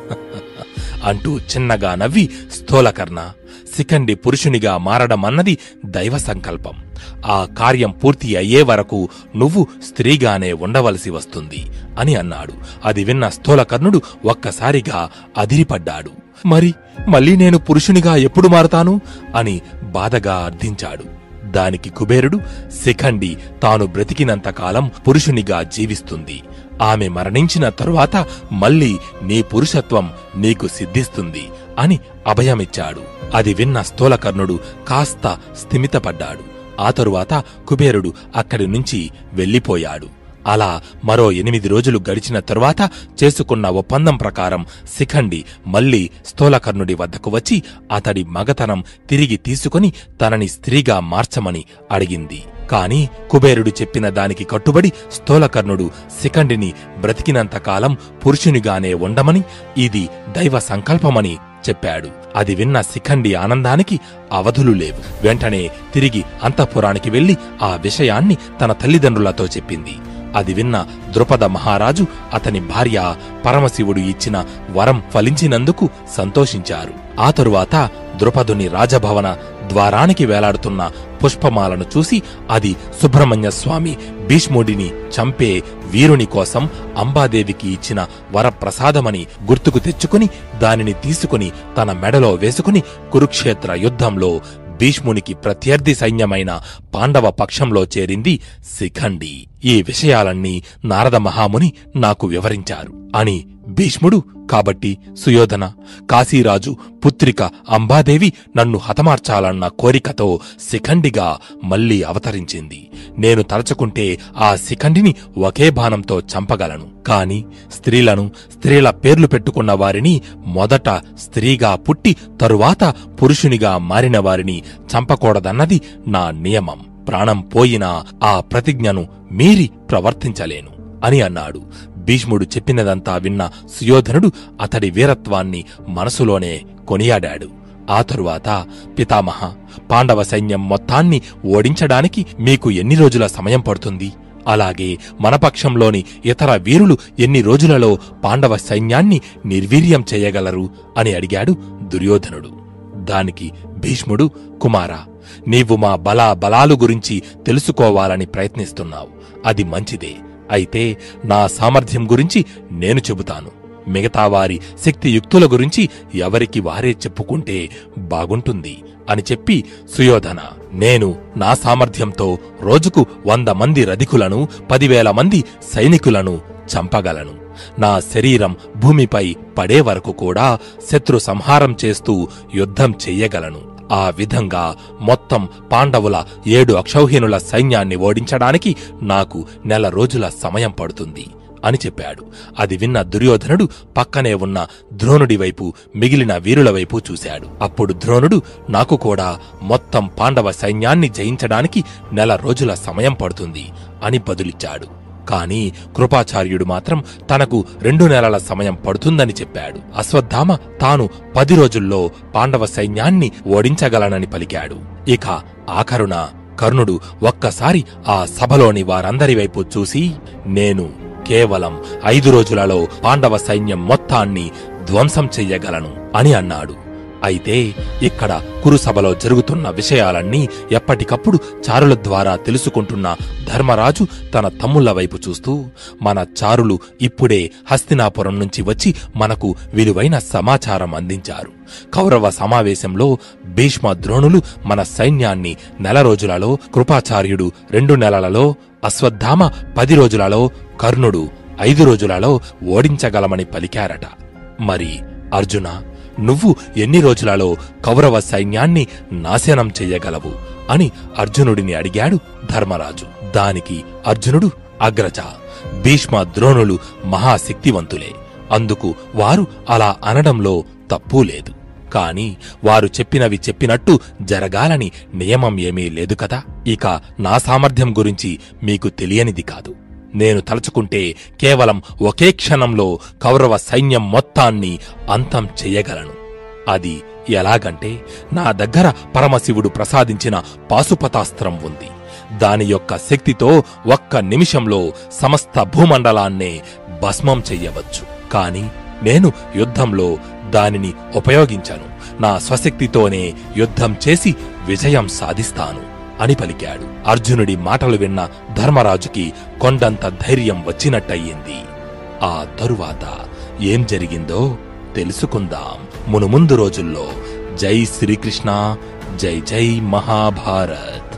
అంటూ చిన్నగా నవ్వి స్థూలకర్ణ శిఖండి పురుషునిగా మారడమన్నది దైవ సంకల్పం ఆ కార్యం పూర్తి అయ్యే వరకు నువ్వు స్త్రీగానే ఉండవలసి వస్తుంది అని అన్నాడు అది విన్న స్థూలకర్ణుడు ఒక్కసారిగా అదిరిపడ్డాడు మరి మళ్ళీ నేను పురుషునిగా ఎప్పుడు మారతాను అని బాధగా అర్థించాడు దానికి కుబేరుడు శిఖండి తాను బ్రతికినంతకాలం పురుషునిగా జీవిస్తుంది ఆమె మరణించిన తరువాత మళ్ళీ నీ పురుషత్వం నీకు సిద్ధిస్తుంది అని అభయమిచ్చాడు అది విన్న స్థూలకర్ణుడు కాస్త స్థిమితపడ్డాడు ఆ తరువాత కుబేరుడు అక్కడి నుంచి వెళ్ళిపోయాడు అలా మరో ఎనిమిది రోజులు గడిచిన తరువాత చేసుకున్న ఒప్పందం ప్రకారం శిఖండి మళ్లీ స్థూలకర్ణుడి వద్దకు వచ్చి అతడి మగతనం తిరిగి తీసుకుని తనని స్త్రీగా మార్చమని అడిగింది కాని కుబేరుడు చెప్పిన దానికి కట్టుబడి స్థూలకర్ణుడు శిఖండిని బ్రతికినంతకాలం పురుషునిగానే ఉండమని ఇది దైవ సంకల్పమని చెప్పాడు అది విన్న శిఖండి ఆనందానికి అవధులు లేవు వెంటనే తిరిగి అంతఃపురానికి వెళ్లి ఆ విషయాన్ని తన తల్లిదండ్రులతో చెప్పింది అది విన్న ద్రుపద మహారాజు అతని భార్య పరమశివుడు ఇచ్చిన వరం ఫలించినందుకు సంతోషించారు ఆ తరువాత ద్రుపదుని రాజభవన ద్వారానికి వేలాడుతున్న పుష్పమాలను చూసి అది సుబ్రహ్మణ్య స్వామి భీష్ముడిని చంపే వీరుని కోసం అంబాదేవికి ఇచ్చిన వరప్రసాదమని గుర్తుకు తెచ్చుకుని దానిని తీసుకుని తన మెడలో వేసుకుని కురుక్షేత్ర యుద్ధంలో భీష్మునికి ప్రత్యర్థి సైన్యమైన పాండవ పక్షంలో చేరింది శిఖండి ఈ విషయాలన్నీ నారద మహాముని నాకు వివరించారు అని భీష్ముడు కాబట్టి సుయోధన కాశీరాజు పుత్రిక అంబాదేవి నన్ను హతమార్చాలన్న కోరికతో శిఖండిగా మళ్లీ అవతరించింది నేను తలచుకుంటే ఆ శిఖండిని ఒకే బాణంతో చంపగలను కాని స్త్రీలను స్త్రీల పేర్లు పెట్టుకున్న వారిని మొదట స్త్రీగా పుట్టి తరువాత పురుషునిగా మారిన వారిని చంపకూడదన్నది నా నియమం ప్రాణం పోయినా ఆ ప్రతిజ్ఞను మీరి ప్రవర్తించలేను అని అన్నాడు భీష్ముడు చెప్పినదంతా విన్న సుయోధనుడు అతడి వీరత్వాన్ని మనసులోనే కొనియాడాడు ఆ తరువాత పితామహ పాండవ సైన్యం మొత్తాన్ని ఓడించడానికి మీకు ఎన్ని రోజుల సమయం పడుతుంది అలాగే మన పక్షంలోని ఇతర వీరులు ఎన్ని రోజులలో పాండవ సైన్యాన్ని నిర్వీర్యం చేయగలరు అని అడిగాడు దుర్యోధనుడు దానికి భీష్ముడు కుమారా నీవు మా బలా బలాలు గురించి తెలుసుకోవాలని ప్రయత్నిస్తున్నావు అది మంచిదే అయితే నా సామర్థ్యం గురించి నేను చెబుతాను మిగతా వారి శక్తియుక్తుల గురించి ఎవరికి వారే చెప్పుకుంటే బాగుంటుంది అని చెప్పి సుయోధన నేను నా సామర్థ్యంతో రోజుకు వంద మంది రధికులను పదివేల మంది సైనికులను చంపగలను నా శరీరం భూమిపై పడే వరకు కూడా శత్రు సంహారం చేస్తూ యుద్ధం చెయ్యగలను ఆ విధంగా మొత్తం పాండవుల ఏడు అక్షౌహిణుల సైన్యాన్ని ఓడించడానికి నాకు నెల రోజుల సమయం పడుతుంది అని చెప్పాడు అది విన్న దుర్యోధనుడు పక్కనే ఉన్న ద్రోణుడి వైపు మిగిలిన వీరుల వైపు చూశాడు అప్పుడు ద్రోణుడు నాకు కూడా మొత్తం పాండవ సైన్యాన్ని జయించడానికి నెల రోజుల సమయం పడుతుంది అని బదులిచ్చాడు కాని కృపాచార్యుడు మాత్రం తనకు రెండు నెలల సమయం పడుతుందని చెప్పాడు అశ్వత్థామ తాను పది రోజుల్లో పాండవ సైన్యాన్ని ఓడించగలనని పలికాడు ఇక ఆఖరున కర్ణుడు ఒక్కసారి ఆ సభలోని వారందరి వైపు చూసి నేను కేవలం ఐదు రోజులలో పాండవ సైన్యం మొత్తాన్ని ధ్వంసం చెయ్యగలను అని అన్నాడు అయితే ఇక్కడ కురుసభలో జరుగుతున్న విషయాలన్నీ ఎప్పటికప్పుడు చారుల ద్వారా తెలుసుకుంటున్న ధర్మరాజు తన తమ్ముళ్ల వైపు చూస్తూ మన చారులు ఇప్పుడే హస్తినాపురం నుంచి వచ్చి మనకు విలువైన సమాచారం అందించారు కౌరవ సమావేశంలో భీష్మ ద్రోణులు మన సైన్యాన్ని నెల రోజులలో కృపాచార్యుడు రెండు నెలలలో అశ్వత్థామ పది రోజులలో కర్ణుడు ఐదు రోజులలో ఓడించగలమని పలికారట మరి అర్జున నువ్వు ఎన్ని రోజులలో కౌరవ సైన్యాన్ని నాశనం చెయ్యగలవు అని అర్జునుడిని అడిగాడు ధర్మరాజు దానికి అర్జునుడు అగ్రజ భీష్మ ద్రోణులు మహాశక్తివంతులే అందుకు వారు అలా అనడంలో తప్పూ లేదు కాని వారు చెప్పినవి చెప్పినట్టు జరగాలని నియమం ఏమీ లేదు కదా ఇక నా సామర్థ్యం గురించి మీకు తెలియనిది కాదు నేను తలుచుకుంటే కేవలం ఒకే క్షణంలో కౌరవ సైన్యం మొత్తాన్ని అంతం చెయ్యగలను అది ఎలాగంటే నా దగ్గర పరమశివుడు ప్రసాదించిన పాశుపతాస్త్రం ఉంది దాని యొక్క శక్తితో ఒక్క నిమిషంలో సమస్త భూమండలాన్నే భస్మం చెయ్యవచ్చు కాని నేను యుద్ధంలో దానిని ఉపయోగించను నా స్వశక్తితోనే యుద్ధం చేసి విజయం సాధిస్తాను అని పలికాడు అర్జునుడి మాటలు విన్న ధర్మరాజుకి కొండంత ధైర్యం వచ్చినట్టయింది ఆ తరువాత ఏం జరిగిందో తెలుసుకుందాం మునుముందు రోజుల్లో జై శ్రీకృష్ణ జై జై మహాభారత్